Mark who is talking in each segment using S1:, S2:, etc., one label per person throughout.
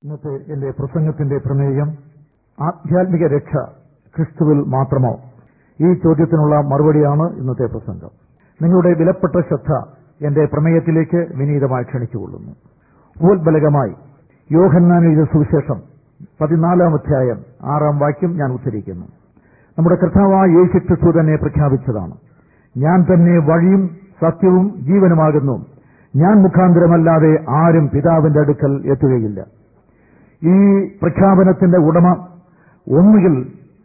S1: ഇന്നത്തെ എന്റെ പ്രസംഗത്തിന്റെ പ്രമേയം ആധ്യാത്മിക രക്ഷ ക്രിസ്തുവിൽ മാത്രമോ ഈ ചോദ്യത്തിനുള്ള മറുപടിയാണ് ഇന്നത്തെ പ്രസംഗം നിങ്ങളുടെ വിലപ്പെട്ട ശ്രദ്ധ എന്റെ പ്രമേയത്തിലേക്ക് വിനീതമായി ക്ഷണിച്ചുകൊള്ളുന്നു ഉപോത്ബലകമായി യോഹന്നാൻ എഴുതിയ സുവിശേഷം പതിനാലാം അധ്യായം ആറാം വാക്യം ഞാൻ ഉദ്ധരിക്കുന്നു നമ്മുടെ കർത്താവായ യേശു ക്രിസ്തു തന്നെ പ്രഖ്യാപിച്ചതാണ് ഞാൻ തന്നെ വഴിയും സത്യവും ജീവനുമാകുന്നു ഞാൻ മുഖാന്തരമല്ലാതെ ആരും പിതാവിന്റെ അടുക്കൽ എത്തുകയില്ല ഈ പ്രഖ്യാപനത്തിന്റെ ഉടമ ഒന്നുകിൽ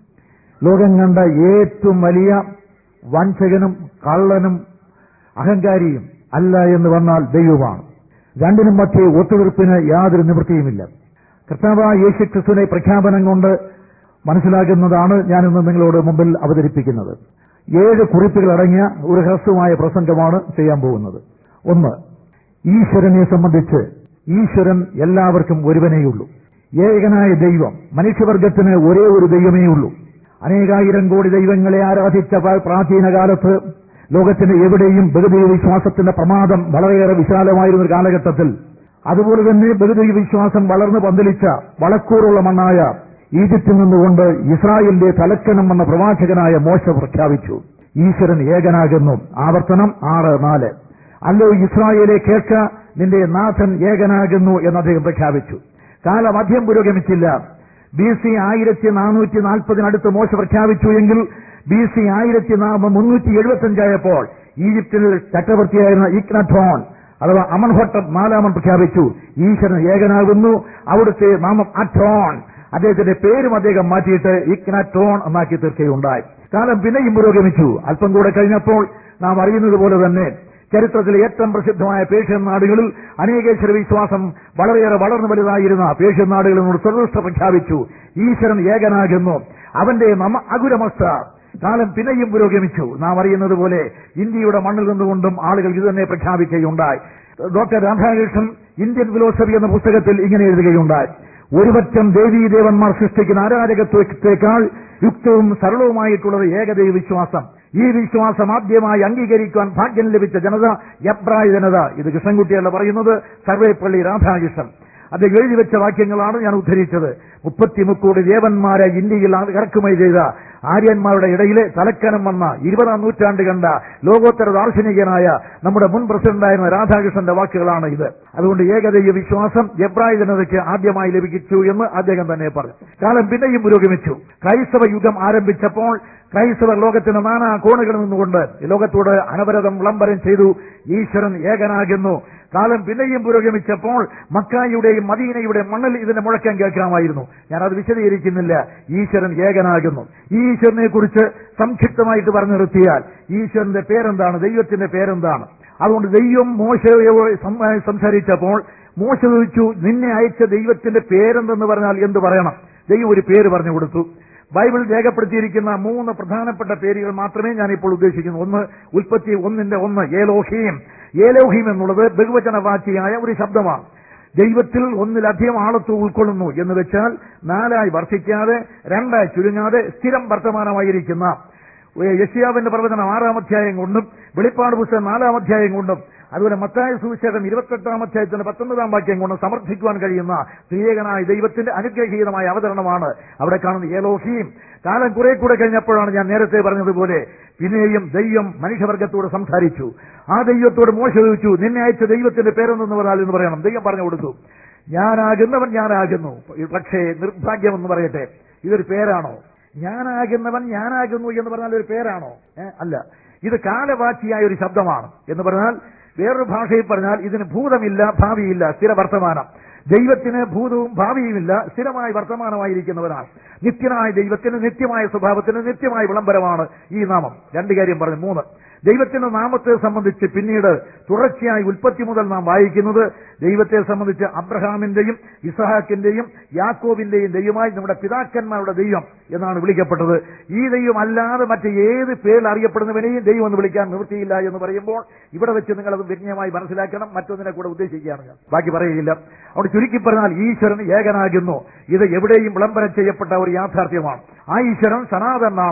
S1: ലോകം കണ്ട ഏറ്റവും വലിയ വഞ്ചകനും കള്ളനും അഹങ്കാരിയും അല്ല എന്ന് വന്നാൽ ദൈവമാണ് രണ്ടിനും മധ്യേ ഒത്തുതീർപ്പിന് യാതൊരു നിവൃത്തിയുമില്ല കർത്താവായ യേശു ക്രിസ്തുവിനെ പ്രഖ്യാപനം കൊണ്ട് മനസ്സിലാക്കുന്നതാണ് ഞാനിന്ന് നിങ്ങളോട് മുമ്പിൽ അവതരിപ്പിക്കുന്നത് ഏഴ് കുറിപ്പുകൾ അടങ്ങിയ ഒരു ഹ്രസ്വമായ പ്രസംഗമാണ് ചെയ്യാൻ പോകുന്നത് ഒന്ന് ഈശ്വരനെ സംബന്ധിച്ച് ഈശ്വരൻ എല്ലാവർക്കും ഒരുവനേയുള്ളൂ ഏകനായ ദൈവം മനുഷ്യവർഗത്തിന് ഒരേ ഒരു ദൈവമേ ഉള്ളൂ അനേകായിരം കോടി ദൈവങ്ങളെ ആരാധിച്ച പ- പ്രാചീന കാലത്ത് ലോകത്തിന്റെ എവിടെയും ബഹുദൈവ വിശ്വാസത്തിന്റെ പ്രമാദം വളരെയേറെ വിശാലമായിരുന്ന ഒരു കാലഘട്ടത്തിൽ അതുപോലെ തന്നെ ബഹുദൈവ വിശ്വാസം വളർന്നു പന്തലിച്ച വളക്കൂറുള്ള മണ്ണായ ഈജിപ്തിൽ നിന്നുകൊണ്ട് ഇസ്രായേലിന്റെ തലക്കനം എന്ന പ്രവാചകനായ മോശ പ്രഖ്യാപിച്ചു ഈശ്വരൻ ഏകനാകുന്നു ആവർത്തനം ആറ് നാല് അല്ലോ ഇസ്രായേലെ കേൾക്ക നിന്റെ നാഥൻ ഏകനാകുന്നു എന്ന് അദ്ദേഹം പ്രഖ്യാപിച്ചു കാലമധ്യം പുരോഗമിച്ചില്ല ബി സി ആയിരത്തി നാനൂറ്റി നാൽപ്പതിനടുത്ത് മോശ പ്രഖ്യാപിച്ചു എങ്കിൽ ബി സി ആയിരത്തി മുന്നൂറ്റി എഴുപത്തിയഞ്ചായപ്പോൾ ഈജിപ്തിൽ ചക്രവർത്തിയായിരുന്ന ഇക്നഥോൺ അഥവാ അമൻഹോട്ടം നാലാമൻ പ്രഖ്യാപിച്ചു ഈശ്വരൻ ഏകനാകുന്നു അവിടുത്തെ നാമം അറ്റോൺ അദ്ദേഹത്തിന്റെ പേരും അദ്ദേഹം മാറ്റിയിട്ട് ഇക്നറ്റോൺ എന്നാക്കി തീർക്കുകയുണ്ടായി കാലം പിന്നെയും പുരോഗമിച്ചു അല്പം കൂടെ കഴിഞ്ഞപ്പോൾ നാം അറിയുന്നത് പോലെ തന്നെ ചരിത്രത്തിലെ ഏറ്റവും പ്രസിദ്ധമായ പേർഷ്യൻ നാടുകളിൽ അനേകേശ്വര വിശ്വാസം വളരെയേറെ വളർന്നു വലുതായിരുന്ന പേർഷ്യൻ നാടുകളിനോട് സർവസ്ഥ പ്രഖ്യാപിച്ചു ഈശ്വരൻ ഏകനാകുന്നു അവന്റെ നമ അകുരമസ്ത കാലം പിന്നെയും പുരോഗമിച്ചു നാം അറിയുന്നത് പോലെ ഇന്ത്യയുടെ മണ്ണിൽ നിന്നുകൊണ്ടും ആളുകൾ ഇത് തന്നെ പ്രഖ്യാപിക്കുകയുണ്ടായി ഡോക്ടർ രാധാകൃഷ്ണൻ ഇന്ത്യൻ ഫിലോസഫി എന്ന പുസ്തകത്തിൽ ഇങ്ങനെ എഴുതുകയുണ്ടായി ഒരുപറ്റം ദേവീദേവന്മാർ സൃഷ്ടിക്കുന്ന ആരാധകത്വത്തേക്കാൾ യുക്തവും സരളവുമായിട്ടുള്ളത് ഏകദൈവ വിശ്വാസം ഈ വിശ്വാസം ആദ്യമായി അംഗീകരിക്കുവാൻ ഭാഗ്യം ലഭിച്ച ജനത എബ്രായ ജനത ഇത് കൃഷ്ണൻകുട്ടിയല്ല പറയുന്നത് സർവേപ്പള്ളി രാധാകൃഷ്ണൻ അദ്ദേഹം എഴുതി വെച്ച വാക്യങ്ങളാണ് ഞാൻ ഉദ്ധരിച്ചത് മുപ്പത്തിമുക്കോടി ദേവന്മാരെ ഇന്ത്യയിൽ ഇറക്കുമതി ചെയ്ത ആര്യന്മാരുടെ ഇടയിലെ തലക്കനം വന്ന ഇരുപതാം നൂറ്റാണ്ട് കണ്ട ലോകോത്തര ദാർശനികനായ നമ്മുടെ മുൻ പ്രസിഡന്റായിരുന്ന രാധാകൃഷ്ണന്റെ വാക്കുകളാണ് ഇത് അതുകൊണ്ട് ഏകദൈവ വിശ്വാസം എബ്രായ ജനതയ്ക്ക് ആദ്യമായി ലഭിച്ചു എന്ന് അദ്ദേഹം തന്നെ പറഞ്ഞു കാലം പിന്നെയും പുരോഗമിച്ചു ക്രൈസ്തവ യുഗം ആരംഭിച്ചപ്പോൾ ക്രൈസ്തവർ ലോകത്തിന്റെ നാനാ കോണുകളിൽ നിന്നുകൊണ്ട് ലോകത്തോട് അനവരതം വിളംബരം ചെയ്തു ഈശ്വരൻ ഏകനാകുന്നു കാലം പിന്നെയും പുരോഗമിച്ചപ്പോൾ മക്കായുടെയും മദീനയുടെ മണ്ണിൽ ഇതിന്റെ മുഴക്കം കേൾക്കാമായിരുന്നു ഞാനത് വിശദീകരിക്കുന്നില്ല ഈശ്വരൻ ഏകനാകുന്നു ഈ ഈശ്വരനെ കുറിച്ച് സംക്ഷിപ്തമായിട്ട് പറഞ്ഞു നിർത്തിയാൽ ഈശ്വരന്റെ പേരെന്താണ് ദൈവത്തിന്റെ പേരെന്താണ് അതുകൊണ്ട് ദൈവം മോശയോട് സം- സംസാരിച്ചപ്പോൾ മോശ ചോദിച്ചു നിന്നെ അയച്ച ദൈവത്തിന്റെ പേരെന്തെന്ന് പറഞ്ഞാൽ എന്ത് പറയണം ദൈവം ഒരു പേര് പറഞ്ഞു കൊടുത്തു ബൈബിൾ രേഖപ്പെടുത്തിയിരിക്കുന്ന മൂന്ന് പ്രധാനപ്പെട്ട പേരുകൾ മാത്രമേ ഞാൻ ഇപ്പോൾ ഉദ്ദേശിക്കുന്നു ഒന്ന് ഉൽപ്പത്തി ഒന്നിന്റെ ഒന്ന് ഏലോഹീം ഏലോഹീം എന്നുള്ളത് ബഹുവചനവാചിയായ ഒരു ശബ്ദമാണ് ദൈവത്തിൽ ഒന്നിലധികം ആളത്വം ഉൾക്കൊള്ളുന്നു എന്ന് വെച്ചാൽ നാലായി വർഷിക്കാതെ രണ്ടായി ചുരുങ്ങാതെ സ്ഥിരം വർത്തമാനമായിരിക്കുന്ന യശിയാവിന്റെ പ്രവചനം ആറാം അധ്യായം കൊണ്ടും വെളിപ്പാട് പുസ്തകം നാലാം അധ്യായം കൊണ്ടും അതുപോലെ മത്തായ സുവിശേഷം ഇരുപത്തെട്ടാം അധ്യായത്തിന്റെ പത്തൊമ്പതാം വാക്യം കൊണ്ട് സമർത്ഥിക്കുവാൻ കഴിയുന്ന സ്ത്രീയകനായ ദൈവത്തിന്റെ അനുഗ്രഹീതമായ അവതരണമാണ് അവിടെ കാണുന്ന ഏലോഹിയും കാലം കുറെ കൂടെ കഴിഞ്ഞപ്പോഴാണ് ഞാൻ നേരത്തെ പറഞ്ഞതുപോലെ പിന്നെയും ദൈവം മനുഷ്യവർഗത്തോട് സംസാരിച്ചു ആ ദൈവത്തോട് മോശ ചോദിച്ചു നിന്നെ അയച്ച ദൈവത്തിന്റെ പേരെന്ന് പറഞ്ഞാൽ എന്ന് പറയണം ദൈവം പറഞ്ഞു കൊടുത്തു ഞാനാകുന്നവൻ ഞാനാകുന്നു പക്ഷേ നിർഭാഗ്യം എന്ന് പറയട്ടെ ഇതൊരു പേരാണോ ഞാനാകുന്നവൻ ഞാനാകുന്നു എന്ന് പറഞ്ഞാൽ ഒരു പേരാണോ ഏ, അല്ല ഇത് കാലവാച്ചിയായ ഒരു ശബ്ദമാണ് എന്ന് പറഞ്ഞാൽ വേറൊരു ഭാഷയിൽ പറഞ്ഞാൽ ഇതിന് ഭൂതമില്ല ഭാവിയില്ല സ്ഥിര വർത്തമാനം ദൈവത്തിന് ഭൂതവും ഭാവിയുമില്ല സ്ഥിരമായ വർത്തമാനമായിരിക്കുന്നവരാണ് നിത്യനായ ദൈവത്തിന് നിത്യമായ സ്വഭാവത്തിന് നിത്യമായ വിളംബരമാണ് ഈ നാമം രണ്ട് കാര്യം പറഞ്ഞു മൂന്ന് ദൈവത്തിന്റെ നാമത്തെ സംബന്ധിച്ച് പിന്നീട് തുടർച്ചയായി ഉൽപ്പത്തി മുതൽ നാം വായിക്കുന്നത് ദൈവത്തെ സംബന്ധിച്ച് അബ്രഹാമിന്റെയും ഇസഹാക്കിന്റെയും യാക്കോബിന്റെയും ദൈവമായി നമ്മുടെ പിതാക്കന്മാരുടെ ദൈവം എന്നാണ് വിളിക്കപ്പെട്ടത് ഈ ദൈവം അല്ലാതെ മറ്റ് ഏത് പേരിൽ അറിയപ്പെടുന്നവനെയും ദൈവം എന്ന് വിളിക്കാൻ നിവൃത്തിയില്ല എന്ന് പറയുമ്പോൾ ഇവിടെ വെച്ച് നിങ്ങൾ അത് വ്യക്തമായി മനസ്സിലാക്കണം മറ്റൊന്നിനെ കൂടെ ഉദ്ദേശിക്കുകയാണ് ഞാൻ ബാക്കി പറയുകയില്ല അവിടെ ചുരുക്കി പറഞ്ഞാൽ ഈശ്വരൻ ഏകനാകുന്നു ഇത് എവിടെയും വിളംബരം ചെയ്യപ്പെട്ട ഒരു യാഥാർത്ഥ്യമാണ് ആ ഈശ്വരൻ സനാതനാണ്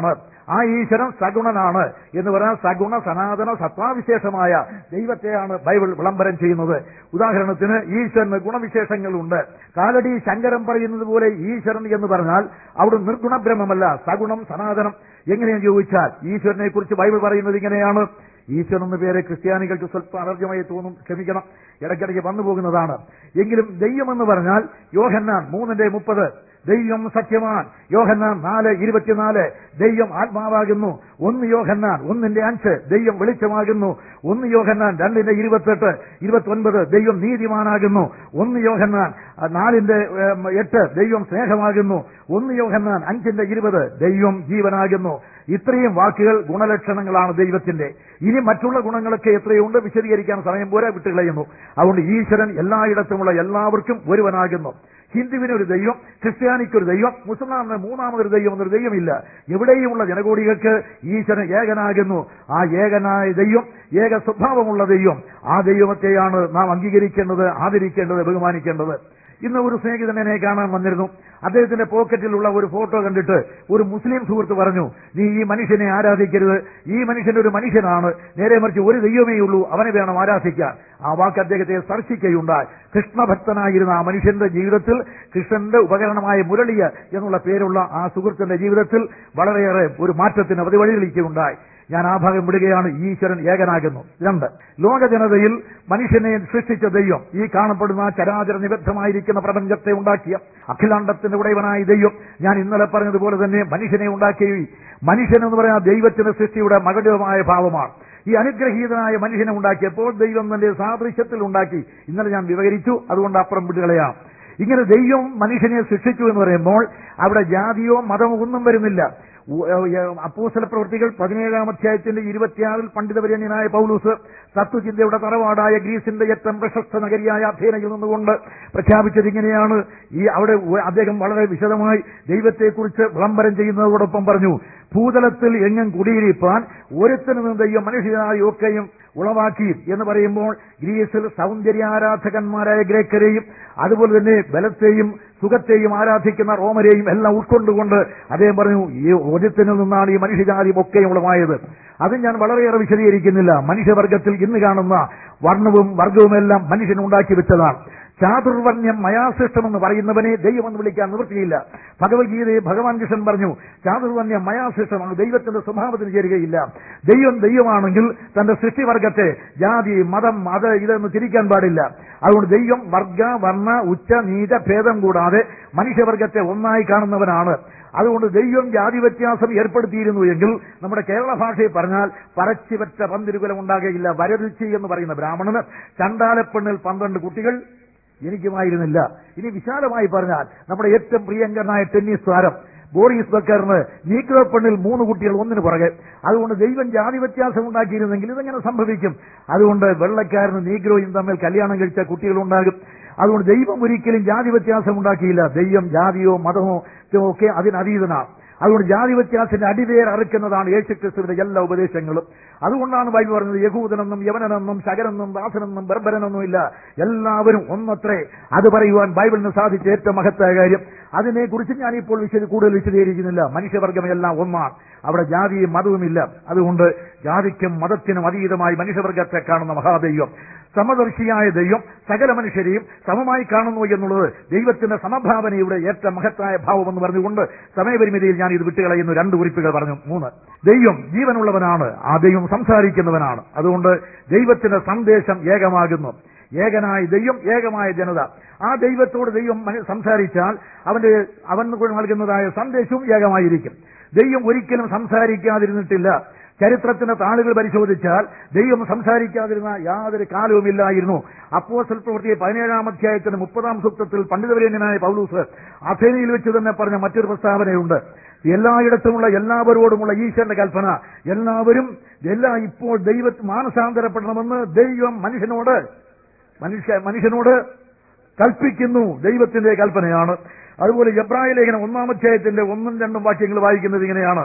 S1: ആ ഈശ്വരൻ സഗുണനാണ് എന്ന് പറഞ്ഞാൽ സഗുണ സനാതന സത്വാവിശേഷമായ ദൈവത്തെയാണ് ബൈബിൾ വിളംബരം ചെയ്യുന്നത് ഉദാഹരണത്തിന് ഈശ്വരന് ഗുണവിശേഷങ്ങളുണ്ട് കാലടി ശങ്കരം പറയുന്നത് പോലെ ഈശ്വരൻ എന്ന് പറഞ്ഞാൽ അവിടെ നിർഗുണബ്രഹ്മമല്ല സഗുണം സനാതനം എങ്ങനെയെന്ന് ചോദിച്ചാൽ ഈശ്വരനെ കുറിച്ച് ബൈബിൾ പറയുന്നത് ഇങ്ങനെയാണ് ഈശ്വരൻ എന്ന പേര് ക്രിസ്ത്യാനികൾക്ക് സ്വല്പം അനർഘമായി തോന്നും ക്ഷമിക്കണം ഇടയ്ക്കിടയ്ക്ക് വന്നു പോകുന്നതാണ് എങ്കിലും ദൈവം എന്ന് പറഞ്ഞാൽ യോഹന്നാൻ മൂന്നിന്റെ മുപ്പത് ദൈവം സത്യമാൻ യോഹന്നാൻ നാല് ഇരുപത്തിനാല് ദൈവം ആത്മാവാകുന്നു ഒന്ന് യോഹന്നാൻ ഒന്നിന്റെ അഞ്ച് ദൈവം വെളിച്ചമാകുന്നു ഒന്ന് യോഹന്നാൻ രണ്ടിന്റെ ഇരുപത്തെട്ട് ഇരുപത്തൊൻപത് ദൈവം നീതിമാനാകുന്നു ഒന്ന് യോഹന്നാൻ ആ, നാലിന്റെ ഏം, എട്ട് ദൈവം സ്നേഹമാകുന്നു ഒന്ന് യോഹന്നാൻ അഞ്ചിന്റെ ഇരുപത് ദൈവം ജീവനാകുന്നു ഇത്രയും വാക്കുകൾ ഗുണലക്ഷണങ്ങളാണ് ദൈവത്തിന്റെ ഇനി മറ്റുള്ള ഗുണങ്ങളൊക്കെ എത്രയുണ്ട് വിശദീകരിക്കാൻ സമയം പോരാ വിട്ടുകളയുന്നു അതുകൊണ്ട് ഈശ്വരൻ എല്ലായിടത്തുമുള്ള എല്ലാവർക്കും ഒരുവനാകുന്നു ഹിന്ദുവിനൊരു ദൈവം ക്രിസ്ത്യാനിക്കൊരു ദൈവം മുസൽമാനിന് മൂന്നാമതൊരു ദൈവം എന്നൊരു ദൈവമില്ല എവിടെയുമുള്ള ജനകോടികൾക്ക് ഈശ്വരൻ ഏകനാകുന്നു ആ ഏകനായ ദൈവം ഏക സ്വഭാവമുള്ള ദൈവം ആ ദൈവത്തെയാണ് നാം അംഗീകരിക്കേണ്ടത് ആദരിക്കേണ്ടത് ബഹുമാനിക്കേണ്ടത് ഇന്ന് ഒരു സ്നേഹിതൻ എന്നെ കാണാൻ വന്നിരുന്നു അദ്ദേഹത്തിന്റെ പോക്കറ്റിലുള്ള ഒരു ഫോട്ടോ കണ്ടിട്ട് ഒരു മുസ്ലിം സുഹൃത്ത് പറഞ്ഞു നീ ഈ മനുഷ്യനെ ആരാധിക്കരുത് ഈ മനുഷ്യൻ ഒരു മനുഷ്യനാണ് നേരെ മറിച്ച് ഒരു ദൈവമേ ഉള്ളൂ അവനെ വേണം ആരാധിക്കാൻ ആ വാക്ക് അദ്ദേഹത്തെ സ്പർശിക്കുകയുണ്ടായി കൃഷ്ണഭക്തനായിരുന്ന ആ മനുഷ്യന്റെ ജീവിതത്തിൽ കൃഷ്ണന്റെ ഉപകരണമായ മുരളിയ എന്നുള്ള പേരുള്ള ആ സുഹൃത്തിന്റെ ജീവിതത്തിൽ വളരെയേറെ ഒരു മാറ്റത്തിന് അത് വഴിതെളിക്കുകയുണ്ടായി ഞാൻ ആ ഭാഗം വിടുകയാണ് ഈശ്വരൻ ഏകനാകുന്നു രണ്ട് ലോക ജനതയിൽ മനുഷ്യനെ സൃഷ്ടിച്ച ദൈവം ഈ കാണപ്പെടുന്ന ചരാചര നിബദ്ധമായിരിക്കുന്ന പ്രപഞ്ചത്തെ ഉണ്ടാക്കിയ അഖിലാണ്ടത്തിന്റെ ഉടയവനായ ദൈവം ഞാൻ ഇന്നലെ പറഞ്ഞതുപോലെ തന്നെ മനുഷ്യനെ ഉണ്ടാക്കി മനുഷ്യൻ എന്ന് പറയുന്ന ദൈവത്തിന്റെ സൃഷ്ടിയുടെ മകടമായ ഭാവമാണ് ഈ അനുഗ്രഹീതനായ മനുഷ്യനെ ഉണ്ടാക്കിയപ്പോൾ ദൈവം തന്റെ സാദൃശ്യത്തിൽ ഉണ്ടാക്കി ഇന്നലെ ഞാൻ വിവരിച്ചു അതുകൊണ്ട് അപ്പുറം വിടുകളെയാണ് ഇങ്ങനെ ദൈവം മനുഷ്യനെ സൃഷ്ടിച്ചു എന്ന് പറയുമ്പോൾ അവിടെ ജാതിയോ മതമോ ഒന്നും വരുന്നില്ല അപ്പോസല പ്രവൃത്തികൾ പതിനേഴാം അധ്യായത്തിന്റെ ഇരുപത്തിയാറിൽ പണ്ഡിതപര്യനായ പൗലൂസ് തത്വചിന്തയുടെ തറവാടായ ഗ്രീസിന്റെ ഏറ്റവും പ്രശസ്ത നഗരിയായ അഥേനയിൽ നിന്നുകൊണ്ട് പ്രഖ്യാപിച്ചത് ഇങ്ങനെയാണ് ഈ അവിടെ അദ്ദേഹം വളരെ വിശദമായി ദൈവത്തെക്കുറിച്ച് വിളംബരം ചെയ്യുന്നതോടൊപ്പം പറഞ്ഞു ഭൂതലത്തിൽ എങ്ങും കുടിയിരിപ്പാൻ ഒരുത്തനു നിന്ന് ദൈവം മനുഷ്യരായ ഒക്കെയും ഉളവാക്കി എന്ന് പറയുമ്പോൾ ഗ്രീസിൽ സൗന്ദര്യാരാധകന്മാരായ ഗ്രേക്കരെയും അതുപോലെ തന്നെ ബലത്തെയും സുഖത്തെയും ആരാധിക്കുന്ന റോമരെയും എല്ലാം ഉൾക്കൊണ്ടുകൊണ്ട് അദ്ദേഹം പറഞ്ഞു ഈ ഒരുത്തിനിൽ നിന്നാണ് ഈ മനുഷ്യജാതി ഒക്കെയും ഉളവായത് അത് ഞാൻ വളരെയേറെ വിശദീകരിക്കുന്നില്ല മനുഷ്യവർഗത്തിൽ ഇന്ന് കാണുന്ന വർണ്ണവും വർഗവുമെല്ലാം മനുഷ്യൻ ഉണ്ടാക്കി വെച്ചതാണ് ചാതുർവർണ്ണ്യം മയാസൃഷ്ടമെന്ന് പറയുന്നവനെ ദൈവമെന്ന് വിളിക്കാൻ നിവൃത്തിയില്ല ഭഗവത്ഗീതയെ ഭഗവാൻ കൃഷ്ണൻ പറഞ്ഞു ചാതുർവർണ്ണ്യം മയാസൃഷ്ടമാണ് ദൈവത്തിന്റെ സ്വഭാവത്തിന് ചേരുകയില്ല ദൈവം ദൈവമാണെങ്കിൽ തന്റെ സൃഷ്ടിവർഗത്തെ ജാതി മതം അത് ഇതെന്ന് തിരിക്കാൻ പാടില്ല അതുകൊണ്ട് ദൈവം വർഗ വർണ്ണ ഉച്ച നീച ഭേദം കൂടാതെ മനുഷ്യവർഗത്തെ ഒന്നായി കാണുന്നവനാണ് അതുകൊണ്ട് ദൈവം ജാതി വ്യത്യാസം ഏർപ്പെടുത്തിയിരുന്നു എങ്കിൽ നമ്മുടെ കേരള ഭാഷയിൽ പറഞ്ഞാൽ പരച്ചിവറ്റ പന്തിരുകുലം ഉണ്ടാകുകയില്ല വരരുചി എന്ന് പറയുന്ന ബ്രാഹ്മണന് ചണ്ടാലപ്പെണ്ണിൽ പന്ത്രണ്ട് കുട്ടികൾ എനിക്കുമായിരുന്നില്ല ഇനി വിശാലമായി പറഞ്ഞാൽ നമ്മുടെ ഏറ്റവും പ്രിയങ്കരനായ ടെന്നീസ് താരം ബോറിസ് ബക്കറിന് നീഗ്രോ പെണ്ണിൽ മൂന്ന് കുട്ടികൾ ഒന്നിന് പുറകെ അതുകൊണ്ട് ദൈവം ജാതി വ്യത്യാസം ഉണ്ടാക്കിയിരുന്നെങ്കിൽ ഇതെങ്ങനെ സംഭവിക്കും അതുകൊണ്ട് വെള്ളക്കാരനും നീഗ്രോയും തമ്മിൽ കല്യാണം കഴിച്ച കുട്ടികളുണ്ടാകും അതുകൊണ്ട് ദൈവം ഒരിക്കലും ജാതി വ്യത്യാസം ഉണ്ടാക്കിയില്ല ദൈവം ജാതിയോ മതമോ ഒക്കെ അതിനതീതനാണ് അതുകൊണ്ട് ജാതി വ്യത്യാസത്തിന്റെ അടിവേർ അറുക്കുന്നതാണ് യേശുക്രിസ്തുവിന്റെ എല്ലാ ഉപദേശങ്ങളും അതുകൊണ്ടാണ് ബൈബിൾ പറഞ്ഞത് യഹൂദനെന്നും യവനെന്നും ശകരെന്നും ദാസനെന്നും ബർബരനെന്നും ഇല്ല എല്ലാവരും ഒന്നത്രേ അത് പറയുവാൻ ബൈബിളിന് സാധിച്ച ഏറ്റവും മഹത്തായ കാര്യം അതിനെക്കുറിച്ച് ഞാനിപ്പോൾ വിശദ കൂടുതൽ വിശദീകരിക്കുന്നില്ല മനുഷ്യവർഗമെല്ലാം ഒന്നാണ് അവിടെ ജാതിയും മതവുമില്ല അതുകൊണ്ട് ജാതിക്കും മതത്തിനും അതീതമായി മനുഷ്യവർഗത്തെ കാണുന്ന മഹാദൈവം സമദർശിയായ ദൈവം സകല മനുഷ്യരെയും സമമായി കാണുന്നു എന്നുള്ളത് ദൈവത്തിന്റെ സമഭാവനയുടെ ഏറ്റവും മഹത്തായ ഭാവമെന്ന് പറഞ്ഞുകൊണ്ട് സമയപരിമിതിയിൽ ഞാൻ ഇത് വിട്ടുകളയുന്നു രണ്ട് കുറിപ്പുകൾ പറഞ്ഞു മൂന്ന് ദൈവം ജീവനുള്ളവനാണ് ആ ദൈവം സംസാരിക്കുന്നവനാണ് അതുകൊണ്ട് ദൈവത്തിന്റെ സന്ദേശം ഏകമാകുന്നു ഏകനായ ദൈവം ഏകമായ ജനത ആ ദൈവത്തോട് ദൈവം മനു- സംസാരിച്ചാൽ അവന്റെ അവൻ നൽകുന്നതായ സന്ദേശവും ഏകമായിരിക്കും ദൈവം ഒരിക്കലും സംസാരിക്കാതിരുന്നിട്ടില്ല ചരിത്രത്തിന്റെ താളുകൾ പരിശോധിച്ചാൽ ദൈവം സംസാരിക്കാതിരുന്ന യാതൊരു കാലവുമില്ലായിരുന്നു അപ്പോസ്റ്റൽ പ്രവൃത്തി പതിനേഴാം അധ്യായത്തിന്റെ മുപ്പതാം സൂക്തത്തിൽ പണ്ഡിതവര്യനായ പൗലൂസ് അഥേനയിൽ വെച്ച് തന്നെ പറഞ്ഞ മറ്റൊരു പ്രസ്താവനയുണ്ട് എല്ലായിടത്തുമുള്ള എല്ലാവരോടുമുള്ള ഈശ്വരന്റെ കൽപ്പന എല്ലാവരും എല്ലാ ഇപ്പോൾ ദൈവ മാനസാന്തരപ്പെടണമെന്ന് ദൈവം മനുഷ്യനോട് മനുഷ്യ മനുഷ്യനോട് കൽപ്പിക്കുന്നു ദൈവത്തിന്റെ കൽപ്പനയാണ് അതുപോലെ എബ്രായ ലേഖനം ഒന്നാം അധ്യായത്തിന്റെ ഒന്നും രണ്ടും വാക്യങ്ങൾ വായിക്കുന്നത് ഇങ്ങനെയാണ്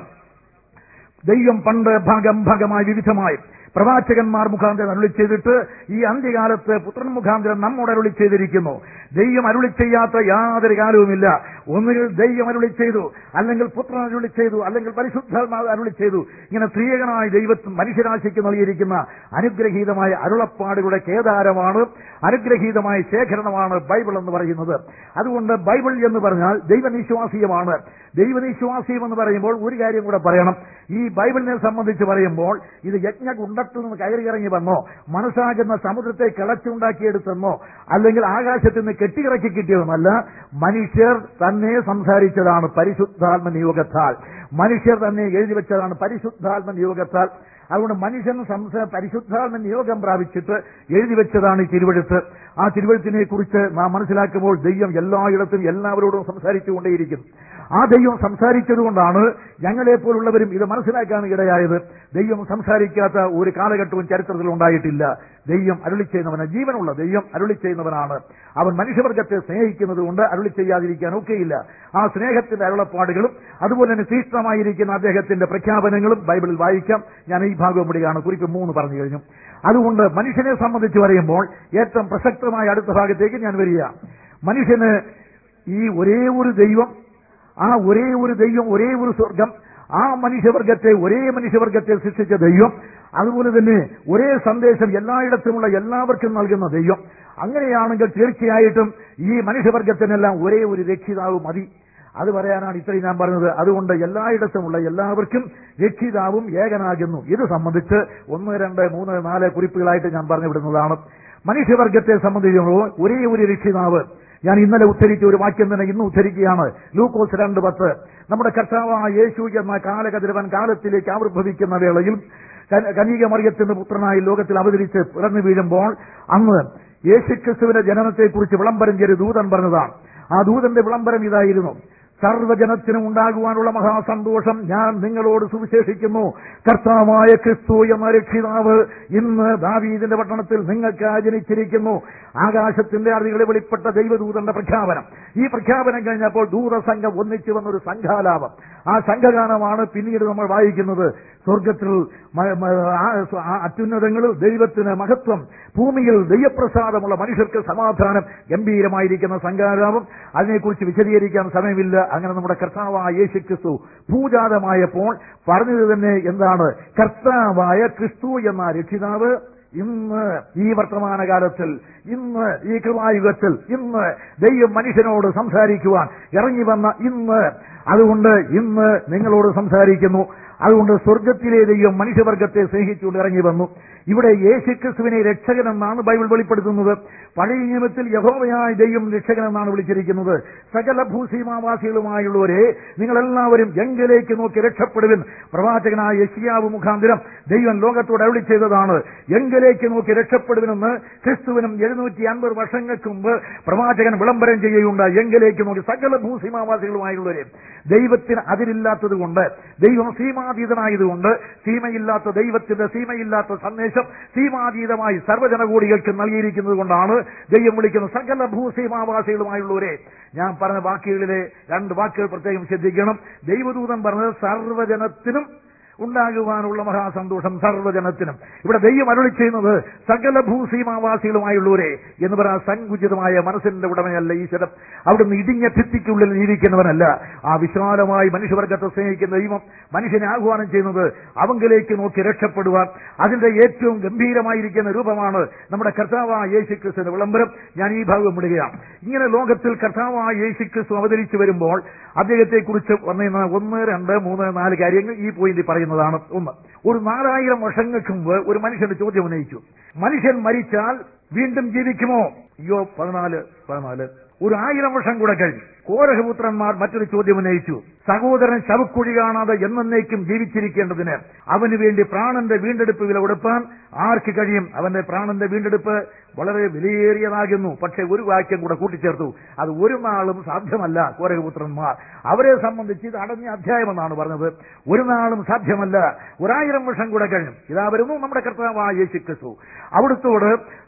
S1: ദൈവം പണ്ട് ഭാഗം ഭാഗമായി വിവിധമായി പ്രവാചകന്മാർ മുഖാന്തരം അരുളി ചെയ്തിട്ട് ഈ അന്ത്യകാലത്ത് പുത്രൻ മുഖാന്തരം നമ്മോട് അരുളി ചെയ്തിരിക്കുന്നു ദൈവം അരുളി ചെയ്യാത്ത യാതൊരു കാലവുമില്ല ഒന്നുകിൽ ദൈവം അരുളി ചെയ്തു അല്ലെങ്കിൽ പുത്രൻ അരുളി ചെയ്തു അല്ലെങ്കിൽ പരിശുദ്ധാത്മാവ് അരുളി ചെയ്തു ഇങ്ങനെ ത്രിയേകനായ ദൈവത്തിന് മനുഷ്യരാശിക്ക് നൽകിയിരിക്കുന്ന അനുഗ്രഹീതമായ അരുളപ്പാടുകളുടെ കേദാരമാണ് അനുഗ്രഹീതമായ ശേഖരണമാണ് ബൈബിൾ എന്ന് പറയുന്നത് അതുകൊണ്ട് ബൈബിൾ എന്ന് പറഞ്ഞാൽ ദൈവനിശ്വാസീയമാണ് ദൈവനിശ്വാസീയം എന്ന് പറയുമ്പോൾ ഒരു കാര്യം കൂടെ പറയണം ഈ ബൈബിളിനെ സംബന്ധിച്ച് പറയുമ്പോൾ ഇത് യജ്ഞകുണ്ടത്തു നിന്ന് കയറി ഇറങ്ങി വന്നോ മനസ്സാകുന്ന സമുദ്രത്തെ കിളച്ചുണ്ടാക്കിയെടുത്തെന്നോ അല്ലെങ്കിൽ ആകാശത്ത് നിന്ന് കെട്ടിയിറക്കി കിട്ടിയതുമല്ല മനുഷ്യർ തന്നെ സംസാരിച്ചതാണ് പരിശുദ്ധാത്മ നിയോഗത്താൽ മനുഷ്യർ തന്നെ എഴുതി വെച്ചതാണ് പരിശുദ്ധാത്മ നിയോഗത്താൽ അതുകൊണ്ട് മനുഷ്യൻ സംസ പരിശുദ്ധാത്മ നിയോഗം പ്രാപിച്ചിട്ട് എഴുതി വെച്ചതാണ് ഈ തിരുവഴുത്ത് ആ തിരുവഴുത്തിനെ കുറിച്ച് നാം മനസ്സിലാക്കുമ്പോൾ ദൈവം എല്ലായിടത്തും എല്ലാവരോടും സംസാരിച്ചുകൊണ്ടേയിരിക്കും ആ ദൈവം സംസാരിച്ചതുകൊണ്ടാണ് ഞങ്ങളെപ്പോലുള്ളവരും ഇത് മനസ്സിലാക്കാൻ ഇടയായത് ദൈവം സംസാരിക്കാത്ത ഒരു കാലഘട്ടവും ചരിത്രത്തിൽ ഉണ്ടായിട്ടില്ല ദൈവം അരുളി ചെയ്യുന്നവന് ജീവനുള്ള ദൈവം അരുളി ചെയ്യുന്നവനാണ് അവൻ മനുഷ്യവർഗത്തെ സ്നേഹിക്കുന്നത് കൊണ്ട് അരുളി ചെയ്യാതിരിക്കാൻ ഒക്കെയില്ല ആ സ്നേഹത്തിന്റെ അരുളപ്പാടുകളും അതുപോലെ തന്നെ തീഷ്ണമായിരിക്കുന്ന അദ്ദേഹത്തിന്റെ പ്രഖ്യാപനങ്ങളും ബൈബിളിൽ വായിക്കാം ഞാൻ ഈ ഭാഗം ഇവിടെയാണ് കുറിപ്പ് മൂന്ന് പറഞ്ഞു കഴിഞ്ഞു അതുകൊണ്ട് മനുഷ്യനെ സംബന്ധിച്ച് പറയുമ്പോൾ ഏറ്റവും പ്രസക്തമായ അടുത്ത ഭാഗത്തേക്ക് ഞാൻ വരിക മനുഷ്യന് ഈ ഒരേ ഒരു ദൈവം ആ ഒരേ ഒരു ദൈവം ഒരേ ഒരു സ്വർഗം ആ മനുഷ്യവർഗത്തെ ഒരേ മനുഷ്യവർഗത്തെ സൃഷ്ടിച്ച ദൈവം അതുപോലെ തന്നെ ഒരേ സന്ദേശം എല്ലായിടത്തുമുള്ള എല്ലാവർക്കും നൽകുന്ന ദൈവം അങ്ങനെയാണെങ്കിൽ തീർച്ചയായിട്ടും ഈ മനുഷ്യവർഗത്തിനെല്ലാം ഒരേ ഒരു രക്ഷിതാവ് മതി അത് പറയാനാണ് ഇത്രയും ഞാൻ പറഞ്ഞത് അതുകൊണ്ട് എല്ലായിടത്തുമുള്ള എല്ലാവർക്കും രക്ഷിതാവും ഏകനാകുന്നു ഇത് സംബന്ധിച്ച് ഒന്ന് രണ്ട് മൂന്ന് നാല് കുറിപ്പുകളായിട്ട് ഞാൻ പറഞ്ഞു വിടുന്നതാണ് മനുഷ്യവർഗത്തെ സംബന്ധിച്ചിടത്തോളം ഒരേ ഒരു രക്ഷിതാവ് ഞാൻ ഇന്നലെ ഉദ്ധരിച്ച ഒരു വാക്യം തന്നെ ഇന്ന് ഉദ്ധരിക്കുകയാണ് ലൂക്കോസ് രണ്ട് പത്ത് നമ്മുടെ കർത്താവായ യേശു എന്ന കാലകതിരവൻ കാലത്തിലേക്ക് ആവിർഭവിക്കുന്ന വേളയിൽ കൻ- കന്യക മറിയത്തിന്റെ പുത്രനായി ലോകത്തിൽ അവതരിച്ച് പിറന്നു വീഴുമ്പോൾ അന്ന് യേശുക്രിസ്തുവിന്റെ ജനനത്തെക്കുറിച്ച് വിളംബരം ചെയ്ത് ദൂതൻ പറഞ്ഞതാണ് ആ ദൂതന്റെ വിളംബരം ഇതായിരുന്നു സർവ്വജനത്തിനും ഉണ്ടാകുവാനുള്ള മഹാസന്തോഷം ഞാൻ നിങ്ങളോട് സുവിശേഷിക്കുന്നു കർത്താവായ ക്രിസ്തു എന്ന രക്ഷിതാവ് ഇന്ന് ദാവീദിന്റെ പട്ടണത്തിൽ നിങ്ങൾക്ക് ജനിച്ചിരിക്കുന്നു ആകാശത്തിന്റെ അറിവുകളെ വെളിപ്പെട്ട ദൈവദൂതന്റെ പ്രഖ്യാപനം ഈ പ്രഖ്യാപനം കഴിഞ്ഞപ്പോൾ ദൂതസംഘം ഒന്നിച്ചു വന്നൊരു സംഘാലാപം ആ സംഘഗാനമാണ് പിന്നീട് നമ്മൾ വായിക്കുന്നത് സ്വർഗത്തിൽ മ- മ- ആ- ആ അത്യുന്നതങ്ങളിൽ ദൈവത്തിന് മഹത്വം ഭൂമിയിൽ ദൈവപ്രസാദമുള്ള മനുഷ്യർക്ക് സമാധാനം ഗംഭീരമായിരിക്കുന്ന സംഘാലാപം അതിനെക്കുറിച്ച് വിശദീകരിക്കാൻ സമയമില്ല അങ്ങനെ നമ്മുടെ കർത്താവായ യേശു ക്രിസ്തു ഭൂജാതമായപ്പോൾ പറഞ്ഞത് തന്നെ എന്താണ് കർത്താവായ ക്രിസ്തു എന്ന രക്ഷിതാവ് ഇന്ന് ഈ വർത്തമാനകാലത്തിൽ ഇന്ന് ഈ കൃപായുഗത്തിൽ ഇന്ന് ദൈവം മനുഷ്യനോട് സംസാരിക്കുവാൻ ഇറങ്ങി വന്ന ഇന്ന് അതുകൊണ്ട് ഇന്ന് നിങ്ങളോട് സംസാരിക്കുന്നു അതുകൊണ്ട് സ്വർഗത്തിലെ ദൈവം മനുഷ്യവർഗത്തെ സ്നേഹിച്ചുകൊണ്ട് ഇറങ്ങി വന്നു ഇവിടെ യേശുക്രിസ്തുവിനെ രക്ഷകനെന്നാണ് ബൈബിൾ വെളിപ്പെടുത്തുന്നത് പഴയ നിയമത്തിൽ യഹോവയായ ദൈവം രക്ഷകനെന്നാണ് വിളിച്ചിരിക്കുന്നത് സകല ഭൂസീമാവാസികളുമായുള്ളവരെ നിങ്ങളെല്ലാവരും എങ്കിലേക്ക് നോക്കി രക്ഷപ്പെടുവിൻ പ്രവാചകനായ യശിയാവ് മുഖാന്തരം ദൈവം ലോകത്തോട് അരുളി ചെയ്തതാണ് എങ്കിലേക്ക് നോക്കി രക്ഷപ്പെടുവിനെന്ന് ക്രിസ്തുവിനും എഴുന്നൂറ്റി അൻപത് വർഷങ്ങൾക്ക് മുമ്പ് പ്രവാചകൻ വിളംബരം ചെയ്യുകയുണ്ട് എങ്കിലേക്ക് നോക്കി സകല ഭൂസീമാവാസികളുമായുള്ളവരെ ദൈവത്തിന് അതിരില്ലാത്തത് കൊണ്ട് ദൈവം സീമാതീതനായതുകൊണ്ട് സീമയില്ലാത്ത ദൈവത്തിന്റെ സീമയില്ലാത്ത സന്ദേശം സീമാതീതമായി സർവ്വജനകൂടികൾക്ക് നൽകിയിരിക്കുന്നത് കൊണ്ടാണ് ദൈവം വിളിക്കുന്ന സകല ഭൂസീമാവാസികളുമായുള്ളവരെ ഞാൻ പറഞ്ഞ വാക്കുകളിലെ രണ്ട് വാക്കുകൾ പ്രത്യേകം ശ്രദ്ധിക്കണം ദൈവദൂതൻ പറഞ്ഞത് സർവ്വജനത്തിനും ഉണ്ടാകുവാനുള്ള മഹാസന്തോഷം സർവ്വജനത്തിനും ഇവിടെ ദൈവം അരുളി ചെയ്യുന്നത് സകല ഭൂസീമാവാസികളുമായുള്ളവരെ എന്ന് പറയാൻ സങ്കുചിതമായ മനസ്സിന്റെ ഉടമയല്ല ഈശ്വരം അവിടുന്ന് ഇടിഞ്ഞ ഭിത്തിക്കുള്ളിൽ ജീവിക്കുന്നവനല്ല ആ വിശാലമായി മനുഷ്യവർഗത്തെ സ്നേഹിക്കുന്ന ദൈവം മനുഷ്യനെ ആഹ്വാനം ചെയ്യുന്നത് അവങ്കിലേക്ക് നോക്കി രക്ഷപ്പെടുവാൻ അതിന്റെ ഏറ്റവും ഗംഭീരമായിരിക്കുന്ന രൂപമാണ് നമ്മുടെ കർത്താവായ യേശു ക്രിസ്തുവിന്റെ വിളംബരം ഞാൻ ഈ ഭാഗം വിടുകയാണ് ഇങ്ങനെ ലോകത്തിൽ കർത്താവായ യേശു ക്രിസ്തു അവതരിച്ചു വരുമ്പോൾ അദ്ദേഹത്തെക്കുറിച്ച് വന്നിരുന്ന ഒന്ന് രണ്ട് മൂന്ന് നാല് കാര്യങ്ങൾ ഈ പോയിന്റ് പറയുന്നതാണ് ഒന്ന് ഒരു നാലായിരം വർഷങ്ങൾക്ക് മുമ്പ് ഒരു മനുഷ്യന്റെ ചോദ്യം ഉന്നയിച്ചു മനുഷ്യൻ മരിച്ചാൽ വീണ്ടും ജീവിക്കുമോ അയ്യോ പതിനാല് പതിനാല് ഒരു ആയിരം വർഷം കൂടെ കഴിഞ്ഞു കോരഹപുത്രന്മാർ മറ്റൊരു ചോദ്യം ഉന്നയിച്ചു സഹോദരൻ ശവക്കുഴി കാണാതെ എന്നേക്കും ജീവിച്ചിരിക്കേണ്ടതിന് അവന് വേണ്ടി പ്രാണന്റെ വീണ്ടെടുപ്പ് വില കൊടുപ്പാൻ ആർക്ക് കഴിയും അവന്റെ പ്രാണന്റെ വീണ്ടെടുപ്പ് വളരെ വിലയേറിയതാകുന്നു പക്ഷെ ഒരു വാക്യം കൂടെ കൂട്ടിച്ചേർത്തു അത് ഒരു നാളും സാധ്യമല്ല കോരകപുത്രന്മാർ അവരെ സംബന്ധിച്ച് ഇത് അടഞ്ഞ അധ്യായമെന്നാണ് പറഞ്ഞത് ഒരു നാളും സാധ്യമല്ല ഒരായിരം വർഷം കൂടെ കഴിഞ്ഞു ഇതാ വരുന്നു നമ്മുടെ കർത്താവായ യേശു ക്രിസ്തു അവിടുത്തോട്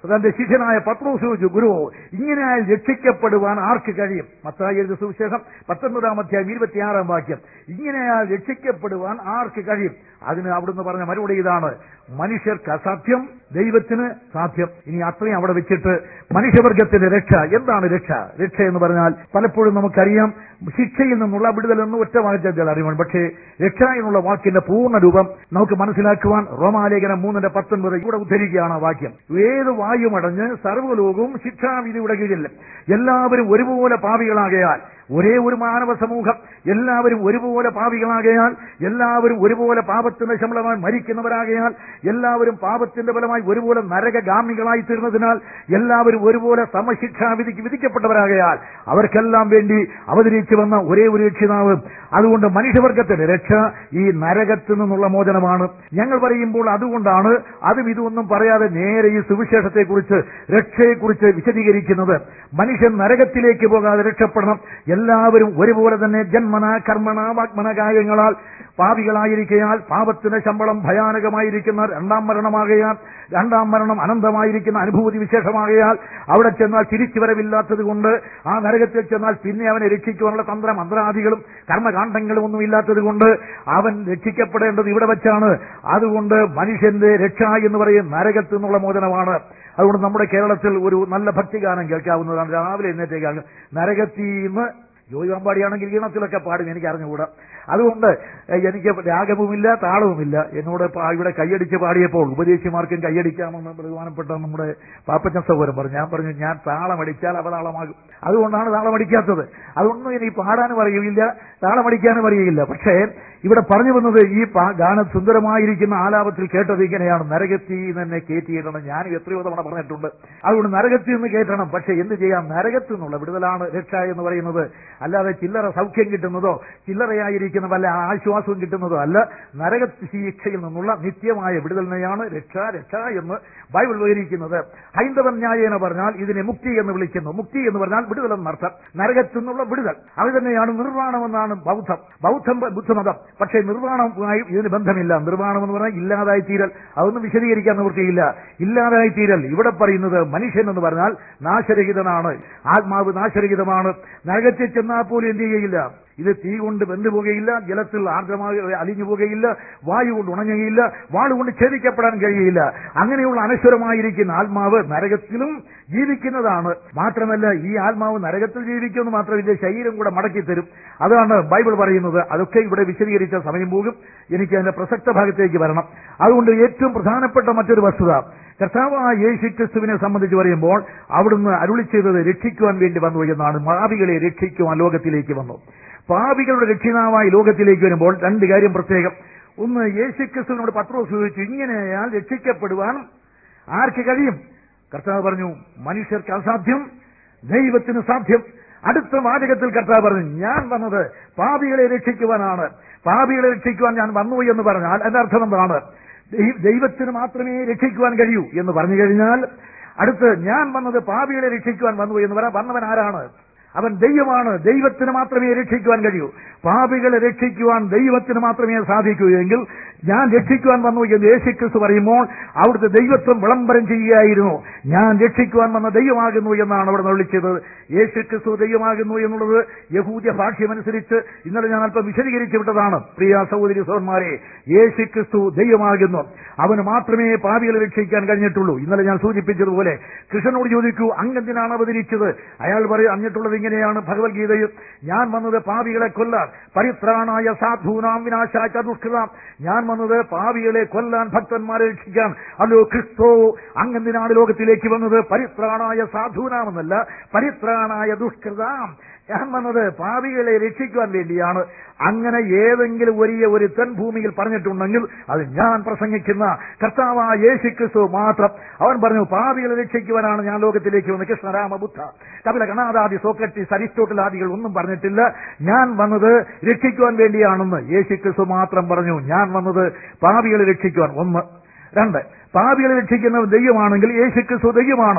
S1: തന്റെ ശിഷ്യനായ പത്രോസ് ചോദിച്ചു ഗുരു ഇങ്ങനെയാൽ രക്ഷിക്കപ്പെടുവാൻ ആർക്ക് കഴിയും മത്തായി എഴുതിയ സുവിശേഷം പത്തൊൻപതാം അധ്യായം ഇരുപത്തിയാറാം വാക്യം ഇങ്ങനെയാൽ രക്ഷിക്കപ്പെടുവാൻ ആർക്ക് കഴിയും അതിന് അവിടുന്ന് പറഞ്ഞ മറുപടി ഇതാണ് മനുഷ്യർക്ക് അസാധ്യം ദൈവത്തിന് സാധ്യം ഇനി അത്രയും അവിടെ വെച്ചിട്ട് മനുഷ്യവർഗത്തിന്റെ രക്ഷ എന്താണ് രക്ഷ രക്ഷ എന്ന് പറഞ്ഞാൽ പലപ്പോഴും നമുക്കറിയാം ശിക്ഷയിൽ നിന്നുള്ള വിടുതൽ എന്ന് ഒറ്റ വാക്യത്തിൽ അറിയുവാൻ പക്ഷേ രക്ഷ എന്നുള്ള വാക്കിന്റെ പൂർണ്ണ രൂപം നമുക്ക് മനസ്സിലാക്കുവാൻ റോമാലേഖനം മൂന്നിന്റെ പത്തൊൻപത് ഇവിടെ ഉദ്ധരിക്കുകയാണ് ആ വാക്യം ഏത് വായുമടഞ്ഞ് സർവ്വലോകവും ശിക്ഷാവിധിയുടെ കീഴിൽ എല്ലാവരും ഒരുപോലെ പാപികളാകയാൽ ഒരേ ഒരു മാനവ സമൂഹം എല്ലാവരും ഒരുപോലെ പാപികളാകയാൽ എല്ലാവരും ഒരുപോലെ പാപത്തിന്റെ ശമ്പളമായി മരിക്കുന്നവരാകയാൽ എല്ലാവരും പാപത്തിന്റെ ഫലമായി ഒരുപോലെ നരകഗാമികളായി തീർന്നതിനാൽ എല്ലാവരും ഒരുപോലെ സമശിക്ഷാവിധിക്ക് വിധിക്കപ്പെട്ടവരാകയാൽ അവർക്കെല്ലാം വേണ്ടി അവതരിച്ചു വന്ന ഒരേ ഒരു രക്ഷിതാവ് അതുകൊണ്ട് മനുഷ്യവർഗത്തിന്റെ രക്ഷ ഈ നരകത്തിൽ നിന്നുള്ള മോചനമാണ് ഞങ്ങൾ പറയുമ്പോൾ അതുകൊണ്ടാണ് അതും ഇതൊന്നും പറയാതെ നേരെ ഈ സുവിശേഷത്തെക്കുറിച്ച് രക്ഷയെക്കുറിച്ച് വിശദീകരിക്കുന്നത് മനുഷ്യൻ നരകത്തിലേക്ക് പോകാതെ രക്ഷപ്പെടണം എല്ലാവരും ഒരുപോലെ തന്നെ ജന്മന കർമ്മണ വാഗ്മന കാര്യങ്ങളാൽ പാപികളായിരിക്കയാൽ പാപത്തിന് ശമ്പളം ഭയാനകമായിരിക്കുന്ന രണ്ടാം മരണമാകയാൽ രണ്ടാം മരണം അനന്തമായിരിക്കുന്ന അനുഭൂതി വിശേഷമാകയാൽ അവിടെ ചെന്നാൽ തിരിച്ചുവരവില്ലാത്തത് കൊണ്ട് ആ നരകത്തിൽ ചെന്നാൽ പിന്നെ അവനെ രക്ഷിക്കുവാനുള്ള തന്ത്ര മന്ത്രാദികളും കർമ്മകാണ്ഡങ്ങളും ഒന്നും ഇല്ലാത്തത് കൊണ്ട് അവൻ രക്ഷിക്കപ്പെടേണ്ടത് ഇവിടെ വെച്ചാണ് അതുകൊണ്ട് മനുഷ്യന്റെ രക്ഷ എന്ന് പറയും നരകത്തിൽ നിന്നുള്ള മോചനമാണ് അതുകൊണ്ട് നമ്മുടെ കേരളത്തിൽ ഒരു നല്ല ഭക്തിഗാനം കേൾക്കാവുന്നതാണ് രാവിലെ എഴുന്നേറ്റേക്കാണ് നരകത്തീന്ന് ജോയി അമ്പാടിയാണെങ്കിൽ ഈണത്തിലൊക്കെ പാടും എനിക്ക് അറിഞ്ഞുകൂടാ അതുകൊണ്ട് ഏഹ്, എനിക്ക് രാഗവുമില്ല താളവുമില്ല എന്നോട് പാ- ഇവിടെ കൈയടിച്ച് പാടിയപ്പോൾ ഉപദേശിമാർക്കും കൈയടിക്കാമെന്ന് ബഹുമാനപ്പെട്ട നമ്മുടെ പാപ്പച്ചൻ സഹോദരൻ പറഞ്ഞു ഞാൻ പറഞ്ഞു ഞാൻ താളമടിച്ചാൽ അവതാളമാകും അതുകൊണ്ടാണ് താളമടിക്കാത്തത് അതൊന്നും ഇനി പാടാനും അറിയില്ല താളമടിക്കാനും അറിയില്ല പക്ഷേ ഇവിടെ പറഞ്ഞു വന്നത് ഈ പാ- ഗാനം സുന്ദരമായിരിക്കുന്ന ആലാപത്തിൽ കേട്ടത് ഇങ്ങനെയാണ് നരകത്തിൽ തന്നെ കയറ്റിയിടണം ഞാൻ എത്രയോ തവണ പറഞ്ഞിട്ടുണ്ട് അതുകൊണ്ട് നരകത്തിൽ നിന്ന് കയറ്റണം പക്ഷെ എന്ത് ചെയ്യാം നരകത്തിൽ നിന്നുള്ള വിടുതലാണ് രക്ഷ എന്ന് പറയുന്നത് അല്ലാതെ ചില്ലറ സൗഖ്യം കിട്ടുന്നതോ ചില്ലറയായിരിക്കുന്ന വല്ല ആശ്വാസവും കിട്ടുന്നതോ അല്ല നരക ശിക്ഷയിൽ നിന്നുള്ള നിത്യമായ വിടുതലിനെയാണ് രക്ഷ രക്ഷ എന്ന് ബൈബിൾ വിവരിക്കുന്നത് ഹൈന്ദവൻ ന്യായേന പറഞ്ഞാൽ ഇതിനെ മുക്തി എന്ന് വിളിക്കുന്നു മുക്തി എന്ന് പറഞ്ഞാൽ വിടുതൽ എന്നർത്ഥം നരകത്തിൽ നിന്നുള്ള വിടുതൽ അത് തന്നെയാണ് നിർവ്വാണമെന്നാണ് ബൗദ്ധം ബൗദ്ധം ബുദ്ധമതം പക്ഷേ നിർവ്വാണവുമായി ഇതിന് ബന്ധമില്ല നിർവ്വാണം എന്ന് പറഞ്ഞാൽ ഇല്ലാതായി തീരൽ അതൊന്നും വിശദീകരിക്കാൻ നിവൃത്തിയില്ല ഇല്ലാതായി തീരൽ ഇവിടെ പറയുന്നത് മനുഷ്യൻ എന്ന് പറഞ്ഞാൽ നാശരഹിതനാണ് ആത്മാവ് നാശരഹിതമാണ് നരകത്തിൽ ചെന്നാൽ പോലും എന്ത് ചെയ്യയില്ല ഇത് തീ കൊണ്ട് വെന്തു പോകുകയില്ല ജലത്തിൽ ആർദ്രമായി അലിഞ്ഞു പോകുകയില്ല വായു കൊണ്ട് ഉണങ്ങുകയില്ല വാളുകൊണ്ട് ഛേദിക്കപ്പെടാൻ കഴിയുകയില്ല അങ്ങനെയുള്ള അനശ്വരമായിരിക്കുന്ന ആത്മാവ് നരകത്തിലും ജീവിക്കുന്നതാണ് മാത്രമല്ല ഈ ആത്മാവ് നരകത്തിൽ ജീവിക്കുമെന്ന് മാത്രമല്ല ശരീരം കൂടെ മടക്കി തരും അതാണ് ബൈബിൾ പറയുന്നത് അതൊക്കെ ഇവിടെ വിശദീകരിച്ച സമയം പോകും എനിക്ക് അതിന്റെ പ്രസക്ത ഭാഗത്തേക്ക് വരണം അതുകൊണ്ട് ഏറ്റവും പ്രധാനപ്പെട്ട മറ്റൊരു വസ്തുത കർത്താവായ യേശു ക്രിസ്തുവിനെ സംബന്ധിച്ച് പറയുമ്പോൾ അവിടുന്ന് അരുളി ചെയ്തത് രക്ഷിക്കുവാൻ വേണ്ടി വന്നു എന്നാണ് പാപികളെ രക്ഷിക്കുവാൻ ലോകത്തിലേക്ക് വന്നു പാപികളുടെ രക്ഷിതാവായി ലോകത്തിലേക്ക് വരുമ്പോൾ രണ്ട് കാര്യം പ്രത്യേകം ഒന്ന് യേശു ക്രിസ്തുവിനോട് പത്രോസ് ചോദിച്ചു ഇങ്ങനെയാൽ രക്ഷിക്കപ്പെടുവാൻ ആർക്ക് കഴിയും കർത്താവ് പറഞ്ഞു മനുഷ്യർക്ക് അസാധ്യം ദൈവത്തിന് സാധ്യം അടുത്ത വാചകത്തിൽ കർത്താവ് പറഞ്ഞു ഞാൻ വന്നത് പാപികളെ രക്ഷിക്കുവാനാണ് പാപികളെ രക്ഷിക്കുവാൻ ഞാൻ വന്നു എന്ന് പറഞ്ഞാൽ അതിന്റെ അർത്ഥം എന്താണ് ദൈ- ദൈവത്തിന് മാത്രമേ രക്ഷിക്കുവാൻ കഴിയൂ എന്ന് പറഞ്ഞു കഴിഞ്ഞാൽ അടുത്ത് ഞാൻ വന്നത് പാപികളെ രക്ഷിക്കുവാൻ വന്നു എന്ന് പറയാൻ വന്നവൻ ആരാണ് അവൻ ദൈവമാണ് ദൈവത്തിന് മാത്രമേ രക്ഷിക്കുവാൻ കഴിയൂ പാപികളെ രക്ഷിക്കുവാൻ ദൈവത്തിന് മാത്രമേ സാധിക്കൂ എങ്കിൽ ഞാൻ രക്ഷിക്കുവാൻ വന്നു എന്ന് യേശുക്രിസ്തു പറയുമ്പോൾ അവിടുത്തെ ദൈവത്വം വിളംബരം ചെയ്യുകയായിരുന്നു ഞാൻ രക്ഷിക്കുവാൻ വന്ന ദൈവമാകുന്നു എന്നാണ് അവിടെ വിളിച്ചത് യേശുക്രിസ്തു ദൈവമാകുന്നു എന്നുള്ളത് യഹൂദ്യ ഭാഷ്യമനുസരിച്ച് ഇന്നലെ ഞാൻ അല്പം വിശദീകരിച്ചു വിട്ടതാണ് പ്രിയ സഹോദരി സഹോദരന്മാരെ യേശുക്രിസ്തു ദൈവമാകുന്നു അവന് മാത്രമേ പാപികളെ രക്ഷിക്കാൻ കഴിഞ്ഞിട്ടുള്ളൂ ഇന്നലെ ഞാൻ സൂചിപ്പിച്ചതുപോലെ കൃഷ്ണനോട് ചോദിക്കൂ അങ്ങെന്തിനാണ് അവതരിച്ചത് അയാൾ പറയും അങ്ങട്ടുള്ളത് ഇങ്ങനെയാണ് ഭഗവത്ഗീതയിൽ ഞാൻ വന്നത് പാപികളെ കൊല്ലാൻ പരിത്രാണായ സാധൂനാം വിനാശായ ചതുഷ്കൃതാം ഞാൻ വന്നത് പാപികളെ കൊല്ലാൻ ഭക്തന്മാരെ രക്ഷിക്കാൻ അല്ലോ ക്രിസ്തോ അങ്ങെന്തിനാണ് ലോകത്തിലേക്ക് വന്നത് പരിത്രാണായ സാധൂനാമെന്നല്ല പരിത്രാണായ ദുഷ്കൃതാം ഞാൻ വന്നത് പാപികളെ രക്ഷിക്കുവാൻ വേണ്ടിയാണ് അങ്ങനെ ഏതെങ്കിലും വലിയ ഒരു ഭൂമിയിൽ പറഞ്ഞിട്ടുണ്ടെങ്കിൽ അത് ഞാൻ പ്രസംഗിക്കുന്ന കർത്താവായ യേശു ക്രിസ്തു മാത്രം അവൻ പറഞ്ഞു പാപികളെ രക്ഷിക്കുവാനാണ് ഞാൻ ലോകത്തിലേക്ക് വന്നത് കൃഷ്ണരാമ ബുദ്ധ കപില കണാദാദി സോക്രട്ടീസ് അരിസ്റ്റോട്ടിൽ ആദികൾ ഒന്നും പറഞ്ഞിട്ടില്ല ഞാൻ വന്നത് രക്ഷിക്കുവാൻ വേണ്ടിയാണെന്ന് യേശു ക്രിസ്തു മാത്രം പറഞ്ഞു ഞാൻ വന്നത് പാപികളെ രക്ഷിക്കുവാൻ ഒന്ന് രണ്ട് പാപികളെ രക്ഷിക്കുന്ന ദൈവമാണെങ്കിൽ യേശു ക്രിസ്തു ദൈവമാണോ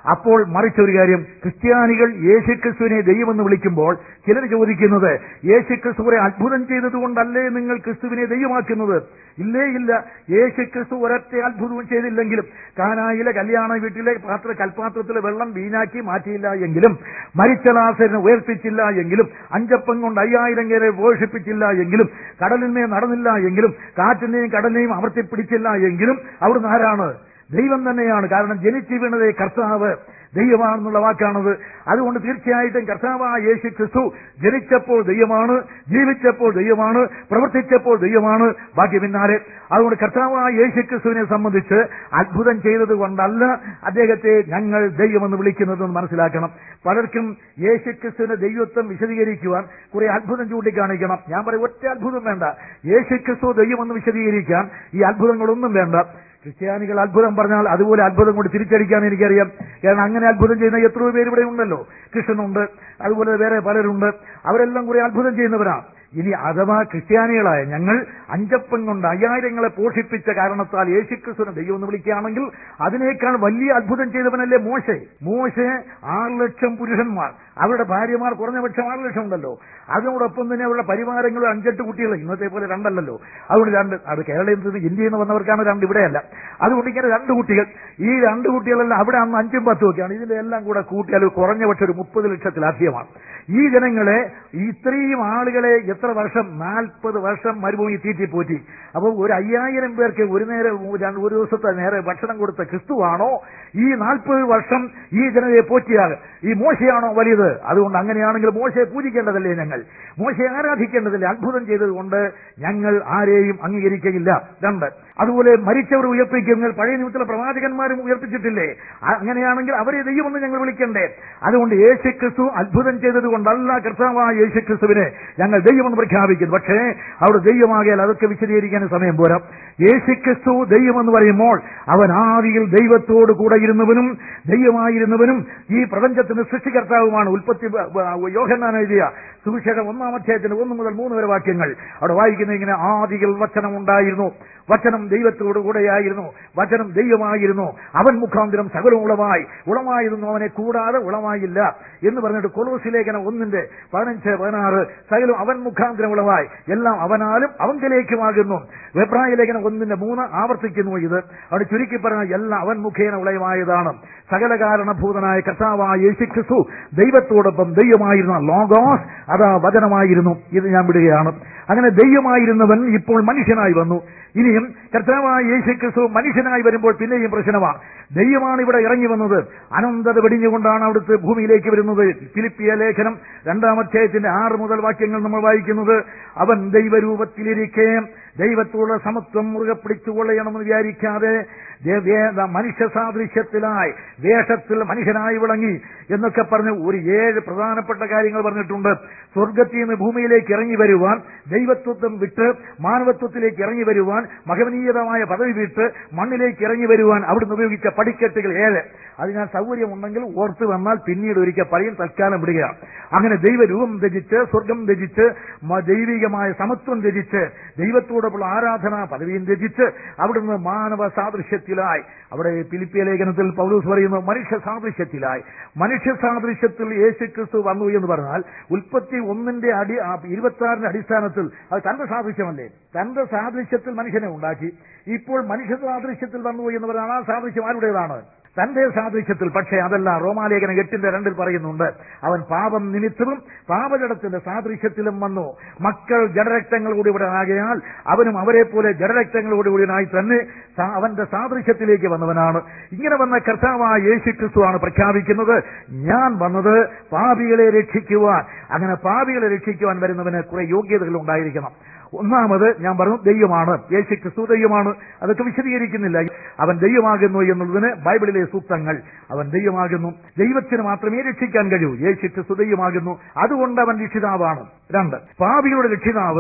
S1: അപ്പോൾ മറിച്ചൊരു കാര്യം ക്രിസ്ത്യാനികൾ യേശുക്രിസ്തുവിനെ ദൈവമെന്ന് വിളിക്കുമ്പോൾ ചിലർ ചോദിക്കുന്നത് യേശുക്രിസ്തുവരെ അത്ഭുതം ചെയ്തതുകൊണ്ടല്ലേ നിങ്ങൾ ക്രിസ്തുവിനെ ദൈവമാക്കുന്നത് ഇല്ലേ ഇല്ല യേശുക്രിസ്തു ഒരൊറ്റ അത്ഭുതവും ചെയ്തില്ലെങ്കിലും കാനായിലെ കല്യാണ വീട്ടിലെ പാത്ര കൽപാത്രത്തിലെ വെള്ളം വീഞ്ഞാക്കി മാറ്റിയില്ല എങ്കിലും മരിച്ച ലാസരിനെ ഉയർപ്പിച്ചില്ല എങ്കിലും അഞ്ചപ്പം കൊണ്ട് അയ്യായിരം പേരെ പോഷിപ്പിച്ചില്ല എങ്കിലും കടലിന്മേൽ നടന്നില്ല എങ്കിലും കാറ്റിനെയും കടലിനെയും അമർത്തിപ്പിടിച്ചില്ല എങ്കിലും അവിടുന്ന് ആരാണ് ദൈവം തന്നെയാണ് കാരണം ജനിച്ചു വീണതേ കർത്താവ് ദൈവമാണെന്നുള്ള വാക്കാണത് അതുകൊണ്ട് തീർച്ചയായിട്ടും കർത്താവായ യേശു ക്രിസ്തു ജനിച്ചപ്പോൾ ദൈവമാണ് ജീവിച്ചപ്പോൾ ദൈവമാണ് പ്രവർത്തിച്ചപ്പോൾ ദൈവമാണ് ബാക്കി പിന്നാലെ അതുകൊണ്ട് കർത്താവായ യേശു ക്രിസ്തുവിനെ സംബന്ധിച്ച് അത്ഭുതം ചെയ്തത് കൊണ്ടല്ല അദ്ദേഹത്തെ ഞങ്ങൾ ദൈവമെന്ന് വിളിക്കുന്നതെന്ന് മനസ്സിലാക്കണം പലർക്കും യേശു ക്രിസ്തുവിന്റെ ദൈവത്വം വിശദീകരിക്കുവാൻ കുറെ അത്ഭുതം ചൂണ്ടിക്കാണിക്കണം ഞാൻ പറയും ഒറ്റ അത്ഭുതം വേണ്ട യേശു ക്രിസ്തു ദൈവമെന്ന് വിശദീകരിക്കാൻ ഈ അത്ഭുതങ്ങളൊന്നും വേണ്ട ക്രിസ്ത്യാനികൾ അത്ഭുതം പറഞ്ഞാൽ അതുപോലെ അത്ഭുതം കൊണ്ട് തിരിച്ചടിക്കാൻ എനിക്കറിയാം കാരണം അങ്ങനെ അത്ഭുതം ചെയ്യുന്ന എത്രയോ പേര് ഇവിടെ ഉണ്ടല്ലോ കൃഷ്ണനുണ്ട് അതുപോലെ വേറെ പലരുണ്ട് അവരെല്ലാം കുറെ അത്ഭുതം ചെയ്യുന്നവരാണ് ഇനി അഥവാ ക്രിസ്ത്യാനികളായ ഞങ്ങൾ അഞ്ചപ്പം കൊണ്ട് അയ്യായിരങ്ങളെ പോഷിപ്പിച്ച കാരണത്താൽ യേശുക്രിസ്തുവിനെ ദൈവം എന്ന് വിളിക്കുകയാണെങ്കിൽ അതിനേക്കാൾ വലിയ അത്ഭുതം ചെയ്തവനല്ലേ മോശെ മോശെ ആറ് ലക്ഷം പുരുഷന്മാർ അവരുടെ ഭാര്യമാർ കുറഞ്ഞ പക്ഷം ആറ് ലക്ഷം ഉണ്ടല്ലോ അതിനോടൊപ്പം തന്നെ അവരുടെ പരിവാരങ്ങൾ അഞ്ചെട്ട് കുട്ടികൾ ഇന്നത്തെ പോലെ രണ്ടല്ലല്ലോ അതുകൊണ്ട് രണ്ട് അത് കേരളത്തിൽ നിന്ന് ഇന്ത്യയിൽ നിന്ന് വന്നവർക്കാണ് രണ്ട് ഇവിടെയല്ല അതുകൊണ്ട് ഇങ്ങനെ രണ്ട് കുട്ടികൾ ഈ രണ്ട് കുട്ടികളെല്ലാം അവിടെ അന്ന് അഞ്ചും പത്തും ഒക്കെയാണ് ഇതിന്റെ എല്ലാം കൂടെ കൂട്ടിയാൽ കുറഞ്ഞ പക്ഷം ഒരു മുപ്പത് ലക്ഷത്തിലധികമാണ് ഈ ജനങ്ങളെ ഇത്രയും ആളുകളെ എത്ര വർഷം നാൽപ്പത് വർഷം മരുഭൂമി തീറ്റി പോറ്റി അപ്പോൾ ഒരു അയ്യായിരം പേർക്ക് ഒരു നേരം രണ്ട് ഒരു ദിവസത്തെ നേരെ ഭക്ഷണം കൊടുത്ത ക്രിസ്തുവാണോ ഈ നാൽപ്പത് വർഷം ഈ ജനതയെ പോറ്റിയാൽ ഈ മോശയാണോ വലുത് അതുകൊണ്ട് അങ്ങനെയാണെങ്കിൽ മോശയെ പൂജിക്കേണ്ടതല്ലേ ഞങ്ങൾ മോശയെ ആരാധിക്കേണ്ടതല്ലേ അത്ഭുതം ചെയ്തതുകൊണ്ട് ഞങ്ങൾ ആരെയും അംഗീകരിക്കയില്ല രണ്ട് അതുപോലെ മരിച്ചവർ ഉയർപ്പിക്കുന്ന പഴയ നിമിത്തത്തിലെ പ്രവാചകന്മാരും ഉയർപ്പിച്ചിട്ടില്ലേ ആ- അങ്ങനെയാണെങ്കിൽ അവരെ ദൈവമെന്ന് ഞങ്ങൾ വിളിക്കണ്ടേ അതുകൊണ്ട് യേശു ക്രിസ്തു അത്ഭുതം ചെയ്തത് കൊണ്ടല്ല കർത്താവായ യേശു ക്രിസ്തുവിനെ ഞങ്ങൾ ദൈവമെന്ന് പ്രഖ്യാപിക്കുന്നു പക്ഷേ അവിടെ ദൈവമാകിയാൽ അതൊക്കെ വിശദീകരിക്കാൻ സമയം പോരാ യേശു ക്രിസ്തു ദൈവമെന്ന് പറയുമ്പോൾ അവൻ ആദിയിൽ ദൈവത്തോട് കൂടെ ഇരുന്നവനും ദൈവമായിരുന്നവനും ഈ പ്രപഞ്ചത്തിന് സൃഷ്ടികർത്താവുമാണ് ഉൽപ്പത്തി ബ- ബ- യോഹന്നാൻ എഴുതിയ സുവിശേഷം ഒന്നാം അധ്യായത്തിന്റെ ഒന്ന് മുതൽ മൂന്ന് വരെ വാക്യങ്ങൾ അവിടെ വായിക്കുന്ന ഇങ്ങനെ ആദിയിൽ വചനം ഉണ്ടായിരുന്നു വചനം ദൈവത്തോടു കൂടെയായിരുന്നു വചനം ദൈവമായിരുന്നു അവൻ മുഖാന്തരം സകലം ഉളവായി ഉളമായിരുന്നു അവനെ കൂടാതെ ഉളമായില്ല എന്ന് പറഞ്ഞിട്ട് കൊലോസി ലേഖനം ഒന്നിന്റെ പതിനഞ്ച് പതിനാറ് സകലം അവൻ മുഖാന്തരം ഉളവായി എല്ലാം അവനാലും അവങ്കലേക്കുമാകുന്നു വെബ്രായ ലേഖനം ഒന്നിന്റെ മൂന്ന് ആവർത്തിക്കുന്നു ഇത് അവിടെ ചുരുക്കി പറഞ്ഞ എല്ലാം അവൻ മുഖേന ഉളയമായതാണ് സകല കാരണഭൂതനായ കർത്താവായ യേശു ക്രിസ്തു ദൈവത്തോടൊപ്പം ദൈവമായിരുന്ന ലോഗോസ് അതാ വചനമായിരുന്നു ഇത് ഞാൻ വിടുകയാണ് അങ്ങനെ ദൈവമായിരുന്നവൻ ഇപ്പോൾ മനുഷ്യനായി വന്നു ഇനിയും കർത്താവായ യേശു ക്രിസ്തു മനുഷ്യനായി വരുമ്പോൾ പിന്നെയും പ്രശ്നമാണ് ദൈവമാണ് ഇവിടെ ഇറങ്ങി വന്നത് അനന്തത വെടിഞ്ഞുകൊണ്ടാണ് അവിടുത്തെ ഭൂമിയിലേക്ക് വരുന്നത് ഫിലിപ്പിയ ലേഖനം രണ്ടാം അധ്യായത്തിന്റെ ആറ് മുതൽ വാക്യങ്ങൾ നമ്മൾ വായിക്കുന്നത് അവൻ ദൈവരൂപത്തിലിരിക്കെ ദൈവത്തോടുള്ള സമത്വം മുറുകെ പിടിച്ചുകൊള്ളണമെന്ന് വിചാരിക്കാതെ ദേ- ദേ- മനുഷ്യ സാദൃശ്യത്തിലായി വേഷത്തിൽ മനുഷ്യനായി വിളങ്ങി എന്നൊക്കെ പറഞ്ഞ് ഒരു ഏഴ് പ്രധാനപ്പെട്ട കാര്യങ്ങൾ പറഞ്ഞിട്ടുണ്ട് സ്വർഗത്തിൽ നിന്ന് ഭൂമിയിലേക്ക് ഇറങ്ങി വരുവാൻ ദൈവത്വത്വം വിട്ട് മാനവത്വത്തിലേക്ക് ഇറങ്ങി വരുവാൻ മഹനീയതമായ പദവി വിട്ട് മണ്ണിലേക്ക് ഇറങ്ങി വരുവാൻ അവിടുന്ന് ഉപയോഗിച്ച പടിക്കെട്ടുകൾ ഏഴ് അത് ഞാൻ സൗകര്യമുണ്ടെങ്കിൽ ഓർത്ത് വന്നാൽ പിന്നീട് ഒരിക്കൽ പറയും തൽക്കാലം വിടുകയാണ് അങ്ങനെ ദൈവരൂപം ത്യജിച്ച് സ്വർഗം ത്യജിച്ച് മ- ദൈവികമായ സമത്വം ത്യജിച്ച് ദൈവത്തോടൊപ്പുള്ള ആരാധന പദവിയും ത്യജിച്ച് അവിടുന്ന് മാനവ സാദൃശ്യത്തിലായി അവിടെ ഫിലിപ്പിയ ലേഖനത്തിൽ പൗലൂസ് പറയുന്നു മനുഷ്യ സാദൃശ്യത്തിലായി മനുഷ്യ സാദൃശ്യത്തിൽ യേശു ക്രിസ്തു വന്നു എന്ന് പറഞ്ഞാൽ ഉൽപ്പത്തി ഒന്നിന്റെ അടി ഇരുപത്തി ആറിന്റെ അടിസ്ഥാനത്തിൽ അത് തന്റെ സാദൃശ്യമല്ലേ തന്റെ സാദൃശ്യത്തിൽ മനുഷ്യനെ ഉണ്ടാക്കി ഇപ്പോൾ മനുഷ്യ സാദൃശ്യത്തിൽ വന്നു എന്ന് പറഞ്ഞാൽ ആ സാദൃശ്യം ആരുടേതാണ് തന്റെ സാദൃശ്യത്തിൽ പക്ഷേ അതല്ല റോമാലേഖനം എട്ടിന്റെ രണ്ടിൽ പറയുന്നുണ്ട് അവൻ പാപം നിമിത്തവും പാപജടത്തിന്റെ സാദൃശ്യത്തിലും വന്നു മക്കൾ ജഡരക്തങ്ങളോട് ഇവിടെ ആകയാൽ അവനും അവരെ പോലെ ജഡരക്തങ്ങളോട് കൂടിയനായി തന്നെ സാ- അവന്റെ സാദൃശ്യത്തിലേക്ക് വന്നവനാണ് ഇങ്ങനെ വന്ന കർത്താവായ യേശു ക്രിസ്തുവാണ് പ്രഖ്യാപിക്കുന്നത് ഞാൻ വന്നത് പാപികളെ രക്ഷിക്കുവാൻ അങ്ങനെ പാപികളെ രക്ഷിക്കുവാൻ വരുന്നവന് കുറെ യോഗ്യതകൾ ഉണ്ടായിരിക്കണം ഒന്നാമത് ഞാൻ പറഞ്ഞു ദൈവമാണ് യേശു ക്രിസ്തു ദൈവമാണ് അതൊക്കെ വിശദീകരിക്കുന്നില്ല അവൻ ദൈവമാകുന്നു എന്നുള്ളതിന് ബൈബിളിലെ സൂക്തങ്ങൾ അവൻ ദൈവമാകുന്നു ദൈവത്തിന് മാത്രമേ രക്ഷിക്കാൻ കഴിയൂ യേശു ക്രിസ്തു ദൈവമാകുന്നു അതുകൊണ്ട് അവൻ രക്ഷിതാവാണ് രണ്ട് പാപികളുടെ രക്ഷിതാവ്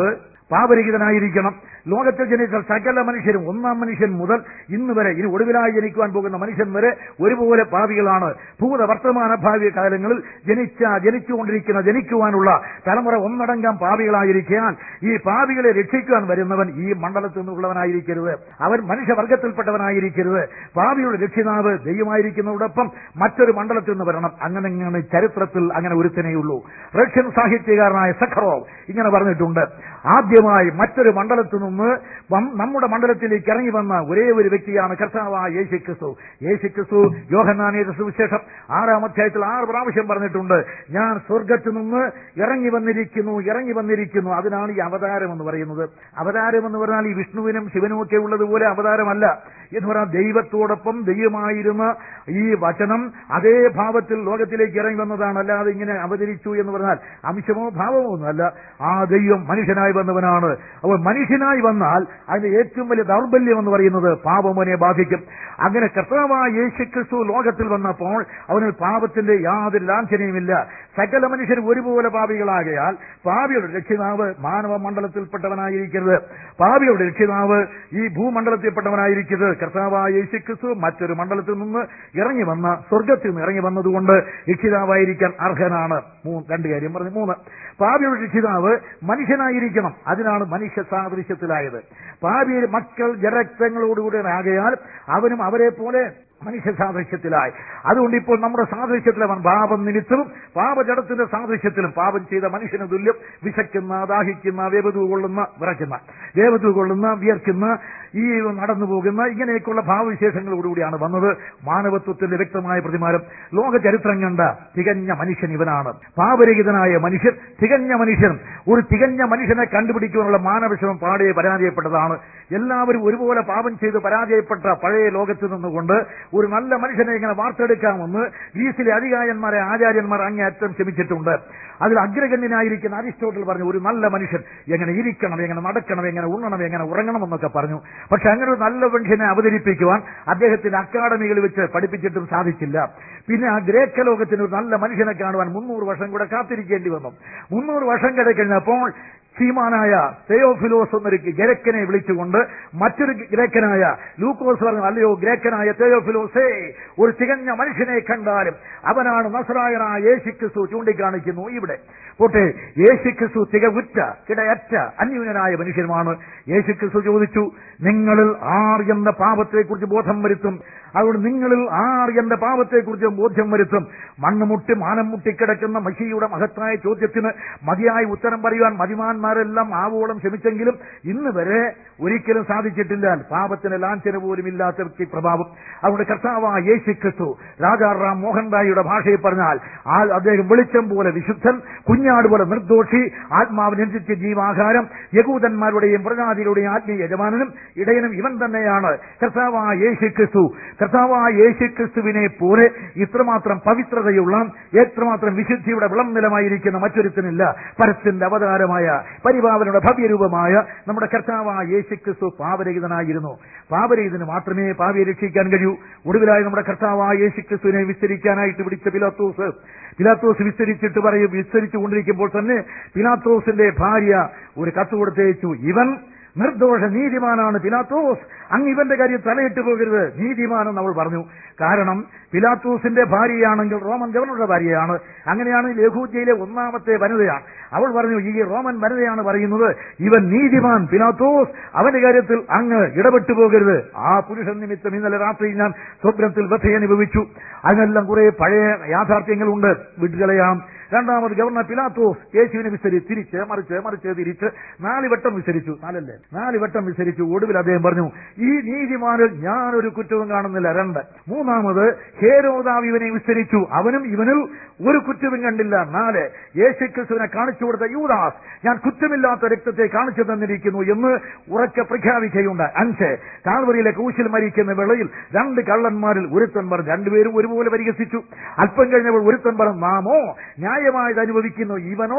S1: പാപരഹിതനായിരിക്കണം ലോകത്തിൽ ജനിച്ച സകല മനുഷ്യരും ഒന്നാം മനുഷ്യൻ മുതൽ ഇന്ന് വരെ ഇനി ഒടുവിലായി ജനിക്കുവാൻ പോകുന്ന മനുഷ്യൻ വരെ ഒരുപോലെ പാപികളാണ് ഭൂത വർത്തമാന ഭാവി കാലങ്ങളിൽ ജനിച്ച ജനിച്ചുകൊണ്ടിരിക്കുന്ന ജനിക്കുവാനുള്ള തലമുറ ഒന്നടങ്കം പാപികളായിരിക്കാൻ ഈ പാപികളെ രക്ഷിക്കുവാൻ വരുന്നവൻ ഈ മണ്ഡലത്തിൽ നിന്നുള്ളവനായിരിക്കരുത് അവൻ മനുഷ്യവർഗത്തിൽപ്പെട്ടവനായിരിക്കരുത് പാപിയുടെ രക്ഷിതാവ് ദൈവമായിരിക്കുന്നതോടൊപ്പം മറ്റൊരു മണ്ഡലത്തിൽ നിന്ന് വരണം അങ്ങനെ ഇങ്ങനെ ചരിത്രത്തിൽ അങ്ങനെ ഒരുത്തനെയുള്ളൂ റഷ്യൻ സാഹിത്യകാരനായ സഖറോവ് ഇങ്ങനെ പറഞ്ഞിട്ടുണ്ട് ആദ്യമായി മറ്റൊരു മണ്ഡലത്തിൽ നിന്ന് വം- നമ്മുടെ മണ്ഡലത്തിലേക്ക് ഇറങ്ങി വന്ന ഒരേ ഒരു വ്യക്തിയാണ് കർത്താവായ യേശു ക്രിസ്തു യേശു ക്രിസ്തു യോഹന്നാനേത സുവിശേഷം ആറാം അധ്യായത്തിൽ ആറ് പ്രാവശ്യം പറഞ്ഞിട്ടുണ്ട് ഞാൻ സ്വർഗത്തിൽ നിന്ന് ഇറങ്ങി വന്നിരിക്കുന്നു ഇറങ്ങി വന്നിരിക്കുന്നു അതിനാണ് ഈ അവതാരം എന്ന് പറയുന്നത് അവതാരം എന്ന് പറഞ്ഞാൽ ഈ വിഷ്ണുവിനും ശിവനും ഒക്കെ ഉള്ളതുപോലെ അവതാരമല്ല എന്ന് പറഞ്ഞാൽ ദൈവത്തോടൊപ്പം ദൈവമായിരുന്ന ഈ വചനം അതേ ഭാവത്തിൽ ലോകത്തിലേക്ക് ഇറങ്ങി വന്നതാണ് അല്ലാതെ ഇങ്ങനെ അവതരിച്ചു എന്ന് പറഞ്ഞാൽ അംശമോ ഭാവമോ ഒന്നുമല്ല ആ ദൈവം മനുഷ്യനായി വന്നവനാണ് അപ്പോൾ മനുഷ്യനായി വന്നാൽ അതിന്റെ ഏറ്റവും വലിയ ദൗർബല്യം എന്ന് പറയുന്നത് പാപമോനെ ബാധിക്കും അങ്ങനെ കർത്താവായ യേശുക്രിസ്തു ലോകത്തിൽ വന്നപ്പോൾ അവന് പാപത്തിന്റെ യാതൊരു ലാഞ്ചനയുമില്ല സകല മനുഷ്യർ ഒരുപോലെ പാപികളാകയാൽ പാപിയുടെ രക്ഷിതാവ് മാനവ മണ്ഡലത്തിൽപ്പെട്ടവനായിരിക്കരുത് പാപിയുടെ രക്ഷിതാവ് ഈ ഭൂമണ്ഡലത്തിൽപ്പെട്ടവനായിരിക്കരുത് കർത്താവായ യേശുക്രിസ്തു മറ്റൊരു മണ്ഡലത്തിൽ നിന്ന് ഇറങ്ങി വന്ന സ്വർഗത്തിൽ നിന്ന് ഇറങ്ങി വന്നതുകൊണ്ട് രക്ഷിതാവായിരിക്കാൻ അർഹനാണ് മൂ- രണ്ട് കാര്യം പറഞ്ഞു മൂന്ന് പാപിയുടെ രക്ഷിതാവ് മനുഷ്യനായിരിക്കണം അതിനാണ് മനുഷ്യ സാദൃശ്യത്തിലായത് പാപിയുടെ മക്കൾ ജരക്തങ്ങളോടുകൂടി ആകയാൽ അവനും അവരെ പോലെ മനുഷ്യ സാദൃശ്യത്തിലായി അതുകൊണ്ട് ഇപ്പോൾ നമ്മുടെ സാദൃശ്യത്തിൽ അവൻ പാപം നിമിത്തവും പാപജടത്തിന്റെ സാദൃശ്യത്തിലും പാപം ചെയ്ത മനുഷ്യന് തുല്യം വിശക്കുന്ന ദാഹിക്കുന്ന വേവതു കൊള്ളുന്ന വിറയ്ക്കുന്ന വേവതു കൊള്ളുന്ന വിയർക്കുന്ന ഈ നടന്നു പോകുന്ന ഇങ്ങനെയൊക്കെയുള്ള ഭാവവിശേഷങ്ങളോടുകൂടിയാണ് വന്നത് മാനവത്വത്തിന്റെ വ്യക്തമായ പ്രതിമാനം ലോക ചരിത്രം കണ്ട തികഞ്ഞ മനുഷ്യൻ ഇവനാണ് പാപരഹിതനായ മനുഷ്യൻ തികഞ്ഞ മനുഷ്യൻ ഒരു തികഞ്ഞ മനുഷ്യനെ കണ്ടുപിടിക്കുവാനുള്ള മാനവശ്രമം പാടെ പരാജയപ്പെട്ടതാണ് എല്ലാവരും ഒരുപോലെ പാപം ചെയ്ത് പരാജയപ്പെട്ട പഴയ ലോകത്ത് നിന്നുകൊണ്ട് ഒരു നല്ല മനുഷ്യനെ ഇങ്ങനെ വാർത്തെടുക്കാമെന്ന് ഗ്രീസിലെ അധികായന്മാരെ ആചാര്യന്മാർ അങ്ങേയറ്റം ശ്രമിച്ചിട്ടുണ്ട് അതിൽ അഗ്രഗണ്യനായിരിക്കുന്ന അരിസ്റ്റോട്ടിൽ പറഞ്ഞു ഒരു നല്ല മനുഷ്യൻ എങ്ങനെ ഇരിക്കണം എങ്ങനെ നടക്കണം എങ്ങനെ ഉണ്ണണം എങ്ങനെ ഉറങ്ങണം എന്നൊക്കെ പറഞ്ഞു പക്ഷെ അങ്ങനെ ഒരു നല്ല മനുഷ്യനെ അവതരിപ്പിക്കുവാൻ അദ്ദേഹത്തിന്റെ അക്കാഡമികളിൽ വെച്ച് പഠിപ്പിച്ചിട്ടും സാധിച്ചില്ല പിന്നെ ആ ഗ്രേക്ക ലോകത്തിന് ഒരു നല്ല മനുഷ്യനെ കാണുവാൻ മുന്നൂറ് വർഷം കൂടെ കാത്തിരിക്കേണ്ടി വന്നു മുന്നൂറ് വർഷം കഴിഞ്ഞപ്പോൾ സീമാനായ തെയോഫിലോസ് എന്നൊരു ഗ്രേക്കനെ വിളിച്ചുകൊണ്ട് മറ്റൊരു ഗ്രേക്കനായ ലൂക്കോസ് പറഞ്ഞു അല്ലയോ ഗ്രേക്കനായ തെയോഫിലോസേ ഒരു തികഞ്ഞ മനുഷ്യനെ കണ്ടാലും അവനാണ് നസറായനായ യേശുക്രിസ്തു ചൂണ്ടിക്കാണിക്കുന്നു ഇവിടെ പോട്ടെ യേശുക്രിസ്തു തികവുറ്റ കിടയറ്റ അന്യൂനനായ മനുഷ്യനുമാണ് യേശുക്രിസ്തു ചോദിച്ചു നിങ്ങളിൽ ആർ എന്ന പാപത്തെക്കുറിച്ച് ബോധം വരുത്തും അതുകൊണ്ട് നിങ്ങളിൽ ആർ എന്ന പാപത്തെക്കുറിച്ച് ബോധ്യം വരുത്തും മണ്ണ് മുട്ടി മാനം മുട്ടിക്കിടക്കുന്ന മഷിയുടെ മഹത്തായ ചോദ്യത്തിന് മതിയായ ഉത്തരം പറയുവാൻ മതിമാന്മാരെല്ലാം ആവോളം ശ്രമിച്ചെങ്കിലും ഇന്ന് വരെ ഒരിക്കലും സാധിച്ചിട്ടില്ല പാപത്തിന് ലാഞ്ചന പോലും ഇല്ലാത്ത വ്യക്തി പ്രഭാവം അതുകൊണ്ട് കർത്താവായ യേശു ക്രിസ്തു രാജാറാം മോഹൻ റായിയുടെ ഭാഷയിൽ പറഞ്ഞാൽ ആ അദ്ദേഹം വെളിച്ചം പോലെ വിശുദ്ധൻ കുഞ്ഞാട് പോലെ നിർദോഷി ആത്മാവിനനുസരിച്ച് ജീവാഹാരം യകൂദന്മാരുടെയും പ്രജാതികളുടെയും ആത്മീയ യജമാനനും ഇടയനും ഇവൻ തന്നെയാണ് കർത്താവായ യേശു ക്രിസ്തു കർത്താവായ യേശു ക്രിസ്തുവിനെ പോലെ ഇത്രമാത്രം പവിത്രതയുള്ള എത്രമാത്രം വിശുദ്ധിയുടെ വിളം നിലമായിരിക്കുന്ന മറ്റൊരുത്തനില്ല പരത്തിന്റെ അവതാരമായ പരിപാവനയുടെ ഭവ്യരൂപമായ നമ്മുടെ കർത്താവായ യേശു ക്രിസ്തു പാപരഹിതനായിരുന്നു പാപരഹിതന് മാത്രമേ പാപിയെ രക്ഷിക്കാൻ കഴിയൂ ഒടുവിലായി നമ്മുടെ കർത്താവായ യേശു ക്രിസ്തുവിനെ വിസ്തരിക്കാനായിട്ട് പിടിച്ച പിലാത്തോസ് പിലാത്തോസ് വിസ്തരിച്ചിട്ട് പറയും വിസ്തരിച്ചു കൊണ്ടിരിക്കുമ്പോൾ തന്നെ പിലാത്തോസിന്റെ ഭാര്യ ഒരു കത്ത് കൊടുത്തയച്ചു ഇവൻ നിർദോഷ നീതിമാനാണ് പിലാത്തോസ് അങ്ങ് ഇവന്റെ കാര്യം തലയിട്ട് പോകരുത് നീതിമാനെന്ന് അവൾ പറഞ്ഞു കാരണം പിലാത്തോസിന്റെ ഭാര്യയാണെങ്കിൽ റോമൻ ഗവർണറുടെ ഭാര്യയാണ് അങ്ങനെയാണെങ്കിൽ യഹൂദ്യയിലെ ഒന്നാമത്തെ വനിതയാണ് അവൾ പറഞ്ഞു ഈ റോമൻ വനിതയാണ് പറയുന്നത് ഇവൻ നീതിമാൻ പിലാത്തോസ് അവന്റെ കാര്യത്തിൽ അങ്ങ് ഇടപെട്ടു പോകരുത് ആ പുരുഷൻ നിമിത്തം ഇന്നലെ രാത്രി ഞാൻ സ്വപ്നത്തിൽ വ്യഥ അനുഭവിച്ചു അതിനെല്ലാം കുറെ പഴയ യാഥാർത്ഥ്യങ്ങളുണ്ട് വിട്ടുകളയാം രണ്ടാമത് ഗവർണർ പിലാത്തോസ് യേശുവിനെ വിസ്തരി തിരിച്ച് മറിച്ച് മറിച്ച് തിരിച്ച് നാല് വട്ടം വിസ്തരിച്ചു നാലല്ലേ നാല് വട്ടം വിസ്തരിച്ചു ഒടുവിൽ അദ്ദേഹം പറഞ്ഞു ഈ നീതിമാനിൽ ഞാനൊരു കുറ്റവും കാണുന്നില്ല രണ്ട് മൂന്നാമത് ഹേരോദാവ് ഇവനെ വിസ്തരിച്ചു അവനും ഇവനിൽ ഒരു കുറ്റവും കണ്ടില്ല നാല് യേശുക്രിസ്തുവിനെ കാണിച്ചു കൊടുത്ത യൂദാസ് ഞാൻ കുറ്റമില്ലാത്ത രക്തത്തെ കാണിച്ചു തന്നിരിക്കുന്നു എന്ന് ഉറക്കെ പ്രഖ്യാപിക്കുകയുണ്ട് അഞ്ച് കാൽവറിയിലെ കൂശിൽ മരിക്കുന്ന വേളയിൽ രണ്ട് കള്ളന്മാരിൽ ഒരുത്തൻ പറഞ്ഞു രണ്ടുപേരും ഒരുപോലെ പരിഹസിച്ചു അല്പം കഴിഞ്ഞപ്പോൾ ഒരുത്തൻ പറഞ്ഞു നാമോ ന്യായമായത് അനുഭവിക്കുന്നു ഇവനോ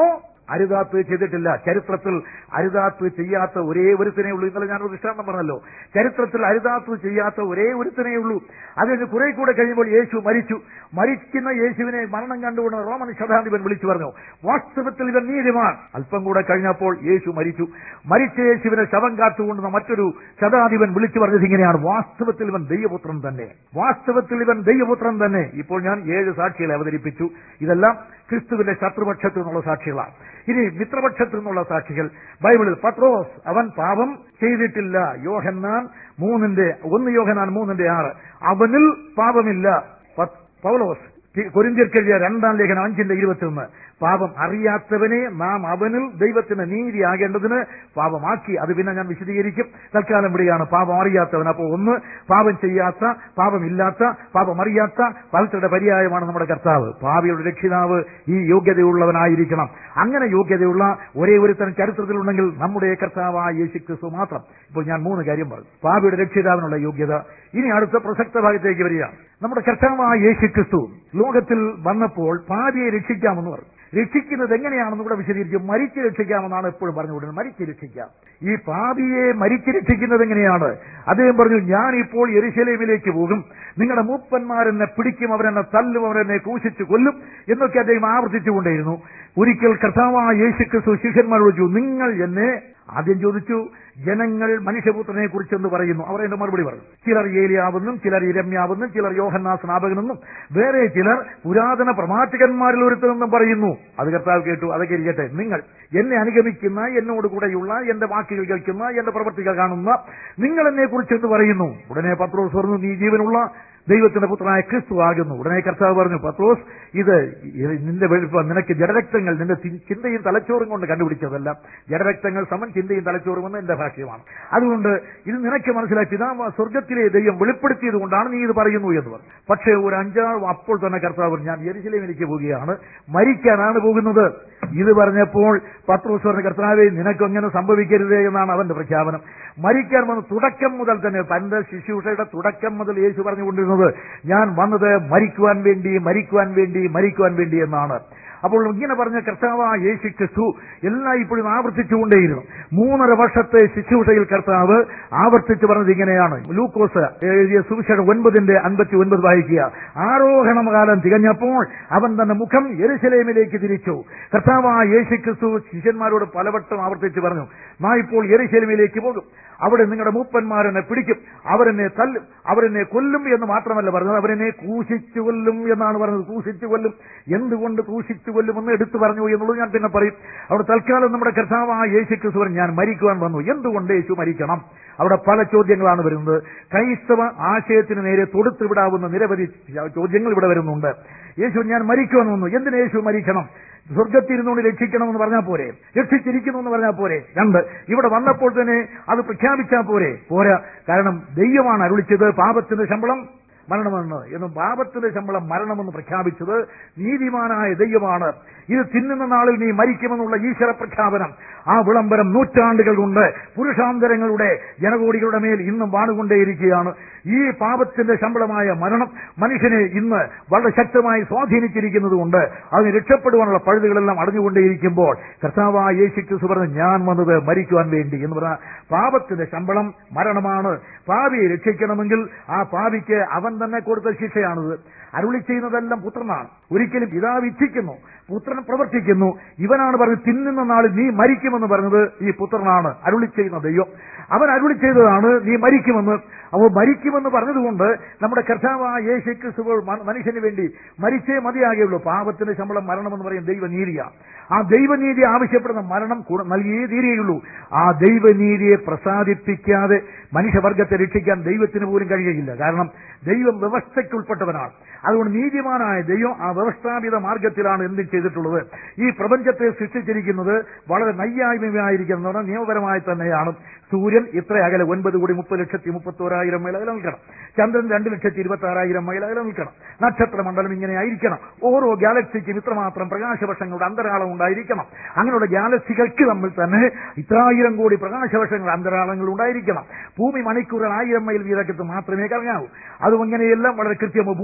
S1: അരുതാത്ത് ചെയ്തിട്ടില്ല ചരിത്രത്തിൽ അരുതാത്ത് ചെയ്യാത്ത ഒരേ ഒരുത്തിനേ ഉള്ളൂ ഇന്നലെ ഞാനൊരു ദൃഷ്ടാന്തം പറഞ്ഞല്ലോ ചരിത്രത്തിൽ അരുതാത്ത് ചെയ്യാത്ത ഒരേ ഒരുത്തിനേ ഉള്ളൂ അത് കഴിഞ്ഞ് കുറെ കൂടെ കഴിയുമ്പോൾ യേശു മരിച്ചു മരിക്കുന്ന യേശുവിനെ മരണം കണ്ടുകൊണ്ട് റോമൻ ശതാധിപൻ വിളിച്ചു പറഞ്ഞു വാസ്തവത്തിൽ ഇവൻ നീതിമാൻ അല്പം കൂടെ കഴിഞ്ഞപ്പോൾ യേശു മരിച്ചു മരിച്ച യേശുവിനെ ശവം കാത്തുകൊണ്ടുന്ന മറ്റൊരു ശതാധിപൻ വിളിച്ചു പറഞ്ഞത് ഇങ്ങനെയാണ് വാസ്തവത്തിൽ ഇവൻ ദൈവപുത്രൻ തന്നെ വാസ്തവത്തിൽ ഇവൻ ദൈവപുത്രൻ തന്നെ ഇപ്പോൾ ഞാൻ ഏഴ് സാക്ഷികളെ അവതരിപ്പിച്ചു ഇതെല്ലാം ക്രിസ്തുവിന്റെ ശത്രുപക്ഷത്തു നിന്നുള്ള സാക്ഷികളാണ് ഇനി മിത്രപക്ഷത്തു നിന്നുള്ള സാക്ഷികൾ ബൈബിളിൽ പത്രോസ് അവൻ പാപം ചെയ്തിട്ടില്ല യോഹന്നാൻ മൂന്നിന്റെ ഒന്ന് യോഹന്നാൻ മൂന്നിന്റെ ആറ് അവനിൽ പാപമില്ല പ- പൗലോസ് കൊരിന്തിയർക്കെഴുതിയ രണ്ടാം ലേഖനം അഞ്ചിന്റെ ഇരുപത്തിയൊന്ന് പാപം അറിയാത്തവനെ നാം അവനിൽ ദൈവത്തിന് നീതിയാകേണ്ടതിന് പാപമാക്കി അത് പിന്നെ ഞാൻ വിശദീകരിക്കും തൽക്കാലം ഇവിടെയാണ് പാപം അറിയാത്തവൻ അപ്പോൾ ഒന്ന് പാപം ചെയ്യാത്ത പാപമില്ലാത്ത പാപം അറിയാത്ത പലരുടെ പര്യായമാണ് നമ്മുടെ കർത്താവ് പാവിയുടെ രക്ഷിതാവ് ഈ യോഗ്യതയുള്ളവനായിരിക്കണം അങ്ങനെ യോഗ്യതയുള്ള ഒരേ ഒരുത്തൻ ചരിത്രത്തിലുണ്ടെങ്കിൽ നമ്മുടെ കർത്താവായ യേശു ക്രിസ്തു മാത്രം ഇപ്പോൾ ഞാൻ മൂന്ന് കാര്യം പറഞ്ഞു പാവിയുടെ രക്ഷിതാവിനുള്ള യോഗ്യത ഇനി അടുത്ത പ്രസക്ത ഭാഗത്തേക്ക് വരികയാണ് നമ്മുടെ കർത്താവായ യേശു ക്രിസ്തു ലോകത്തിൽ വന്നപ്പോൾ പാപിയെ രക്ഷിക്കാമെന്ന് പറഞ്ഞു രക്ഷിക്കുന്നത് എങ്ങനെയാണെന്ന് കൂടെ വിശദീകരിച്ചു മരിച്ച് രക്ഷിക്കാമെന്നാണ് എപ്പോഴും പറഞ്ഞുകൊണ്ടിരുന്നത് മരിച്ച് രക്ഷിക്കാം ഈ പാപിയെ മരിച്ച് രക്ഷിക്കുന്നത് എങ്ങനെയാണ് അദ്ദേഹം പറഞ്ഞു ഞാൻ ഇപ്പോൾ എരിശലേമിലേക്ക് പോകും നിങ്ങളുടെ മൂപ്പന്മാരെന്നെ പിടിക്കും അവരെന്നെ തല്ലും അവരെന്നെ കൂശിച്ചു കൊല്ലും എന്നൊക്കെ അദ്ദേഹം ആവർത്തിച്ചുകൊണ്ടേയിരുന്നു ഒരിക്കൽ കർത്താവായ യേശു ക്രിസ്തു ശിഷ്യന്മാരോട് ചോദിച്ചു നിങ്ങൾ എന്നെ ആദ്യം ചോദിച്ചു ജനങ്ങൾ മനുഷ്യപുത്രനെ കുറിച്ചെന്ന് പറയുന്നു അവർ എന്റെ മറുപടി പറഞ്ഞു ചിലർ ഏലിയാവെന്നും ചിലർ ഇരമ്യാവെന്നും ചിലർ യോഹന്നാ സ്നാപകനെന്നും വേറെ ചിലർ പുരാതന പ്രവാചകന്മാരിൽ ഒരുത്തനെന്നും പറയുന്നു അത് കർത്താവ് കേട്ടു അതൊക്കെ ഇരിക്കട്ടെ നിങ്ങൾ എന്നെ അനുഗമിക്കുന്ന എന്നോട് കൂടെയുള്ള എന്റെ വാക്കുകൾ കേൾക്കുന്ന എന്റെ പ്രവർത്തികൾ കാണുന്ന നിങ്ങൾ എന്നെ കുറിച്ചെന്ന് പറയുന്നു ഉടനെ പത്രോസ് പറഞ്ഞു നീ ജീവനുള്ള ദൈവത്തിന്റെ പുത്രനായ ക്രിസ്തു ആകുന്നു ഉടനെ കർത്താവ് പറഞ്ഞു പത്രോസ് ഇത് ഇത് നിന്റെ വെളുപ്പം നിനക്ക് ജഡരക്തങ്ങൾ നിന്റെ ചി- ചിന്തയും തലച്ചോറും കൊണ്ട് കണ്ടുപിടിച്ചതല്ല ജഡരക്തങ്ങൾ സമൻ ചിന്തയും തലച്ചോറും എന്ന് എന്റെ ഭാഷ്യമാണ് അതുകൊണ്ട് ഇത് നിനക്ക് മനസ്സിലായി പിതാവ് സ്വർഗത്തിലെ ദൈവം വെളിപ്പെടുത്തിയത് കൊണ്ടാണ് നീ ഇത് പറയുന്നു എന്ന് പറഞ്ഞു പക്ഷേ ഒരു അഞ്ചാറ് അപ്പോൾ തന്നെ കർത്താവ് പറഞ്ഞു, ഞാൻ യെരുശലേമിലേക്ക് പോവുകയാണ് മരിക്കാനാണ് പോകുന്നത് ഇത് പറഞ്ഞപ്പോൾ പത്രോസ് പറഞ്ഞ കർത്താവെ നിനക്കങ്ങനെ സംഭവിക്കരുതേ എന്നാണ് അവന്റെ പ്രഖ്യാപനം മരിക്കാൻ വന്ന തുടക്കം മുതൽ തന്നെ തന്റെ ശുശ്രൂഷയുടെ തുടക്കം മുതൽ യേശു പറഞ്ഞുകൊണ്ടിരുന്നത് ഞാൻ വന്നത് മരിക്കുവാൻ വേണ്ടി മരിക്കുവാൻ വേണ്ടി മരിക്കുവാൻ വേണ്ടി എന്നാണ് അപ്പോൾ ഇങ്ങനെ പറഞ്ഞ കർത്താവ് യേശു ക്രിസ്തു എല്ലാം ഇപ്പോഴും ആവർത്തിച്ചുകൊണ്ടേയിരുന്നു മൂന്നര വർഷത്തെ ശുശ്രൂഷയിൽ കർത്താവ് ആവർത്തിച്ച് പറഞ്ഞത് ഇങ്ങനെയാണ് ലൂക്കോസ് എഴുതിയ സുവിശേഷം ഒൻപതിന്റെ അൻപത്തി ഒൻപത് വായിക്കുക ആരോഹണം കാലം തികഞ്ഞപ്പോൾ അവൻ തന്റെ മുഖം യെരുശലേമിലേക്ക് തിരിച്ചു കർത്താവ് യേശു ക്രിസ്തു ശിഷ്യന്മാരോട് പലവട്ടം ആവർത്തിച്ച് പറഞ്ഞു നാ ഇപ്പോൾ യെരുശലേമിലേക്ക് പോകും അവിടെ നിങ്ങളുടെ മൂപ്പന്മാരെന്നെ പിടിക്കും അവരെന്നെ തല്ലും അവരെന്നെ കൊല്ലും എന്ന് മാത്രമല്ല പറഞ്ഞത് അവരെന്നെ ക്രൂശിച്ചു കൊല്ലും എന്നാണ് പറഞ്ഞത് ക്രൂശിച്ചു കൊല്ലും എന്തുകൊണ്ട് ക്രൂശിച്ചു കൊല്ലുമെന്ന് എടുത്തു പറഞ്ഞു എന്നുള്ളത് ഞാൻ പിന്നെ പറയും അവിടെ തൽക്കാലം നമ്മുടെ കർത്താവായ യേശു ക്രിസ്തു പറഞ്ഞു, ഞാൻ മരിക്കുവാൻ വന്നു എന്തുകൊണ്ട് യേശു മരിക്കണം അവിടെ പല ചോദ്യങ്ങളാണ് വരുന്നത് ക്രൈസ്തവ ആശയത്തിന് നേരെ തൊടുത്തു വിടാവുന്ന നിരവധി ചോദ്യങ്ങൾ ഇവിടെ വരുന്നുണ്ട് യേശു ഞാൻ മരിക്കുവാൻ വന്നു എന്തിന് യേശു മരിക്കണം സ്വർഗത്തിരുന്നുകൊണ്ട് രക്ഷിക്കണമെന്ന് പറഞ്ഞാൽ പോരെ രക്ഷിച്ചിരിക്കുന്നു എന്ന് പറഞ്ഞാൽ പോരെ രണ്ട് ഇവിടെ വന്നപ്പോൾ തന്നെ അത് പ്രഖ്യാപിച്ചാൽ പോരെ പോരാ കാരണം ദൈവമാണ് അരുളിച്ചത് പാപത്തിന്റെ ശമ്പളം മരണമെന്ന് എന്നും പാപത്തിന്റെ ശമ്പളം മരണമെന്ന് പ്രഖ്യാപിച്ചത് നീതിമാനായ ദൈവമാണ് ഇത് തിന്നുന്ന നാളിൽ നീ മരിക്കുമെന്നുള്ള ഈശ്വര പ്രഖ്യാപനം ആ വിളംബരം നൂറ്റാണ്ടുകൾ കൊണ്ട് പുരുഷാന്തരങ്ങളുടെ ജനകോടികളുടെ മേൽ ഇന്നും വാണുകൊണ്ടേയിരിക്കുകയാണ് ഈ പാപത്തിന്റെ ശമ്പളമായ മരണം മനുഷ്യനെ ഇന്ന് വളരെ ശക്തമായി സ്വാധീനിച്ചിരിക്കുന്നത് കൊണ്ട് അതിന് രക്ഷപ്പെടുവാനുള്ള പഴുതുകളെല്ലാം അടഞ്ഞുകൊണ്ടേയിരിക്കുമ്പോൾ കർത്താവായ യേശു ക്രിസ്തു പറഞ്ഞു ഞാൻ വന്നത് മരിക്കുവാൻ വേണ്ടി എന്ന് പറഞ്ഞാൽ പാപത്തിന്റെ ശമ്പളം മരണമാണ് പാപിയെ രക്ഷിക്കണമെങ്കിൽ ആ പാപിക്ക് അവൻ തന്നെ കൊടുത്ത ശിക്ഷയാണിത് അരുളി ചെയ്യുന്നതെല്ലാം പുത്രനാണ് ഒരിക്കലും പിതാവ് ഇച്ഛിക്കുന്നു പുത്രൻ പ്രവർത്തിക്കുന്നു ഇവനാണ് പറഞ്ഞത് തിന്നുന്ന നാളിൽ നീ മരിക്കുമെന്ന് പറഞ്ഞത് ഈ പുത്രനാണ് അരുളി ചെയ്യുന്ന ദൈവം അവൻ അരുളി ചെയ്തതാണ് നീ മരിക്കുമെന്ന് അപ്പോൾ മരിക്കുമെന്ന് പറഞ്ഞതുകൊണ്ട് നമ്മുടെ കർത്താവായ യേശു ക്രിസ്തുവോൾ മ- മനുഷ്യന് വേണ്ടി മരിച്ചേ മതിയാകുള്ളൂ പാപത്തിന്റെ ശമ്പളം മരണമെന്ന് പറയും ദൈവനീതിയാണ് ആ ദൈവനീതി ആവശ്യപ്പെടുന്ന മരണം കൂടെ- നൽകിയേ തീരുകയുള്ളൂ ആ ദൈവനീതിയെ പ്രസാദിപ്പിക്കാതെ മനുഷ്യവർഗത്തെ രക്ഷിക്കാൻ ദൈവത്തിന് പോലും കഴിയുകയില്ല കാരണം ദൈവം വ്യവസ്ഥയ്ക്കുൾപ്പെട്ടവനാണ് അതുകൊണ്ട് നീതിമാനായ ദൈവം ആ വ്യവസ്ഥാപിത മാർഗത്തിലാണ് എന്തും ചെയ്തിട്ടുള്ളത് ഈ പ്രപഞ്ചത്തെ സൃഷ്ടിച്ചിരിക്കുന്നത് വളരെ നൈയായ്മയായിരിക്കുന്ന നിയമപരമായി തന്നെയാണ് സൂര്യൻ ഇത്ര അകലെ ഒൻപത് കോടി മുപ്പത് ലക്ഷത്തി മുപ്പത്തോരായിരം മൈൽ അകലെ നിൽക്കണം ചന്ദ്രൻ രണ്ട് ലക്ഷത്തി ഇരുപത്തി ആറായിരം മൈൽ അകലെ നിൽക്കണം നക്ഷത്രമണ്ഡലം ഇങ്ങനെ ആയിരിക്കണം ഓരോ ഗാലക്സിക്കും ഇത്രമാത്രം പ്രകാശവർഷങ്ങളുടെ അന്തരാളം ഉണ്ടായിരിക്കണം അങ്ങനെയുള്ള ഗാലക്സികൾക്ക് തമ്മിൽ തന്നെ ഇത്രായിരം കോടി പ്രകാശവർഷങ്ങൾ അന്തരാളങ്ങൾ ഉണ്ടായിരിക്കണം ഭൂമി മണിക്കൂറിൽ ആയിരം മൈൽ വീതക്കത്ത് മാത്രമേ കറങ്ങാവൂ അതും അങ്ങനെയെല്ലാം വളരെ കൃത്യമോ ഭൂമിക്ക്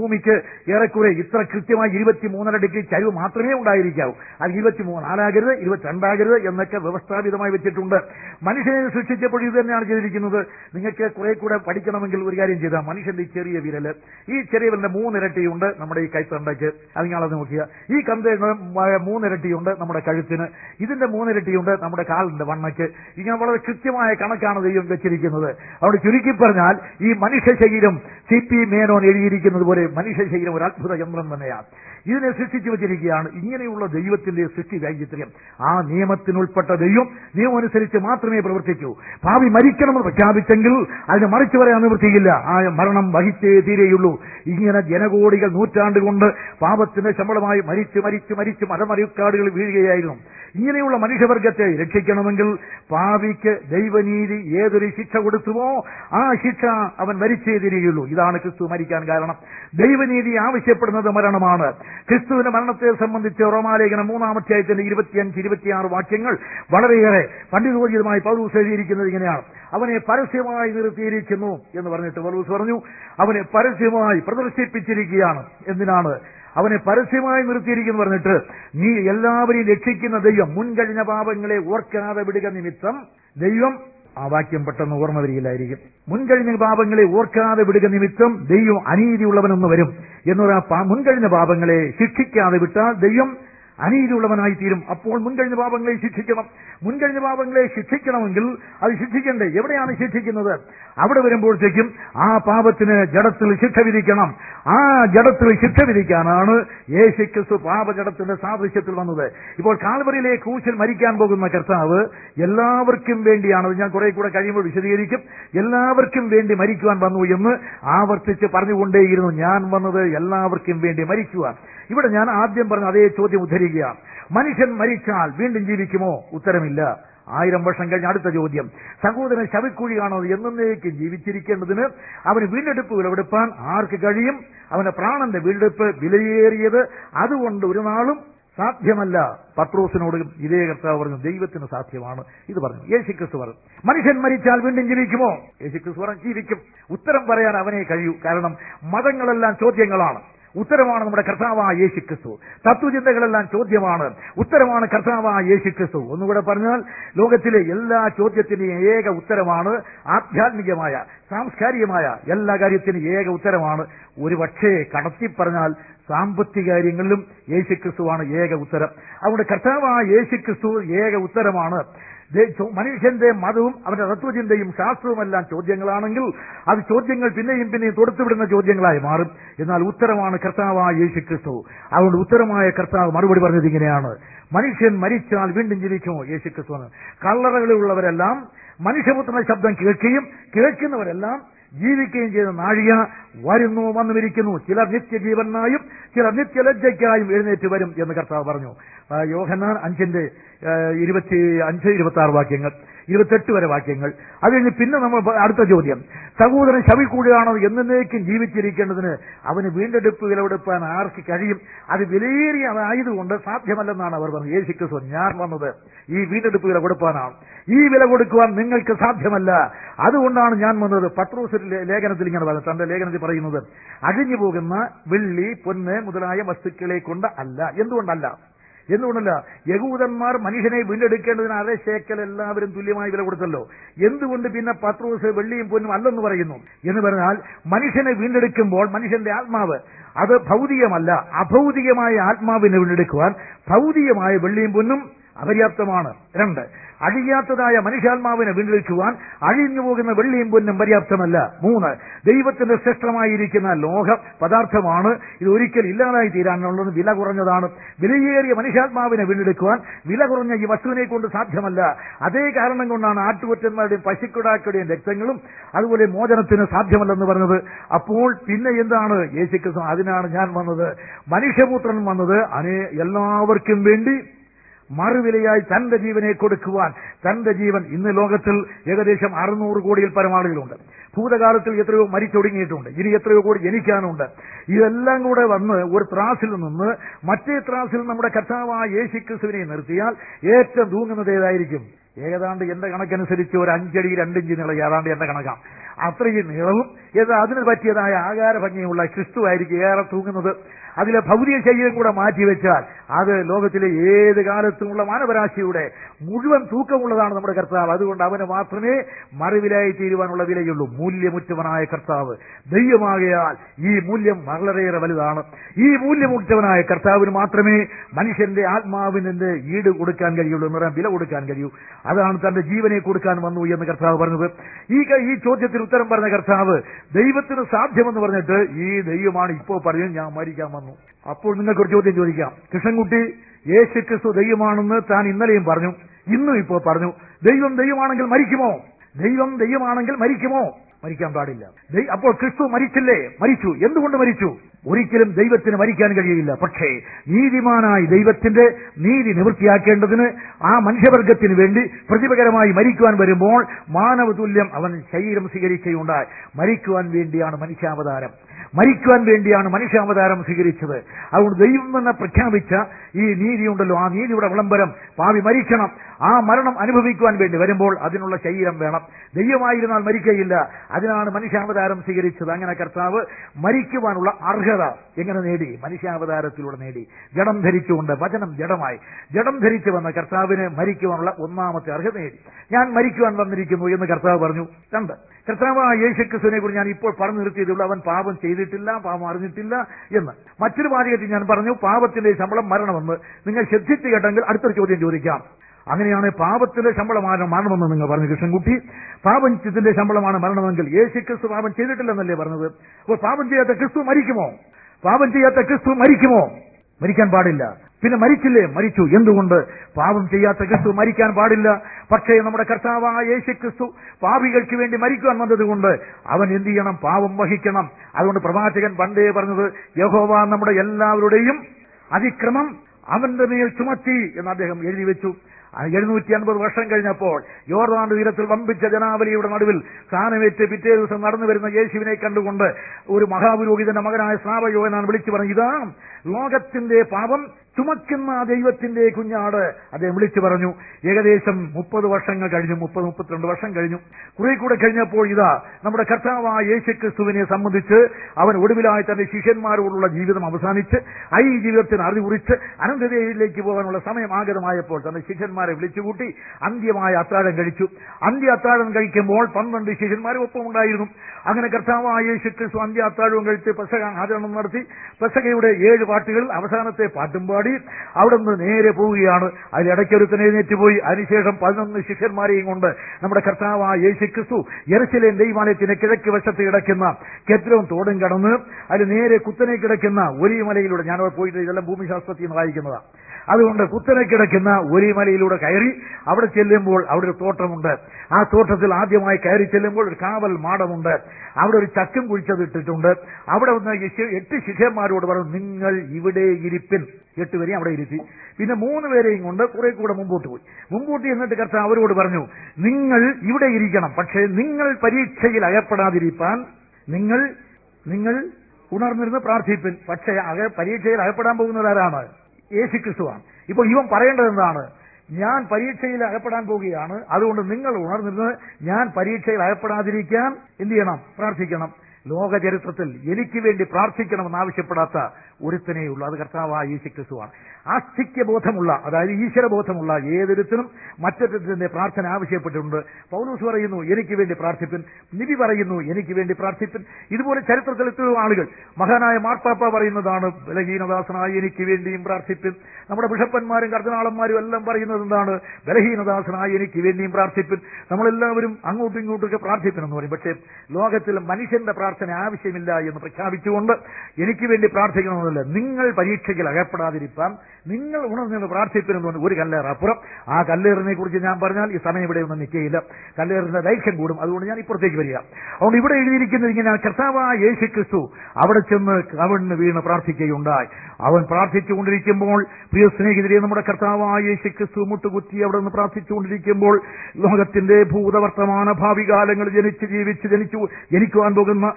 S1: ഏറെക്കുറെ ഇത്ര കൃത്യമായി ഇരുപത്തിമൂന്നര ഡിഗ്രി ചരിവ് മാത്രമേ ഉണ്ടായിരിക്കാവൂ അത് ഇരുപത്തിമൂന്നാലാകരുത് ഇരുപത്തിരണ്ടാകരുത് എന്നൊക്കെ വ്യവസ്ഥാപിതമായി വെച്ചിട്ടുണ്ട് മനുഷ്യനെ സൃഷ്ടിച്ചപ്പോൾ ഇത് തന്നെയാണ് ചെയ്തിരിക്കുന്നത് നിങ്ങൾക്ക് കുറെ കൂടെ പഠിക്കണമെങ്കിൽ ഒരു കാര്യം ചെയ്താൽ മനുഷ്യന്റെ ഈ ചെറിയ വിരല് ഈ ചെറിയ വിരലിന്റെ മൂന്നിരട്ടിയുണ്ട് നമ്മുടെ ഈ കൈത്തണ്ടയ്ക്ക് അത് നിങ്ങളത് നോക്കിയ ഈ കന്തയുടെ മ- മൂന്നിരട്ടിയുണ്ട് നമ്മുടെ കഴുത്തിന് ഇതിന്റെ മൂന്നിരട്ടിയുണ്ട് നമ്മുടെ കാലിന്റെ വണ്ണയ്ക്ക് ഇങ്ങനെ വളരെ കൃത്യമായ കണക്കാണ് ദൈവം വെച്ചിരിക്കുന്നത് അവിടെ ചുരുക്കി പറഞ്ഞാൽ ഈ മനുഷ്യ ശരീരം സി പി മേനോൻ എഴുതിയിരിക്കുന്നത് പോലെ മനുഷ്യ ശരീരം ഒരു അത്ഭുത യന്ത്രം തന്നെയാണ് ഇതിനെ സൃഷ്ടിച്ചു വെച്ചിരിക്കുകയാണ് ഇങ്ങനെയുള്ള ദൈവത്തിന്റെ സൃഷ്ടി വൈചിത്ര്യം ആ നിയമത്തിനുൾപ്പെട്ട ദൈവം നിയമം അനുസരിച്ച് മാത്രമേ പ്രവർത്തിക്കൂ ഭാവി മരിക്കണമെന്ന് പ്രഖ്യാപിച്ചെങ്കിൽ അതിനെ മറിച്ചു പറയാൻ നിവൃത്തിയില്ല ആ മരണം വഹിച്ചേ തീരെയുള്ളൂ ഇങ്ങനെ ജനകോടികൾ നൂറ്റാണ്ട് കൊണ്ട് പാപത്തിന്റെ ശമ്പളമായി മരിച്ച് മരിച്ച് മരിച്ച് മരമറിക്കാടുകൾ വീഴുകയായിരുന്നു ഇങ്ങനെയുള്ള മനുഷ്യവർഗത്തെ രക്ഷിക്കണമെങ്കിൽ പാവിക്ക് ദൈവനീതി ഏതൊരു ശിക്ഷ കൊടുത്തുവോ ആ ശിക്ഷ അവൻ മരിച്ചേ തിരിയുള്ളൂ ഇതാണ് ക്രിസ്തു മരിക്കാൻ കാരണം ദൈവനീതി ആവശ്യപ്പെടുന്നത് മരണമാണ് ക്രിസ്തുവിന്റെ മരണത്തെ സംബന്ധിച്ച് റോമാലേഖനം മൂന്നാമധ്യായത്തിന്റെ ഇരുപത്തിയഞ്ച് ഇരുപത്തിയാറ് വാക്യങ്ങൾ വളരെയേറെ പണ്ഡിതോചിതമായി പൗലൂസ് എഴുതിയിരിക്കുന്നത് ഇങ്ങനെയാണ് അവനെ പരസ്യമായി നിർത്തിയിരിക്കുന്നു എന്ന് പറഞ്ഞിട്ട് പൗലൂസ് പറഞ്ഞു അവനെ പരസ്യമായി പ്രദർശിപ്പിച്ചിരിക്കുകയാണ് എന്തിനാണ് അവനെ പരസ്യമായി നിർത്തിയിരിക്കുന്നു പറഞ്ഞിട്ട് നീ എല്ലാവരെയും രക്ഷിക്കുന്ന ദൈവം മുൻകഴിഞ്ഞ പാപങ്ങളെ ഓർക്കാതെ വിടുക നിമിത്തം ദൈവം ആ വാക്യം പെട്ടെന്ന് ഓർമ്മ വരികയില്ലായിരിക്കും മുൻകഴിഞ്ഞ പാപങ്ങളെ ഓർക്കാതെ വിടുക നിമിത്തം ദൈവം അനീതിയുള്ളവനൊന്ന് വരും എന്നൊരു ആ പാ- മുൻകഴിഞ്ഞ പാപങ്ങളെ ശിക്ഷിക്കാതെ വിട്ടാൽ ദൈവം അനീതിയുള്ളവനായി തീരും അപ്പോൾ മുൻകഴിഞ്ഞ പാപങ്ങളെ ശിക്ഷിക്കണം മുൻകഴിഞ്ഞ പാപങ്ങളെ ശിക്ഷിക്കണമെങ്കിൽ അത് ശിക്ഷിക്കണ്ടേ എവിടെയാണ് ശിക്ഷിക്കുന്നത് അവിടെ വരുമ്പോഴത്തേക്കും ആ പാപത്തിന് ജഡത്തിൽ ശിക്ഷ വിധിക്കണം ആ ജഡത്തിൽ ശിക്ഷ വിധിക്കാനാണ് യേശുക്രിസ്തു പാപജടത്തിന്റെ സാദൃശ്യത്തിൽ വന്നത് ഇപ്പോൾ കാൽവറിയിലെ ക്രൂശിൽ മരിക്കാൻ പോകുന്ന കർത്താവ് എല്ലാവർക്കും വേണ്ടിയാണ് അത് ഞാൻ കുറെ കൂടെ കഴിയുമ്പോൾ വിശദീകരിക്കും എല്ലാവർക്കും വേണ്ടി മരിക്കുവാൻ വന്നു എന്ന് ആവർത്തിച്ച് പറഞ്ഞുകൊണ്ടേയിരുന്നു ഞാൻ വന്നത് എല്ലാവർക്കും വേണ്ടി മരിക്കുവാൻ ഇവിടെ ഞാൻ ആദ്യം പറഞ്ഞ അതേ ചോദ്യം ഉദ്ധരിക്കുകയാണ് മനുഷ്യൻ മരിച്ചാൽ വീണ്ടും ജീവിക്കുമോ ഉത്തരമില്ല ആയിരം വർഷം കഴിഞ്ഞ അടുത്ത ചോദ്യം സഹോദരൻ ശവിക്കുഴിയാണോ എന്നേക്കും ജീവിച്ചിരിക്കേണ്ടതിന് അവന് വീണ്ടെടുപ്പ് വിലവെടുപ്പാൻ ആർക്ക് കഴിയും അവന്റെ പ്രാണന്റെ വീണ്ടെടുപ്പ് വിലയേറിയത് അതുകൊണ്ട് ഒരു നാളും സാധ്യമല്ല പത്രോസിനോട് ഇതേ കർത്താവ് പറഞ്ഞു ദൈവത്തിന് സാധ്യമാണ് ഇത് പറഞ്ഞു യേശുക്രിസ്തു പറഞ്ഞു മനുഷ്യൻ മരിച്ചാൽ വീണ്ടും ജീവിക്കുമോ യേശുക്രിസ്തു പറഞ്ഞു ജീവിക്കും ഉത്തരം പറയാൻ അവനെ കഴിയൂ കാരണം മതങ്ങളെല്ലാം ചോദ്യങ്ങളാണ് ഉത്തരമാണ് നമ്മുടെ കർത്താവായ യേശു ക്രിസ്തു തത്വചിന്തകളെല്ലാം ചോദ്യമാണ് ഉത്തരമാണ് കർത്താവായ യേശു ക്രിസ്തു ഒന്നുകൂടെ പറഞ്ഞാൽ ലോകത്തിലെ എല്ലാ ചോദ്യത്തിന്റെയും ഏക ഉത്തരമാണ് ആധ്യാത്മികമായ സാംസ്കാരികമായ എല്ലാ കാര്യത്തിനും ഏക ഉത്തരമാണ് ഒരു പക്ഷേ കടത്തി പറഞ്ഞാൽ സാമ്പത്തിക കാര്യങ്ങളിലും യേശുക്രിസ്തുവാണ് ഏക ഉത്തരം അതുകൊണ്ട് കർത്താവായ യേശുക്രിസ്തു ഏക ഉത്തരമാണ് ദേ- ചോ- മനുഷ്യന്റെ മതവും അവന്റെ തത്വചിന്തയും ശാസ്ത്രവുമെല്ലാം ചോദ്യങ്ങളാണെങ്കിൽ അത് ചോദ്യങ്ങൾ പിന്നെയും പിന്നെയും തൊടുത്തുവിടുന്ന ചോദ്യങ്ങളായി മാറും എന്നാൽ ഉത്തരമാണ് കർത്താവായ യേശു ക്രിസ്തു അതുകൊണ്ട് ഉത്തരമായ കർത്താവ് മറുപടി പറഞ്ഞത് ഇങ്ങനെയാണ് മനുഷ്യൻ മരിച്ചാൽ വീണ്ടും ജീവിക്കുമോ യേശു ക്രിസ്തു എന്ന് കള്ളറകളിലുള്ളവരെല്ലാം മനുഷ്യപുത്രന്റെ ശബ്ദം കേൾക്കുകയും കേൾക്കുന്നവരെല്ലാം ജീവിക്കുകയും ചെയ്ത നാഴിക വരുന്നു വന്നുമിരിക്കുന്നു ചിലർ നിത്യജീവനായും ചിലർ നിത്യലജ്ജയ്ക്കായും എഴുന്നേറ്റ് വരും എന്ന് കർത്താവ് പറഞ്ഞു ആ, യോഹന്നാൻ അഞ്ചിന്റെ ആ, ഇരുപത്തി അഞ്ച് ഇരുപത്തി ആറ് വാക്യങ്ങൾ ഇരുപത്തെട്ട് വരെ വാക്യങ്ങൾ അത് കഴിഞ്ഞ് പിന്നെ നമ്മൾ പ- അടുത്ത ചോദ്യം സഹോദരൻ ശവിക്കൂടുകയാണോ എന്നേക്കും ജീവിച്ചിരിക്കേണ്ടതിന് അവന് വീണ്ടെടുപ്പ് വിലവെടുപ്പാൻ ആർക്ക് കഴിയും അത് വിലയേറിയതായതുകൊണ്ട് സാധ്യമല്ലെന്നാണ് അവർ പറഞ്ഞത് യേശു ക്രിസ്തു ഞാൻ വന്നത് ഈ വീണ്ടെടുപ്പ് വില കൊടുപ്പാനാണ് ഈ വില കൊടുക്കുവാൻ നിങ്ങൾക്ക് സാധ്യമല്ല അതുകൊണ്ടാണ് ഞാൻ വന്നത് പത്രോസ് ലേ- ലേഖനത്തിൽ ഇങ്ങനെ പറയുന്നത് തന്റെ ലേഖനത്തിൽ പറയുന്നത് അഴിഞ്ഞു പോകുന്ന വെള്ളി പൊന്ന് മുതലായ വസ്തുക്കളെ കൊണ്ട് അല്ല എന്തുകൊണ്ടല്ല എന്തുകൊണ്ടല്ല യഹൂദന്മാർ മനുഷ്യനെ വീണ്ടെടുക്കേണ്ടതിന് അര ശേക്കൽ എല്ലാവരും തുല്യമായി വില കൊടുത്തല്ലോ എന്തുകൊണ്ട് പിന്നെ പത്രോസ് വെള്ളിയും പൊന്നും അല്ലെന്ന് പറയുന്നു എന്ന് പറഞ്ഞാൽ മനുഷ്യനെ വീണ്ടെടുക്കുമ്പോൾ മനുഷ്യന്റെ ആത്മാവ് അത് ഭൗതികമല്ല അഭൗതികമായ ആത്മാവിനെ വീണ്ടെടുക്കുവാൻ ഭൗതികമായ വെള്ളിയും പൊന്നും അപര്യാപ്തമാണ് രണ്ട് അഴിയാത്തതായ മനുഷ്യാത്മാവിനെ വീണ്ടെടുക്കുവാൻ അഴിഞ്ഞു പോകുന്ന വെള്ളിയും പൊന്നും പര്യാപ്തമല്ല മൂന്ന് ദൈവത്തിന്റെ ശ്രേഷ്ഠമായിരിക്കുന്ന ലോക പദാർത്ഥമാണ് ഇത് ഒരിക്കൽ ഇല്ലാതായി തീരാനുള്ളത് വില കുറഞ്ഞതാണ് വിലയേറിയ മനുഷ്യാത്മാവിനെ വീണ്ടെടുക്കുവാൻ വില കുറഞ്ഞ ഈ വസ്തുവിനെ കൊണ്ട് സാധ്യമല്ല അതേ കാരണം കൊണ്ടാണ് ആട്ടുകൊറ്റന്മാരുടെയും പശുക്കിടാക്കളുടെയും രക്തങ്ങളും അതുപോലെ മോചനത്തിന് സാധ്യമല്ലെന്ന് പറഞ്ഞത് അപ്പോൾ പിന്നെ എന്താണ് യേശുക്രിസ്തു അതിനാണ് ഞാൻ വന്നത് മനുഷ്യപുത്രൻ വന്നത് അനേ എല്ലാവർക്കും വേണ്ടി മറുവിലയായി തന്റെ ജീവനെ കൊടുക്കുവാൻ തന്റെ ജീവൻ ഇന്ന് ലോകത്തിൽ ഏകദേശം അറുന്നൂറ് കോടിയിൽ പരം ആളുകളുണ്ട് ഭൂതകാലത്തിൽ എത്രയോ മരിച്ചൊടുങ്ങിയിട്ടുണ്ട് ഇനി എത്രയോ കോടി ജനിക്കാനുണ്ട് ഇതെല്ലാം കൂടെ വന്ന് ഒരു ത്രാസിൽ നിന്ന് മറ്റേ ത്രാസിൽ നമ്മുടെ കർത്താവായ യേശു ക്രിസ്തുവിനെ നിർത്തിയാൽ ഏറ്റവും തൂങ്ങുന്നത് ഏതായിരിക്കും ഏതാണ്ട് എന്റെ കണക്കനുസരിച്ച് ഒരു അഞ്ചടി രണ്ടിഞ്ച് നീളം ഏതാണ്ട് എന്റെ കണക്കാം അത്രയും നീളവും എന്നാൽ അതിന് പറ്റിയതായ ആകാര ഭംഗിയുള്ള ക്രിസ്തുവായിരിക്കും ഏറെ തൂങ്ങുന്നത് അതിലെ ഭൗതിക ശരീരം കൂടെ മാറ്റിവെച്ചാൽ അത് ലോകത്തിലെ ഏത് കാലത്തുമുള്ള മാനവരാശിയുടെ മുഴുവൻ തൂക്കമുള്ളതാണ് നമ്മുടെ കർത്താവ് അതുകൊണ്ട് അവന് മാത്രമേ മറിവിലായി തീരുവാനുള്ള വിലയുള്ളൂ മൂല്യമുറ്റവനായ കർത്താവ് ദൈവമാകയാൽ ഈ മൂല്യം വളരെയേറെ വലുതാണ് ഈ മൂല്യമുറ്റവനായ കർത്താവിന് മാത്രമേ മനുഷ്യന്റെ ആത്മാവിന് ഈട് കൊടുക്കാൻ കഴിയുള്ളൂ എന്ന് പറയാൻ വില കൊടുക്കാൻ കഴിയൂ അതാണ് തന്റെ ജീവനെ കൊടുക്കാൻ വന്നു എന്ന് കർത്താവ് പറഞ്ഞത് ഈ ക- ഈ ചോദ്യത്തിന് ഉത്തരം പറഞ്ഞ കർത്താവ് ദൈവത്തിന് സാധ്യമെന്ന് പറഞ്ഞിട്ട് ഈ ദൈവമാണ് ഇപ്പോൾ പറയുന്നത് ഞാൻ മരിക്കാൻ വന്നു അപ്പോൾ നിങ്ങൾക്ക് ഒരു ചോദ്യം ചോദിക്കാം കൃഷ്ണൻകുട്ടി യേശു ക്രിസ്തു ദൈവമാണെന്ന് താൻ ഇന്നലെയും പറഞ്ഞു ഇന്നും ഇപ്പോൾ പറഞ്ഞു ദൈവം ദൈവമാണെങ്കിൽ മരിക്കുമോ ദൈവം ദൈവമാണെങ്കിൽ മരിക്കുമോ മരിക്കാൻ പാടില്ല ദൈ- അപ്പോൾ ക്രിസ്തു മരിച്ചില്ലേ മരിച്ചു എന്തുകൊണ്ട് മരിച്ചു ഒരിക്കലും ദൈവത്തിന് മരിക്കാൻ കഴിയില്ല പക്ഷേ നീതിമാനായി ദൈവത്തിന്റെ നീതി നിവൃത്തിയാക്കേണ്ടതിന് ആ മനുഷ്യവർഗത്തിന് വേണ്ടി പ്രതിപകരമായി മരിക്കുവാൻ വരുമ്പോൾ മാനവതുല്യം അവൻ ശരീരം സ്വീകരിക്കുകയുണ്ടായി മരിക്കുവാൻ വേണ്ടിയാണ് മനുഷ്യാവതാരം മരിക്കുവാൻ വേണ്ടിയാണ് മനുഷ്യാവതാരം സ്വീകരിച്ചത് അതുകൊണ്ട് ദൈവം തന്നെ പ്രഖ്യാപിച്ച ഈ നീതിയുണ്ടല്ലോ ആ നീതിയുടെ വിളംബരം പാവി മരിക്കണം ആ മരണം അനുഭവിക്കുവാൻ വേണ്ടി വരുമ്പോൾ അതിനുള്ള ശരീരം വേണം ദൈവമായിരുന്നാൽ മരിക്കയില്ല അതിനാണ് മനുഷ്യാവതാരം സ്വീകരിച്ചത് അങ്ങനെ കർത്താവ് മരിക്കുവാനുള്ള അർഹത എങ്ങനെ നേടി മനുഷ്യാവതാരത്തിലൂടെ നേടി ജഡം ധരിച്ചുകൊണ്ട് വചനം ജഡമായി ജഡം ധരിച്ചു വന്ന കർത്താവിന് മരിക്കുവാനുള്ള ഒന്നാമത്തെ അർഹത നേടി ഞാൻ മരിക്കുവാൻ വന്നിരിക്കുന്നു എന്ന് കർത്താവ് പറഞ്ഞു രണ്ട് കർത്താവ് ആ യേശുക്രിസ്തുവിനെ കുറിച്ച് ഞാൻ ഇപ്പോൾ പറഞ്ഞു നിർത്തിയതുള്ളൂ അവൻ പാപം ചെയ്തിട്ടില്ല പാപം അറിഞ്ഞിട്ടില്ല എന്ന് മറ്റൊരു വാചകത്തിൽ ഞാൻ പറഞ്ഞു പാപത്തിന്റെ ശമ്പളം മരണമെന്ന് നിങ്ങൾ ശ്രദ്ധിച്ചു കേട്ടെങ്കിൽ അടുത്തൊരു ചോദ്യം ചോദിക്കാം അങ്ങനെയാണ് പാപത്തിന്റെ ശമ്പളമാണ് മരണമെന്ന് നിങ്ങൾ പറഞ്ഞു കൃഷ്ണൻകുട്ടി പാപത്തിന്റെ ശമ്പളമാണ് മരണമെങ്കിൽ യേശു ക്രിസ്തു പാപം ചെയ്തിട്ടില്ലെന്നല്ലേ പറഞ്ഞത് അപ്പോൾ പാപം ചെയ്യാത്ത ക്രിസ്തു മരിക്കുമോ പാപം ചെയ്യാത്ത ക്രിസ്തു മരിക്കുമോ മരിക്കാൻ പാടില്ല പിന്നെ മരിച്ചില്ലേ മരിച്ചു എന്തുകൊണ്ട് പാപം ചെയ്യാത്ത ക്രിസ്തു മരിക്കാൻ പാടില്ല പക്ഷേ നമ്മുടെ കർത്താവായ യേശു ക്രിസ്തു പാപികൾക്ക് വേണ്ടി മരിക്കുവാൻ വന്നതുകൊണ്ട് അവൻ എന്ത് ചെയ്യണം പാപം വഹിക്കണം അതുകൊണ്ട് പ്രവാചകൻ പണ്ടേ പറഞ്ഞത് യഹോവ നമ്മുടെ എല്ലാവരുടെയും അതിക്രമം അവന്റെ മേൽ ചുമത്തി എന്ന് അദ്ദേഹം എഴുതി വെച്ചു എഴുന്നൂറ്റി അൻപത് വർഷം കഴിഞ്ഞപ്പോൾ യോർദാൻ തീരത്തിൽ വമ്പിച്ച ജനാവലിയുടെ നടുവിൽ സ്ഥാനമേറ്റ് പിറ്റേ ദിവസം നടന്നു വരുന്ന യേശുവിനെ കണ്ടുകൊണ്ട് ഒരു മഹാപുരോഹിതന്റെ മകനായ സ്നാപയോനാണ് വിളിച്ചു പറഞ്ഞു ഇതാ ലോകത്തിന്റെ പാപം ചുമക്കുന്ന ദൈവത്തിന്റെ കുഞ്ഞാട് അദ്ദേഹം വിളിച്ചു പറഞ്ഞു ഏകദേശം മുപ്പത് വർഷങ്ങൾ കഴിഞ്ഞു മുപ്പത് മുപ്പത്തിരണ്ട് വർഷം കഴിഞ്ഞു കുറെ കൂടെ കഴിഞ്ഞപ്പോൾ ഇതാ നമ്മുടെ കർത്താവായ യേശു ക്രിസ്തുവിനെ സംബന്ധിച്ച് അവൻ ഒടുവിലായി തന്റെ ശിഷ്യന്മാരോടുള്ള ജീവിതം അവസാനിച്ച് ആ ഈ ജീവിതത്തിന് അറിവുറിച്ച് അനന്തതയിലേക്ക് പോകാനുള്ള സമയം ആഗതമായപ്പോൾ തന്റെ ശിഷ്യന്മാരെ വിളിച്ചുകൂട്ടി അന്ത്യമായ അത്താഴം കഴിച്ചു അന്ത്യ അത്താഴം കഴിക്കുമ്പോൾ പന്ത്രണ്ട് ശിഷ്യന്മാരും ഒപ്പം ഉണ്ടായിരുന്നു അങ്ങനെ കർത്താവായ യേശു ക്രിസ്തു അന്ത്യ അത്താഴവും കഴിച്ച് പെസക ആചരണം നടത്തി പെസകയുടെ ഏഴ് പാട്ടുകൾ അവസാനത്തെ പാട്ടും പാടി അവിടെ നിന്ന് നേരെ പോവുകയാണ് അതിലിടയ്ക്കൊരുത്തൻ എഴുന്നേറ്റ് പോയി അതിനുശേഷം പതിനൊന്ന് ശിഷ്യന്മാരെയും കൊണ്ട് നമ്മുടെ കർത്താവായ യേശു ക്രിസ്തു യെറുശലേം ദൈവാലയത്തിന് കിഴക്ക് വശത്ത് കിടക്കുന്ന കെത്രവും തോടും കടന്ന് അതിൽ നേരെ കുത്തനെ കിടക്കുന്ന ഒലിമലയിലൂടെ ഞാൻ അവിടെ പോയിട്ട് ഇതെല്ലാം ഭൂമിശാസ്ത്രത്തിൽ നിന്ന് വായിക്കുന്നതാണ് അതുകൊണ്ട് കുത്തനെ കിടക്കുന്ന ഒലിമലയിലൂടെ കയറി അവിടെ ചെല്ലുമ്പോൾ അവിടെ ഒരു തോട്ടമുണ്ട് ആ തോട്ടത്തിൽ ആദ്യമായി കയറി ചെല്ലുമ്പോൾ ഒരു കാവൽ മാടമുണ്ട് അവിടെ ഒരു ചക്കും കുഴിച്ചതിട്ടിട്ടുണ്ട് അവിടെ വന്ന് യേശു എട്ട് ശിഷ്യന്മാരോട് പറഞ്ഞു നിങ്ങൾ ഇവിടെ ഇരിപ്പിൻ എട്ട് പേരെയും അവിടെ ഇരുത്തി പിന്നെ മൂന്ന് പേരെയും കൊണ്ട് കുറെ കൂടെ മുമ്പോട്ട് പോയി മുമ്പോട്ട് എന്നിട്ട് കർത്താവ് അവരോട് പറഞ്ഞു നിങ്ങൾ ഇവിടെ ഇരിക്കണം പക്ഷേ നിങ്ങൾ പരീക്ഷയിൽ അകപ്പെടാതിരിക്കാൻ നിങ്ങൾ നിങ്ങൾ ഉണർന്നിരുന്ന് പ്രാർത്ഥിപ്പിൻ പക്ഷേ അക പരീക്ഷയിൽ അകപ്പെടാൻ പോകുന്നത് ആരാണ് യേശു ക്രിസ്തുവാണ് ഇപ്പോൾ ഇവൻ പറയേണ്ടത് എന്താണ് ഞാൻ പരീക്ഷയിൽ അകപ്പെടാൻ പോവുകയാണ് അതുകൊണ്ട് നിങ്ങൾ ഉണർന്നിരുന്ന് ഞാൻ പരീക്ഷയിൽ അകപ്പെടാതിരിക്കാൻ എന്ത് ചെയ്യണം പ്രാർത്ഥിക്കണം ലോക ചരിത്രത്തിൽ എനിക്ക് വേണ്ടി പ്രാർത്ഥിക്കണമെന്ന് ആവശ്യപ്പെടാത്ത ഒരുത്തനെയുള്ളൂ അത് കർത്താവായ യേശു ക്രിസ്തുവാണ് ആസ്തിക്യബോധമുള്ള അതായത് ഈശ്വരബോധമുള്ള ഏതൊരുത്തിനും മറ്റൊരുത്തിന്റെ പ്രാർത്ഥന ആവശ്യപ്പെട്ടിട്ടുണ്ട് പൗലൂസ് പറയുന്നു എനിക്ക് വേണ്ടി പ്രാർത്ഥിപ്പിൻ നിധി പറയുന്നു എനിക്ക് വേണ്ടി പ്രാർത്ഥിപ്പിൻ ഇതുപോലെ ചരിത്രത്തിൽ എത്രയോ ആളുകൾ മഹാനായ മാർപ്പാപ്പ പറയുന്നതാണ് ബലഹീനദാസനായി എനിക്ക് വേണ്ടിയും പ്രാർത്ഥിപ്പിൻ നമ്മുടെ ബിഷപ്പന്മാരും കർദിനാളന്മാരും എല്ലാം പറയുന്നത് എന്താണ് ബലഹീനദാസനായി എനിക്ക് വേണ്ടിയും പ്രാർത്ഥിപ്പിൻ നമ്മളെല്ലാവരും അങ്ങോട്ടും ഇങ്ങോട്ടും പ്രാർത്ഥിപ്പിൻ എന്ന് പറയും പക്ഷേ ലോകത്തിൽ മനുഷ്യന്റെ പ്രാർത്ഥന ആവശ്യമില്ല എന്ന് പ്രഖ്യാപിച്ചുകൊണ്ട് എനിക്ക് വേണ്ടി പ്രാർത്ഥിക്കണമെന്നില്ല നിങ്ങൾ പരീക്ഷയ്ക്ക് അകപ്പെടാതിരിക്കാൻ നിങ്ങൾ ഉണർന്നു പ്രാർത്ഥിപ്പിനെന്ന് പറഞ്ഞു ഒരു കല്ലേറ് അപ്പുറം ആ കല്ലേറിനെ കുറിച്ച് ഞാൻ പറഞ്ഞാൽ ഈ സമയം ഇവിടെ ഒന്നും നിൽക്കുകയില്ല കല്ലേറിന്റെ ദൈർഘ്യം കൂടും അതുകൊണ്ട് ഞാൻ ഇപ്പുറത്തേക്ക് വരിക അതുകൊണ്ട് ഇവിടെ എഴുതിയിരിക്കുന്നത് ഇങ്ങനെ കർത്താവായ യേശു ക്രിസ്തു അവിടെ ചെന്ന് കവിണ്ണ് വീണ് പ്രാർത്ഥിക്കുകയുണ്ടായി അവൻ പ്രാർത്ഥിച്ചുകൊണ്ടിരിക്കുമ്പോൾ പ്രിയ സ്നേഹിതരെ നമ്മുടെ കർത്താവായ യേശു ക്രിസ്തു മുട്ടുകുത്തി അവിടെ നിന്ന് പ്രാർത്ഥിച്ചുകൊണ്ടിരിക്കുമ്പോൾ ലോകത്തിന്റെ ഭൂതവർത്തമാന ഭാവി കാലങ്ങൾ ജനിച്ച് ജീവിച്ച് ജനിച്ചു ജനിക്കുവാൻ പോകുന്ന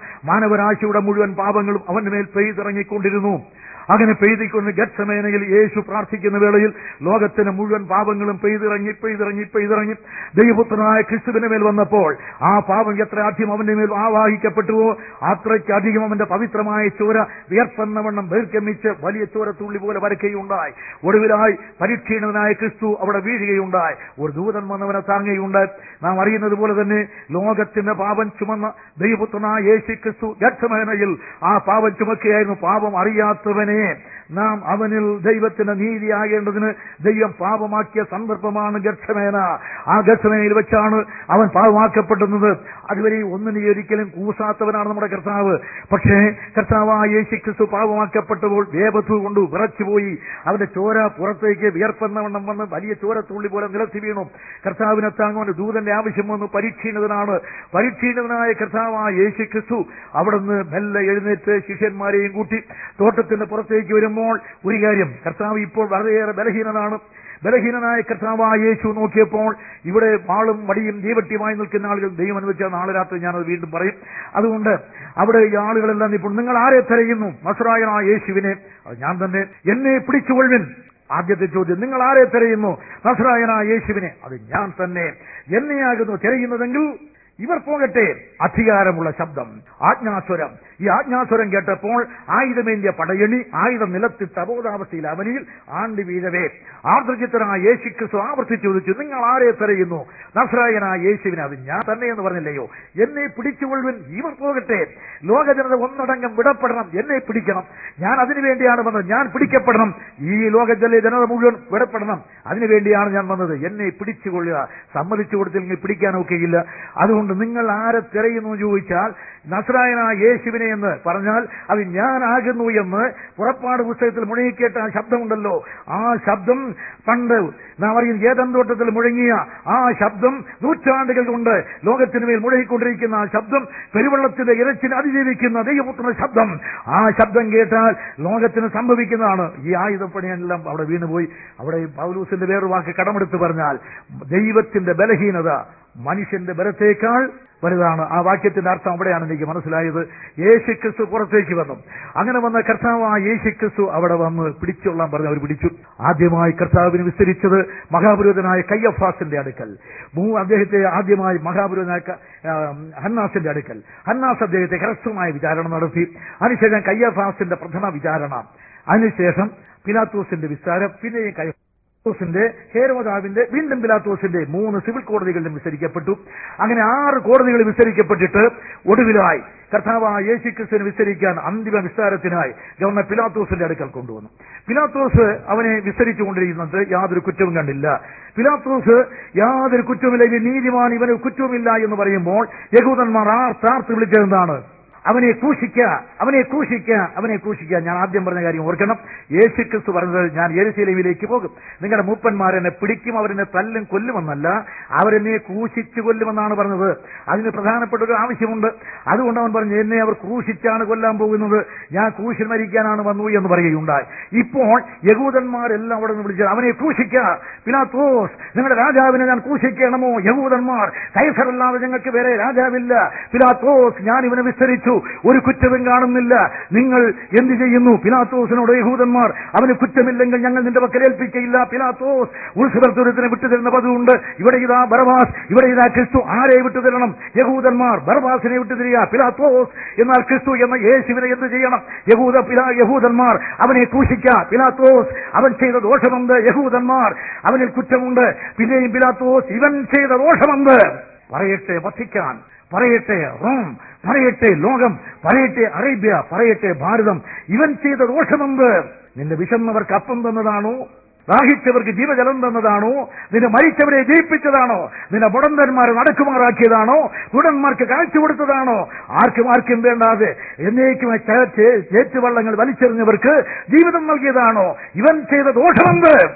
S1: മാനവരാശിയുടെ മുഴുവൻ പാപങ്ങളും അവന്റെ മേൽ പെയ്തിറങ്ങിക്കൊണ്ടിരുന്നു അങ്ങനെ പെയ്തിക്കൊണ്ട് ഗത്സമേനയിൽ യേശു പ്രാർത്ഥിക്കുന്ന വേളയിൽ ലോകത്തിന് മുഴുവൻ പാപങ്ങളും പെയ്തിറങ്ങി പെയ്തിറങ്ങി പെയ്തിറങ്ങി ദൈവപുത്രനായ ക്രിസ്തുവിന്റെ മേൽ വന്നപ്പോൾ ആ പാപം എത്ര അധികം അവന്റെ മേൽ ആവാഹിക്കപ്പെട്ടുവോ അത്രയ്ക്കധികം അവന്റെ പവിത്രമായ ചോര വിയർപ്പെന്നവണ്ണം ദീർഘമിച്ച് വലിയ ചോര തുള്ളി പോലെ വരയ്ക്കുകയുണ്ടായി ഒടുവിലായി പരീക്ഷീണനായ ക്രിസ്തു അവിടെ വീഴുകയുണ്ടായി ഒരു ദൂതൻ വന്നവനെ താങ്ങുകയുണ്ടായി നാം അറിയുന്നത് പോലെ തന്നെ ലോകത്തിന്റെ പാപം ചുമന്ന ദൈവപുത്രനായ യേശു ക്രിസ്തു ഗർഭമേനയിൽ ആ പാപം ചുമക്കുകയായിരുന്നു പാപം അറിയാത്തവനെ നാം അവനിൽ ദൈവത്തിന് നീതിയാകേണ്ടതിന് ദൈവം പാപമാക്കിയ സന്ദർഭമാണ് ഗർഭമേന ആ ഗർഭമേനയിൽ വെച്ചാണ് അവൻ പാപമാക്കപ്പെടുന്നത് അതുവരെ ഒന്നിനെ ഒരിക്കലും കൂസാത്തവനാണ് നമ്മുടെ കർത്താവ് പക്ഷേ കർത്താവായ യേശു ക്രിസ്തു പാപമാക്കപ്പെട്ടപ്പോൾ വേപത്തു കൊണ്ട് വിറച്ചുപോയി അവന്റെ ചോര പുറത്തേക്ക് വിയർപ്പെന്നവണ്ണം വന്ന് വലിയ ചോരത്തുള്ളി പോലെ നിലത്തി വീണു കർത്താവിനെ താങ്ങുവാൻ ദൂതന്റെ ആവശ്യം വന്നു പരീക്ഷീണതനാണ് പരീക്ഷീണതനായ കർത്താവായ യേശു ക്രിസ്തു അവിടുന്ന് മെല്ലെ എഴുന്നേറ്റ് ശിഷ്യന്മാരെയും കൂട്ടി തോട്ടത്തിന്റെ പുറത്തേക്ക് വരുമ്പോൾ ഒരു കാര്യം കർത്താവ് ഇപ്പോൾ വളരെയേറെ ബലഹീനനാണ് ബലഹീനനായ കർത്താവായ യേശു നോക്കിയപ്പോൾ ഇവിടെ വാളും വടിയും ദീവട്ടിയുമായി നിൽക്കുന്ന ആളുകൾ ദൈവം അനുവദിച്ചാൽ നാളെ രാത്രി ഞാനത് വീണ്ടും പറയും അതുകൊണ്ട് അവിടെ ഈ ആളുകളെല്ലാം ഇപ്പോൾ നിങ്ങൾ ആരെ തിരയുന്നു മസുറായനായ യേശുവിനെ അത് ഞാൻ തന്നെ എന്നെ പിടിച്ചുകൊള്ളുവിൻ ആദ്യത്തെ ചോദ്യം നിങ്ങൾ ആരെ തിരയുന്നു നസ്രായനായ യേശുവിനെ അത് ഞാൻ തന്നെ എന്നെയാകുന്നു തിരയുന്നതെങ്കിൽ ഇവർ പോകട്ടെ അധികാരമുള്ള ശബ്ദം ആജ്ഞാസ്വരം ഈ ആജ്ഞാസ്വരം കേട്ടപ്പോൾ ആയുധമേന്തിയ പടയണി ആയുധം നിലത്തിട്ട് അബോധാവസ്ഥയിൽ അവനിൽ ആണ്ടി വീഴവേ ആർദ്രചിത്തനായ യേശു ക്രിസ്തു ആവർത്തിച്ചു ചോദിച്ചു നിങ്ങൾ ആരെ തിരയുന്നു നസ്രായനായ യേശുവിനെ അത് ഞാൻ തന്നെ എന്ന് പറഞ്ഞില്ലയോ എന്നെ പിടിച്ചുകൊള്ളുവിൻ ഇവർ പോകട്ടെ ലോകജനത ഒന്നടങ്കം വിടപ്പെടണം എന്നെ പിടിക്കണം ഞാൻ അതിനു വേണ്ടിയാണ് വന്നത് ഞാൻ പിടിക്കപ്പെടണം ഈ ലോകജല ജനത മുഴുവൻ വിടപ്പെടണം അതിനുവേണ്ടിയാണ് ഞാൻ വന്നത് എന്നെ പിടിച്ചുകൊള്ളുക സമ്മതിച്ചു കൊടുത്തില്ലെങ്കിൽ പിടിക്കാൻ ഒക്കെയില്ല അതുകൊണ്ട് നിങ്ങൾ ആരെ തിരയുന്നു എന്ന് ചോദിച്ചാൽ നസ്രായനായ യേശുവിനെ എന്ന് പറഞ്ഞാൽ അത് ഞാനാകുന്നു എന്ന് പുറപ്പാട് പുസ്തകത്തിൽ മുഴങ്ങിക്കേട്ട ആ ശബ്ദമുണ്ടല്ലോ ആ ശബ്ദം പണ്ട് നാം അറിയുന്ന ഏതന്തോട്ടത്തിൽ മുഴങ്ങിയ ആ ശബ്ദം നൂറ്റാണ്ടുകൾ കൊണ്ട് ലോകത്തിന് മേൽ മുഴങ്ങിക്കൊണ്ടിരിക്കുന്ന ആ ശബ്ദം പെരുവെള്ളത്തിന്റെ ഇരച്ചിന് അതിജീവിക്കുന്ന ദൈവപുത്രന്റെ ശബ്ദം ആ ശബ്ദം കേട്ടാൽ ലോകത്തിന് സംഭവിക്കുന്നതാണ് ഈ ആയുധപ്പണിയെല്ലാം അവിടെ വീണുപോയി അവിടെ പൗലൂസിന്റെ വേറൊരു വാക്ക് കടമെടുത്ത് പറഞ്ഞാൽ ദൈവത്തിന്റെ ബലഹീനത മനുഷ്യന്റെ ബലത്തേക്കാൾ വലുതാണ് ആ വാക്യത്തിന്റെ അർത്ഥം അവിടെയാണ് എനിക്ക് മനസ്സിലായത് യേശു ക്രിസ്തു പുറത്തേക്ക് വന്നു അങ്ങനെ വന്ന കർത്താവ് ആ യേശു ക്രിസ്തു അവിടെ വന്ന് പിടിച്ചോളാൻ പറഞ്ഞ് അവർ പിടിച്ചു ആദ്യമായി കർത്താവിന് വിസ്തരിച്ചത് മഹാപുരോധനായ കയ്യഫാസിന്റെ അടുക്കൽ മൂ അദ്ദേഹത്തെ ആദ്യമായി മഹാപുരോധനായ ക- ആ, ഹന്നാസിന്റെ അടുക്കൽ ഹന്നാസ് അദ്ദേഹത്തെ ഹ്രസ്വമായ വിചാരണ നടത്തി അതിനുശേഷം കയ്യഫാസിന്റെ പ്രഥമ വിചാരണ അതിനുശേഷം പിലാത്തോസിന്റെ വിസ്താരം പിന്നെയും കയ്യ പിലാത്തോസിന്റെ ഹേരോദാവിന്റെ വീണ്ടും പിലാത്തോസിന്റെ മൂന്ന് സിവിൽ കോടതികളിലും വിസ്തരിക്കപ്പെട്ടു അങ്ങനെ ആറ് കോടതികൾ വിസ്തരിക്കപ്പെട്ടിട്ട് ഒടുവിലായി കർത്താവായ യേശു ക്രിസ്തുവിനെ വിസ്തരിക്കാൻ അന്തിമ വിസ്താരത്തിനായി ഗവർണർ പിലാത്തോസിന്റെ അടുക്കൽ കൊണ്ടുവന്നു പിലാത്തോസ് അവനെ വിസ്തരിച്ചുകൊണ്ടിരിക്കുന്നത് യാതൊരു കുറ്റവും കണ്ടില്ല പിലാത്തോസ് യാതൊരു കുറ്റവുമില്ല ഇവൻ നീതിമാൻ ഇവന് കുറ്റവുമില്ല എന്ന് പറയുമ്പോൾ യഹൂദന്മാർ ആർത്താർത്ത് വിളിച്ചതെന്താണ് അവനെ ക്രൂശിക്ക അവനെ ക്രൂശിക്ക അവനെ ക്രൂശിക്ക ഞാൻ ആദ്യം പറഞ്ഞ കാര്യം ഓർക്കണം യേശു ക്രിസ്തു പറഞ്ഞത് ഞാൻ യെരുസലേമിലേക്ക് പോകും നിങ്ങളുടെ മൂപ്പന്മാരെന്നെ പിടിക്കും അവരെന്നെ തല്ലും കൊല്ലുമെന്നല്ല അവരെന്നെ ക്രൂശിച്ചു കൊല്ലുമെന്നാണ് പറഞ്ഞത് അതിന് പ്രധാനപ്പെട്ട ഒരു ആവശ്യമുണ്ട് അതുകൊണ്ട് അവൻ പറഞ്ഞു എന്നെ അവർ ക്രൂശിച്ചാണ് കൊല്ലാൻ പോകുന്നത് ഞാൻ ക്രൂശിൽ മരിക്കാനാണ് വന്നു എന്ന് പറയുകയുണ്ടായി ഇപ്പോൾ യഹൂദന്മാരെല്ലാം അവിടെ നിന്ന് വിളിച്ചത് അവനെ ക്രൂശിക്ക പിലാത്തോസ് നിങ്ങളുടെ രാജാവിനെ ഞാൻ ക്രൂശിക്കണമോ യഹൂദന്മാർ കൈസറല്ലാതെ ഞങ്ങൾക്ക് വേറെ രാജാവില്ല പിലാത്തോസ് ഞാൻ ഇവനെ വിസ്തരിച്ചു ഒരു കുറ്റവും കാണുന്നില്ല നിങ്ങൾ എന്ത് ചെയ്യുന്നു പിലാത്തോസിനോട് യഹൂദന്മാർ അവന് കുറ്റമില്ലെങ്കിൽ ഞങ്ങൾ നിന്റെ പക്കൽ ഏൽപ്പിക്കയില്ല പിലാത്തോസ് ഉത്സവത്തുരത്തിന് വിട്ടുതരുന്ന പതിവുണ്ട് ഇവിടെ ഇതാ ബറബാസ് ഇവിടെ ഇതാ ക്രിസ്തു ആരെ വിട്ടുതരണം യഹൂദന്മാർ ബറബാസിനെ വിട്ടുതരിക പിലാത്തോസ് എന്നാൽ ക്രിസ്തു എന്ന യേശുവിനെ എന്ത് ചെയ്യണം യഹൂദ പിലാ യഹൂദന്മാർ അവനെ ക്രൂശിക്ക പിലാത്തോസ് അവൻ ചെയ്ത ദോഷമുണ്ട് യഹൂദന്മാർ അവനിൽ കുറ്റമുണ്ട് പിന്നെയും പിലാത്തോസ് ഇവൻ ചെയ്ത ദോഷമുണ്ട് പറയട്ടെ വധിക്കാൻ പറയട്ടെ റോം പറയട്ടെ ലോകം പറയട്ടെ അറേബ്യ പറയട്ടെ ഭാരതം ഇവൻ ചെയ്ത ദോഷമെന്ത് നിന്റെ വിശന്നവർക്ക് അപ്പം തന്നതാണോ ദാഹിച്ചവർക്ക് ജീവജലം തന്നതാണോ നിന്റെ മരിച്ചവരെ ജയിപ്പിച്ചതാണോ നിന്റെ മുടന്തന്മാരെ നടക്കുമാറാക്കിയതാണോ കുടന്മാർക്ക് കാഴ്ച കൊടുത്തതാണോ ആർക്കും ആർക്കും വേണ്ടാതെ എന്നേക്കുമായി ചേറ്റുവള്ളങ്ങൾ വലിച്ചെറിഞ്ഞവർക്ക് ജീവിതം നൽകിയതാണോ ഇവൻ ചെയ്ത ദോഷമെന്ത്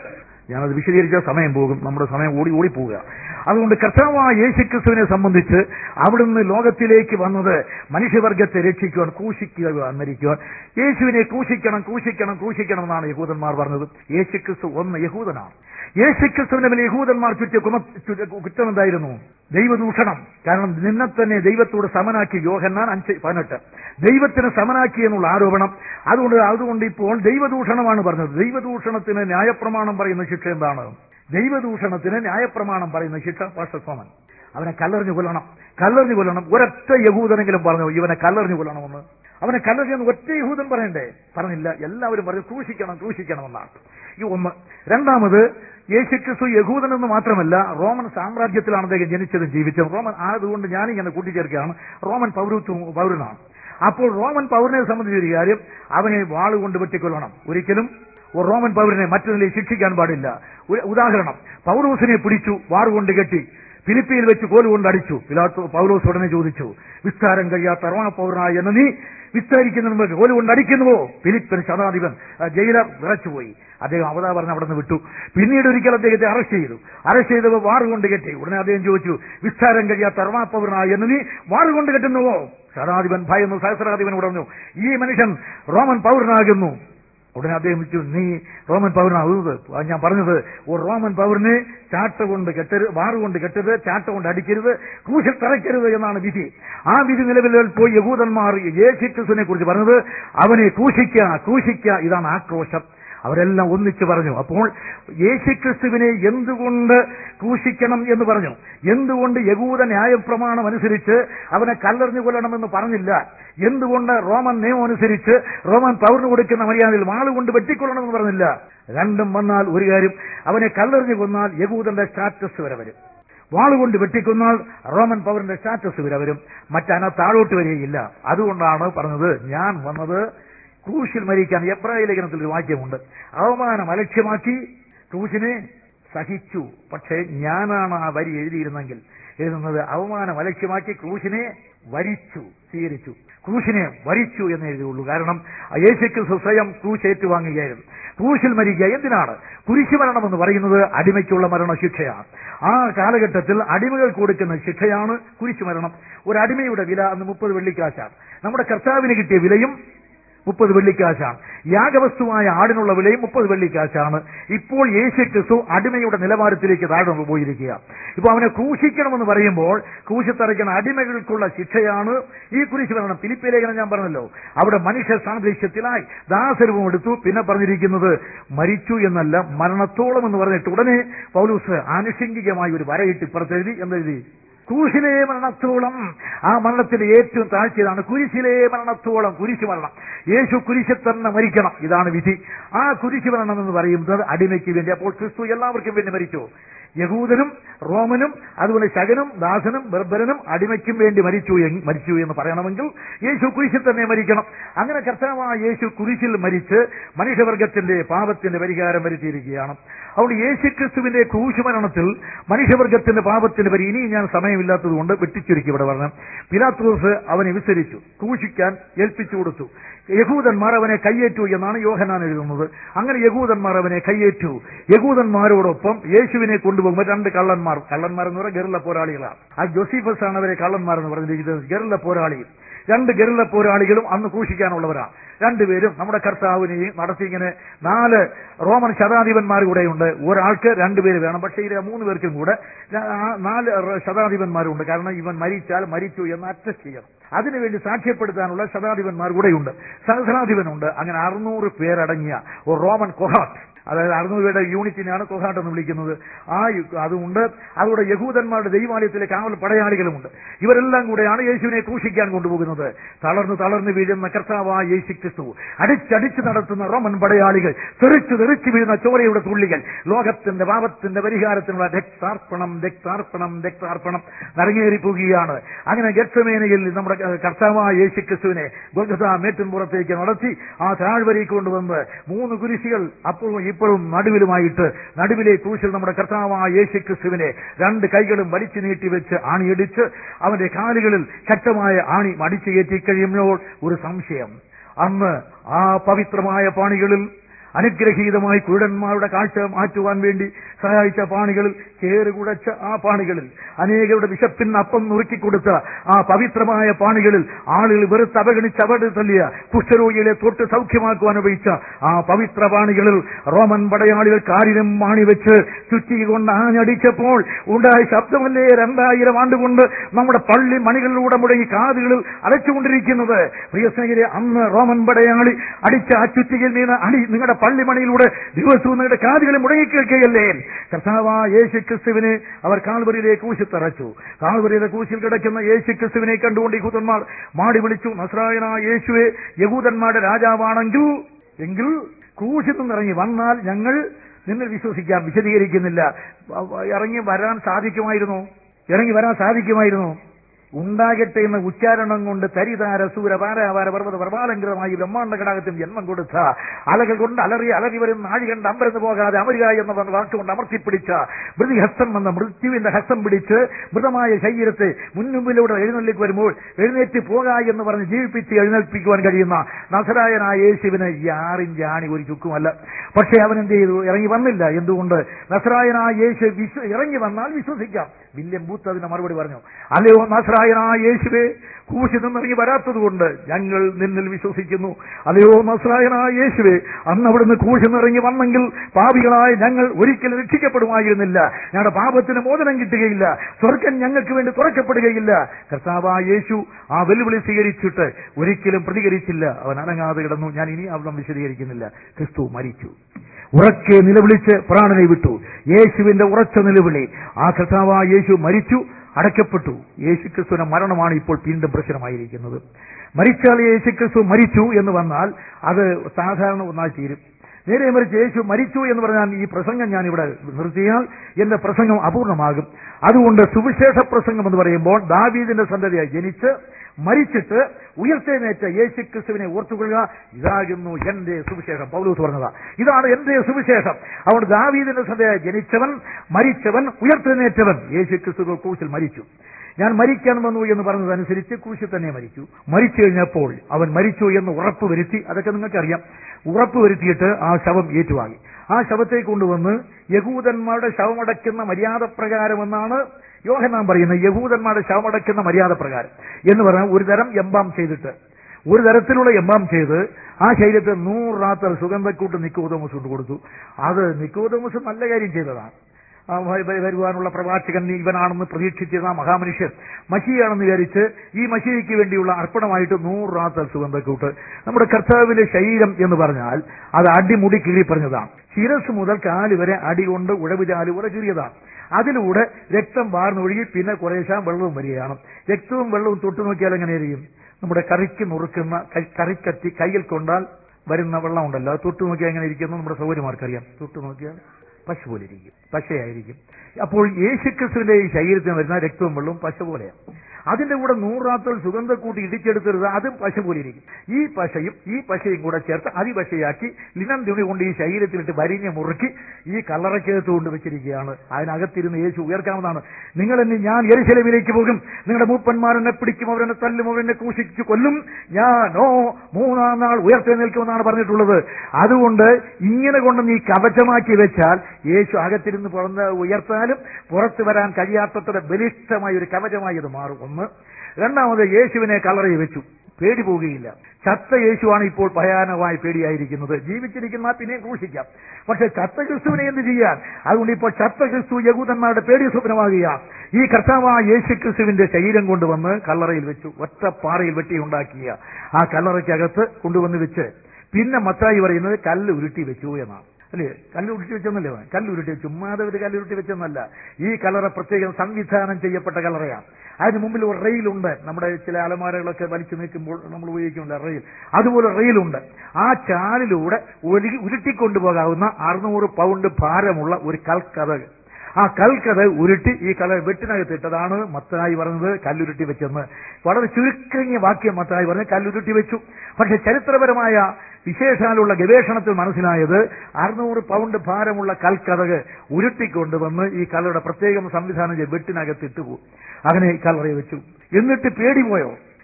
S1: ഞാനത് വിശദീകരിച്ച സമയം പോകും നമ്മുടെ സമയം ഓടി ഓടിപ്പോവുക അതുകൊണ്ട് കർത്താവായ യേശുക്രിസ്തുവിനെ സംബന്ധിച്ച് അവിടുന്ന് ലോകത്തിലേക്ക് വന്നത് മനുഷ്യവർഗത്തെ രക്ഷിക്കുവാൻ ക്രൂശിക്കുക മരിക്കുവാൻ യേശുവിനെ ക്രൂശിക്കണം ക്രൂശിക്കണം ക്രൂശിക്കണം എന്നാണ് യഹൂദന്മാർ പറഞ്ഞത് യേശുക്രിസ്തു ഒന്ന് യഹൂദനാണ് യേശുക്രിസ്തുവിന്റെ മേലെ യഹൂദന്മാർ ചുറ്റിയ കുമ- ചു- കുറ്റം എന്തായിരുന്നു ദൈവദൂഷണം കാരണം നിന്നെ തന്നെ ദൈവത്തോട് സമനാക്കി യോഹന്നാൻ അഞ്ച് പതിനെട്ട് ദൈവത്തിന് സമനാക്കി എന്നുള്ള ആരോപണം അതുകൊണ്ട് അതുകൊണ്ട് ഇപ്പോൾ ദൈവദൂഷണമാണ് പറഞ്ഞത് ദൈവദൂഷണത്തിന് ന്യായപ്രമാണം പറയുന്ന ശിക്ഷ എന്താണ് ദൈവദൂഷണത്തിന് ന്യായപ്രമാണം പറയുന്ന ശിക്ഷ പാഷസോമൻ അവനെ കല്ലെറിഞ്ഞു കൊല്ലണം കല്ലെറിഞ്ഞു കൊല്ലണം ഒരൊറ്റ യഹൂദനെങ്കിലും പറഞ്ഞു ഇവനെ കല്ലെറിഞ്ഞു കൊല്ലണമെന്ന് അവനെ കല്ലെറിഞ്ഞെന്ന് ഒറ്റ യഹൂദൻ പറയണ്ടേ പറഞ്ഞില്ല എല്ലാവരും പറഞ്ഞു ക്രൂശിക്കണം ക്രൂശിക്കണമെന്നാണ് ഈ ഒന്ന് രണ്ടാമത് യേശുക്രിസ്തു യഹൂദനെന്ന് മാത്രമല്ല റോമൻ സാമ്രാജ്യത്തിലാണ് അദ്ദേഹം ജനിച്ചതും ജീവിച്ചതും റോമൻ ആയതുകൊണ്ട് ഞാനിങ്ങനെ കൂട്ടിച്ചേർക്കുകയാണ് റോമൻ പൗരത്വം പൗരനാണ് അപ്പോൾ റോമൻ പൗരനെ സംബന്ധിച്ച ഒരു കാര്യം അവനെ വാളുകൊണ്ട് വെട്ടിക്കൊല്ലണം ഒരിക്കലും ഒരു റോമൻ പൗരനെ മറ്റു നിലയിൽ ശിക്ഷിക്കാൻ പാടില്ല ഒരു ഉദാഹരണം പൗലോസിനെ പിടിച്ചു വാറുകൊണ്ട് കെട്ടി ഫിലിപ്പിയിൽ വെച്ച് കോലുകൊണ്ട് അടിച്ചു പിലാത്തോ പൗലോസ് ഉടനെ ചോദിച്ചു വിസ്താരം കഴിയാത്ത റോമ പൗരനായ എന്ന നീ വിസ്താരിക്കുന്നതിന് മുമ്പ് കോലുകൊണ്ട് അടിക്കുന്നുവോ ഫിലിപ്പിന് ശതാധിപൻ ആ, ജയിലർ വിറച്ചുപോയി അദ്ദേഹം അവതാ പറഞ്ഞ് അവിടെ നിന്ന് വിട്ടു പിന്നീട് ഒരിക്കൽ അദ്ദേഹത്തെ അറസ്റ്റ് ചെയ്തു അറസ്റ്റ് ചെയ്തപ്പോൾ വാറുകൊണ്ട് കെട്ടി ഉടനെ അദ്ദേഹം ചോദിച്ചു വിസ്താരം കഴിയാത്ത റോമ പൗരനായ എന്ന് നീ വാറുകൊണ്ട് കെട്ടുന്നുവോ ശതാധിപൻ ഭയന്നു സഹസ്രാധിപൻ പറഞ്ഞു ഈ മനുഷ്യൻ റോമൻ പൗരനാകുന്നു ഉടനെ അദ്ദേഹം വിളിച്ചു നീ റോമൻ പൗരനാകുന്നത് ഞാൻ പറഞ്ഞത് ഒരു റോമൻ പൗരനെ ചാട്ട കൊണ്ട് കെട്ടരുത് വാറുകൊണ്ട് കെട്ടരുത് ചാട്ട കൊണ്ട് അടിക്കരുത് ക്രൂശിൽ തറയ്ക്കരുത് എന്നാണ് വിധി ആ വിധി നിലവിൽ പോയി യഹൂദന്മാർ യേശുക്രിസ്തുവിനെ കുറിച്ച് പറഞ്ഞത് അവനെ ക്രൂശിക്കുക ക്രൂശിക്കുക ഇതാണ് ആക്രോശം അവരെല്ലാം ഒന്നിച്ചു പറഞ്ഞു അപ്പോൾ യേശുക്രിസ്തുവിനെ എന്തുകൊണ്ട് ക്രൂശിക്കണം എന്ന് പറഞ്ഞു എന്തുകൊണ്ട് യകൂദ ന്യായപ്രമാണം അനുസരിച്ച് അവനെ കല്ലെറിഞ്ഞു കൊല്ലണമെന്ന് പറഞ്ഞില്ല എന്തുകൊണ്ട് റോമൻ നിയമം അനുസരിച്ച് റോമൻ പൗരന് കൊടുക്കുന്ന മര്യാദയിൽ വാളുകൊണ്ട് വെട്ടിക്കൊള്ളണമെന്ന് പറഞ്ഞില്ല രണ്ടും വന്നാൽ ഒരു കാര്യം അവനെ കല്ലെറിഞ്ഞു കൊന്നാൽ യകൂദന്റെ സ്റ്റാറ്റസ് വരെ വരും വാളുകൊണ്ട് വെട്ടിക്കൊന്നാൽ റോമൻ പൗരന്റെ സ്റ്റാറ്റസ് വരെ വരും മറ്റന താഴോട്ട് വരികയില്ല അതുകൊണ്ടാണ് പറഞ്ഞത് ഞാൻ വന്നത് ക്രൂശിൽ മരിക്കാൻ എബ്രായ ലേഖനത്തിൽ ഒരു വാക്യമുണ്ട് അവമാനം അലക്ഷ്യമാക്കി ക്രൂശിനെ സഹിച്ചു പക്ഷേ ഞാനാണ് ആ വരി എഴുതിയിരുന്നെങ്കിൽ എഴുതുന്നത് അവമാനം അലക്ഷ്യമാക്കി ക്രൂശിനെ വരിച്ചു സ്വീകരിച്ചു ക്രൂശിനെ വരിച്ചു എന്ന് എഴുതിയുള്ളൂ കാരണം യേശുക്രിസ്തു സ്വയം ക്രൂശ് ഏറ്റുവാങ്ങുകയായിരുന്നു ക്രൂശിൽ മരിക്കുക എന്തിനാണ് കുരിശുമരണം എന്ന് പറയുന്നത് അടിമയ്ക്കുള്ള മരണശിക്ഷയാണ് ആ കാലഘട്ടത്തിൽ അടിമകൾ കൊടുക്കുന്ന ശിക്ഷയാണ് കുരിശുമരണം ഒരു അടിമയുടെ വില അന്ന് മുപ്പത് വെള്ളിക്കാശാണ് നമ്മുടെ കർത്താവിന് കിട്ടിയ വിലയും മുപ്പത് വെള്ളിക്കാശാണ് യാഗവസ്തുവായ ആടിനുള്ള വിലയും മുപ്പത് വെള്ളിക്കാശാണ് ഇപ്പോൾ യേശു ക്രിസ്തു അടിമയുടെ നിലവാരത്തിലേക്ക് താഴ്ന്നു പോയിരിക്കുക ഇപ്പൊ അവനെ ക്രൂശിക്കണമെന്ന് പറയുമ്പോൾ ക്രൂശിത്തറയ്ക്കുന്ന അടിമകൾക്കുള്ള ശിക്ഷയാണ് ഈ കുരിശ് മരണം ഫിലിപ്പി ലേഖനം ഞാൻ പറഞ്ഞല്ലോ അവിടെ മനുഷ്യ സാദൃശ്യത്തിലായി ദാസരൂപം എടുത്തു പിന്നെ പറഞ്ഞിരിക്കുന്നത് മരിച്ചു എന്നല്ല മരണത്തോളം എന്ന് പറഞ്ഞിട്ട് ഉടനെ പൗലൂസ് ആനുഷംഗികമായി ഒരു വരയിട്ട് ഇപ്പുറത്തെഴുതി എന്നെഴുതി ക്രൂശിലെ മരണത്തോളം ആ മരണത്തിന്റെ ഏറ്റവും താഴ്ചയാണ് കുരിശിലെ മരണത്തോളം കുരിശ് മരണം യേശു കുരിശിൽ തന്നെ മരിക്കണം ഇതാണ് വിധി ആ കുരിശ് മരണം എന്ന് പറയുന്നത് അടിമയ്ക്ക് വേണ്ടി അപ്പോൾ ക്രിസ്തു എല്ലാവർക്കും വേണ്ടി മരിച്ചു യഹൂദനും റോമനും അതുപോലെ ശകനും ദാസനും ബർബരനും അടിമയ്ക്കും വേണ്ടി മരിച്ചു എങ്- മരിച്ചു എന്ന് പറയണമെങ്കിൽ യേശു കുരിശിൽ തന്നെ മരിക്കണം അങ്ങനെ കർത്താവായ യേശു കുരിശിൽ മരിച്ച് മനുഷ്യവർഗത്തിന്റെ പാപത്തിന്റെ പരിഹാരം വരുത്തിയിരിക്കുകയാണ് അതുകൊണ്ട് യേശു ക്രിസ്തുവിന്റെ ക്രൂശുമരണത്തിൽ മനുഷ്യവർഗത്തിന്റെ പാപത്തിന്റെ പരി ഇനിയും ഞാൻ സമയമില്ലാത്തതുകൊണ്ട് വെട്ടിച്ചുരുക്കി ഇവിടെ പറഞ്ഞു പിലാത്തോസ് അവനെ വിസ്തരിച്ചു ക്രൂശിക്കാൻ ഏൽപ്പിച്ചു കൊടുത്തു യഹൂദന്മാർ അവനെ കയ്യേറ്റു എന്നാണ് യോഹനാൻ എഴുതുന്നത് അങ്ങനെ യഹൂദന്മാർ അവനെ കയ്യേറ്റു യഹൂദന്മാരോടൊപ്പം യേശുവിനെ കൊണ്ടുപോകുമ്പോൾ രണ്ട് കള്ളന്മാർ കള്ളന്മാർ എന്ന് പറയുന്നത് ഗറില്ല പോരാളികളാണ് ആ ജോസീഫസ് ആണ് അവരെ കള്ളന്മാർ എന്ന് പറഞ്ഞിരിക്കുന്നത് ഗറില്ല പോരാളി രണ്ട് ഗറില്ല പോരാളികളും അന്ന് ക്രൂശിക്കാനുള്ളവരാണ് രണ്ടുപേരും നമ്മുടെ കർത്താവിനെയും നടത്തി ഇങ്ങനെ നാല് റോമൻ ശതാധിപന്മാർ കൂടെയുണ്ട് ഒരാൾക്ക് രണ്ടുപേര് വേണം പക്ഷേ ഇത് മൂന്ന് പേർക്കും കൂടെ ര- ആ നാല് റ- ശതാധിപന്മാരുണ്ട് കാരണം ഇവൻ മരിച്ചാൽ മരിച്ചു എന്ന് അറ്റസ്റ്റ് ചെയ്യണം അതിനുവേണ്ടി സാക്ഷ്യപ്പെടുത്താനുള്ള ശതാധിപന്മാർ കൂടെയുണ്ട് സഹസ്രാധിപനുണ്ട് അങ്ങനെ അറുന്നൂറ് പേരടങ്ങിയ ഒരു റോമൻ കൊഹാട്ട് അതായത് അറുന്നൂറ് പേരുടെ യൂണിറ്റിനാണ് കൊഹാട്ട് എന്ന് വിളിക്കുന്നത് ആ യു- അതുകൊണ്ട് അതുകൂടെ യഹൂദന്മാരുടെ ദൈവാലയത്തിലെ കാവൽ പടയാളികളുമുണ്ട് ഇവരെല്ലാം കൂടെയാണ് യേശുവിനെ ക്രൂശിക്കാൻ കൊണ്ടുപോകുന്നത് തളർന്ന് തളർന്ന് വീഴുന്ന കർത്താവായ യേശു ക്രിസ്തു അടിച്ചടിച്ച് നടത്തുന്ന റോമൻ പടയാളികൾ തെറിച്ചു തെറിച്ചു വീഴുന്ന ചോരയുടെ തുള്ളികൾ ലോകത്തിന്റെ പാപത്തിന്റെ പരിഹാരത്തിനുള്ള രക്താർപ്പണം രക്താർപ്പണം രക്താർപ്പണം നരങ്ങേറിപ്പോകുകയാണ് അങ്ങനെ ഗക്ഷമേനയിൽ നമ്മുടെ കർത്താവായ യേശു ക്രിസ്തുവിനെ ഗോൽഗത മേട്ടിൻപുറത്തേക്ക് നടത്തി ആ താഴ്വരയ്ക്ക് കൊണ്ടുവന്ന് മൂന്ന് കുരിശികൾ അപ്പോഴും ഇപ്പോഴും നടുവിലുമായിട്ട് നടുവിലെ ക്രൂശിൽ നമ്മുടെ കർത്താവായ യേശു ക്രിസ്തുവിനെ രണ്ട് കൈകളും വലിച്ചു നീട്ടി വെച്ച് ആണിയടിച്ച് അവന്റെ കാലുകളിൽ ശക്തമായ ആണി മടിച്ചു കയറ്റി കഴിയുമ്പോൾ ഒരു സംശയം അന്ന് ആ പവിത്രമായ പാണികളിൽ അനുഗ്രഹീതമായി കുരുടന്മാരുടെ കാഴ്ച മാറ്റുവാൻ വേണ്ടി സഹായിച്ച പാണികളിൽ ചേറുകുടച്ച ആ പാണികളിൽ അനേകരുടെ വിശപ്പിന് അപ്പം നുറുക്കിക്കൊടുത്ത ആ പവിത്രമായ പാണികളിൽ ആളുകൾ വെറുത്ത് അവഗണിച്ച് അവട് തള്ളിയ കുഷ്ഠരോഗികളെ തൊട്ട് സൗഖ്യമാക്കുവാൻ ഉപയോഗിച്ച ആ പവിത്ര പാണികളിൽ റോമൻ പടയാളികൾ കാരിനും മാണി വെച്ച് ചുറ്റിക കൊണ്ട് ആഞ്ഞടിച്ചപ്പോൾ ഉണ്ടായ ശബ്ദമല്ലേ രണ്ടായിരം ആണ്ടുകൊണ്ട് നമ്മുടെ പള്ളി മണികളിലൂടെ മുടങ്ങി കാതുകളിൽ അടച്ചുകൊണ്ടിരിക്കുന്നത് പ്രിയ സ്നേഹിതരെ അന്ന് റോമൻ പടയാളി അടിച്ച ആ ചുറ്റികയിൽ നിന്ന് അടി നിങ്ങളുടെ പള്ളിമണിയിലൂടെ ദിവസവും നിങ്ങളുടെ കാതുകളിൽ മുടങ്ങിക്കേൾക്കുകയല്ലേ കർത്താവാ യേശു ക്രിസ്തുവിനെ അവർ കാൽവരിയിലെ കൂശി തറച്ചു കാൽവരിയിലെ കൂശിൽ കിടക്കുന്ന യേശു ക്രിസ്തുവിനെ കണ്ടുകൊണ്ട് യഹൂദന്മാർ മാടി വിളിച്ചു നസ്രായന യേശുവെ യഹൂദന്മാരുടെ രാജാവാണെങ്കിൽ എങ്കിൽ ക്രൂശിൽ നിന്നിറങ്ങി വന്നാൽ ഞങ്ങൾ നിന്നിൽ വിശ്വസിക്കാം വിശദീകരിക്കുന്നില്ല ഇറങ്ങി വരാൻ സാധിക്കുമായിരുന്നു ഇറങ്ങി വരാൻ സാധിക്കുമായിരുന്നു ഉണ്ടാകട്ടെ എന്ന ഉച്ചാരണം കൊണ്ട് തരിതാര സൂര പാരാവാര പർവ്വത പ്രഭാലങ്കരമായി ബ്രഹ്മാണ്ഡ ഘടകത്തിന് ജന്മം കൊടുത്ത അലകൾ കൊണ്ട് അലറി അലറി വരുന്ന ആഴി കണ്ട് അമ്പരന്ന് പോകാതെ അമരുക എന്ന വാക്കുകൊണ്ട് അമർത്തിപ്പിടിച്ച മൃതിഹസ്തം എന്ന മൃത്യുവിന്റെ ഹസ്തം പിടിച്ച് മൃതമായ ശരീരത്തെ മുൻമുമ്പിലൂടെ എഴുന്നള്ളിക്ക് വരുമ്പോൾ എഴുന്നേറ്റ് പോക എന്ന് പറഞ്ഞ് ജീവിപ്പിച്ച് എഴുന്നേൽപ്പിക്കുവാൻ കഴിയുന്ന നസരായനായ യേശുവിന് യാറിൻ ജാണി ഒരു ചുക്കുമല്ല പക്ഷേ അവൻ എന്ത് ചെയ്തു ഇറങ്ങി വന്നില്ല എന്തുകൊണ്ട് നസറായനായ യേശു വിശ്വ ഇറങ്ങി വന്നാൽ വിശ്വസിക്കാം വില്യം ബൂത്ത് അതിന് മറുപടി പറഞ്ഞു അല്ലയോ നസ്രായനായ യേശുവേ കൂശി നിന്നിറങ്ങി വരാത്തതുകൊണ്ട് ഞങ്ങൾ നിന്നിൽ വിശ്വസിക്കുന്നു അല്ലയോ നസ്രായനായ യേശുവേ അന്ന് അവിടുന്ന് കൂശി നിറങ്ങി വന്നെങ്കിൽ പാപികളായ ഞങ്ങൾ ഒരിക്കലും രക്ഷിക്കപ്പെടുമായിരുന്നില്ല ഞങ്ങളുടെ പാപത്തിന് മോചനം കിട്ടുകയില്ല സ്വർഗം ഞങ്ങൾക്ക് വേണ്ടി തുറക്കപ്പെടുകയില്ല കർത്താവായ യേശു ആ വെല്ലുവിളി സ്വീകരിച്ചിട്ട് ഒരിക്കലും പ്രതികരിച്ചില്ല അവൻ അനങ്ങാതെ കിടന്നു ഞാൻ ഇനി അവിടെ വിശദീകരിക്കുന്നില്ല ക്രിസ്തു മരിച്ചു ഉറക്കെ നിലവിളിച്ച് പ്രാണനെ വിട്ടു യേശുവിന്റെ ഉറച്ച നിലവിളി ആ കർത്താവായ യേശു മരിച്ചു അടയ്ക്കപ്പെട്ടു യേശുക്രിസ്തുവിന്റെ മരണമാണ് ഇപ്പോൾ വീണ്ടും പ്രശ്നമായിരിക്കുന്നത് മരിച്ചാൽ യേശുക്രിസ്തു മരിച്ചു എന്ന് വന്നാൽ അത് സാധാരണ ഒന്നായി തീരും നേരെ മറിച്ച് യേശു മരിച്ചു എന്ന് പറഞ്ഞാൽ ഈ പ്രസംഗം ഞാൻ ഇവിടെ നിർത്തിയാൽ എന്റെ പ്രസംഗം അപൂർണമാകും അതുകൊണ്ട് സുവിശേഷ പ്രസംഗം എന്ന് പറയുമ്പോൾ ദാവീദിന്റെ സന്തതിയായി ജനിച്ച് മരിച്ചിട്ട് ഉയർത്തെഴുന്നേറ്റ യേശു ക്രിസ്തുവിനെ ഓർത്തുകൊള്ളുക ഇതാകുന്നു എന്റെ സുവിശേഷം പൗലൂസ് പറഞ്ഞതാ ഇതാണ് എന്റെ സുവിശേഷം അവിടെ ദാവീദിന്റെ സന്തതിയായി ജനിച്ചവൻ മരിച്ചവൻ ഉയർത്തെഴുന്നേറ്റവൻ യേശു ക്രിസ്തു ക്രൂശിൽ മരിച്ചു ഞാൻ മരിക്കാൻ വന്നു എന്ന് പറഞ്ഞതനുസരിച്ച് ക്രൂശിൽ തന്നെ മരിച്ചു മരിച്ചു കഴിഞ്ഞപ്പോൾ അവൻ മരിച്ചു എന്ന് ഉറപ്പ് വരുത്തി അതൊക്കെ നിങ്ങൾക്കറിയാം ഉറപ്പ് വരുത്തിയിട്ട് ആ ശവം ഏറ്റുവാങ്ങി ആ ശവത്തെ കൊണ്ടുവന്ന് യഹൂദന്മാരുടെ ശവമടക്കുന്ന മര്യാദ പ്രകാരമെന്നാണ് യോഹനാൻ പറയുന്നത് യഹൂദന്മാരുടെ ശവമടക്കുന്ന മര്യാദ പ്രകാരം എന്ന് പറഞ്ഞാൽ ഒരു തരം എംബാം ചെയ്തിട്ട് ഒരു തരത്തിലുള്ള എംബാം ചെയ്ത് ആ ശരീരത്തെ നൂറ് റാത്തൽ സുഗന്ധക്കൂട്ട് നിക്കോതമസ് കൊണ്ട് കൊടുത്തു അത് നിക്കോതമസ് നല്ല കാര്യം ചെയ്തതാണ് ആ വ- വ- വരുവാനുള്ള പ്രവാചകൻ ഇവനാണെന്ന് പ്രതീക്ഷിച്ചിരുന്ന ആ മഹാമനുഷ്യൻ മഷിയാണെന്ന് വിചാരിച്ച് ഈ മഷിയ്ക്ക് വേണ്ടിയുള്ള അർപ്പണമായിട്ട് നൂറ് റാത്തൽ സുഗന്ധക്കൂട്ട് നമ്മുടെ കർത്താവിന്റെ ശരീരം എന്ന് പറഞ്ഞാൽ അത് അടിമുടി കീറി പറഞ്ഞതാണ് ശിരസ് മുതൽ കാല് വരെ അടി കൊണ്ട് ഉഴവുചാല് വരെ കീറിയതാണ് അതിലൂടെ രക്തം വാർന്നൊഴുകി പിന്നെ കുറേശ്ശാൻ വെള്ളവും വരികയാണ് രക്തവും വെള്ളവും തൊട്ടു നോക്കിയാൽ എങ്ങനെയായിരിക്കും നമ്മുടെ കറിക്ക് നുറുക്കുന്ന കൈ- കറിക്കത്തി കയ്യിൽ കൊണ്ടാൽ വരുന്ന വെള്ളം ഉണ്ടല്ലോ അത് തൊട്ടു നോക്കിയാൽ എങ്ങനെ ഇരിക്കുന്നു നമ്മുടെ സൗകര്യമാർക്കറിയാം തൊട്ടു നോക്കിയാൽ പശു പോലെ ഇരിക്കും പശയായിരിക്കും അപ്പോൾ യേശുക്രിസ്തുവിന്റെ ഈ ശരീരത്തിൽ വരുന്ന രക്തവും വെള്ളവും പശ പോലെയാണ് അതിന്റെ കൂടെ നൂറാത്തൽ സുഗന്ധക്കൂട്ടി ഇടിച്ചെടുത്തരുത് അതും പശ പോലെ ഇരിക്കും ഈ പശയും ഈ പശയും കൂടെ ചേർത്ത് അതിപശയാക്കി ലിനം തുണി കൊണ്ട് ഈ ശരീരത്തിലിട്ട് വരിഞ്ഞ് മുറുക്കി ഈ കല്ലറയ്ക്കകത്ത് കൊണ്ട് വെച്ചിരിക്കുകയാണ് അതിനകത്തിരുന്ന് യേശു ഉയർക്കാവുന്നതാണ് നിങ്ങൾ എന്നെ ഞാൻ എരിശലവിലേക്ക് പോകും നിങ്ങളുടെ മൂപ്പന്മാരെന്നെ പിടിക്കും അവരെന്നെ തല്ലും അവരെന്നെ ക്രൂശിച്ചു കൊല്ലും ഞാനോ മൂന്നാം നാൾ ഉയർത്തെഴുന്നേൽക്കുമെന്നാണ് പറഞ്ഞിട്ടുള്ളത് അതുകൊണ്ട് ഇങ്ങനെ കൊണ്ട് നീ കവചമാക്കി വെച്ചാൽ യേശു അകത്തിരുന്ന് പുറന്ന് ഉയർത്താലും പുറത്തു വരാൻ കഴിയാത്തത്ര ബലിഷ്ഠമായ ഒരു കവചമായി അത് മാറും ഒന്ന് രണ്ടാമത് യേശുവിനെ കലറയിൽ വെച്ചു പേടി പോവുകയില്ല ചത്ത യേശുവാണ് ഇപ്പോൾ ഭയാനകമായി പേടിയായിരിക്കുന്നത് ജീവിച്ചിരിക്കുന്ന പിന്നെയും ക്രൂശിക്കാം പക്ഷെ ചത്ത ക്രിസ്തുവിനെ എന്ത് ചെയ്യാൻ അതുകൊണ്ട് ഇപ്പോൾ ചത്ത ക്രിസ്തു യകൂദന്മാരുടെ പേടി സ്വപ്നമാകുക ഈ കർത്താവായ യേശു ക്രിസ്തുവിന്റെ ശരീരം കൊണ്ടുവന്ന് കല്ലറയിൽ വെച്ചു ഒറ്റ പാറയിൽ വെട്ടി ഉണ്ടാക്കിയ ആ കല്ലറയ്ക്കകത്ത് കൊണ്ടുവന്ന് വെച്ച് പിന്നെ മത്തായി പറയുന്നത് കല്ല് ഉരുട്ടി വെച്ചു എന്നാണ് അല്ലേ കല്ല് ഉരുട്ടി വെച്ചെന്നല്ലേ പറഞ്ഞത്? കല്ല് ഉരുട്ടി വെച്ചു ചുമ്മാതെ ഒരു കല്ല് ഉരുട്ടി വെച്ചെന്നല്ല ഈ കലറ പ്രത്യേകം സംവിധാനം ചെയ്യപ്പെട്ട കലറയാണ് അതിന് മുമ്പിൽ ഒരു റെയിലുണ്ട് നമ്മുടെ ചില അലമാരകളൊക്കെ വലിച്ചു നീക്കുമ്പോൾ നമ്മൾ ഉപയോഗിക്കുന്നില്ല റെയിൽ അതുപോലെ റെയിലുണ്ട് ആ ചാലിലൂടെ ഒരു ഉരുട്ടിക്കൊണ്ടുപോകാവുന്ന അറുന്നൂറ് പൗണ്ട് ഭാരമുള്ള ഒരു കൽക്കഥ ആ കൽക്കഥ ഉരുട്ടി ഈ കല വെട്ടിനകത്ത് ഇട്ടതാണ് മത്തായി പറഞ്ഞത് കല്ലുരുട്ടി വെച്ചെന്ന് വളരെ ചുരുക്കങ്ങിയ വാക്യം മത്തായി പറഞ്ഞ് കല്ലുരുട്ടി വെച്ചു പക്ഷെ ചരിത്രപരമായ വിശേഷാലുള്ള ഗവേഷണത്തിൽ മനസ്സിലായത് അറുന്നൂറ് പൗണ്ട് ഭാരമുള്ള കൽക്കഥക് ഉരുട്ടിക്കൊണ്ടുവന്ന് ഈ കലയുടെ പ്രത്യേകം സംവിധാനം ചെയ്ത് വെട്ടിനകത്ത് ഇട്ടുപോകും അങ്ങനെ ഈ കല്ലറയെ വെച്ചു എന്നിട്ട് പേടി പോയോ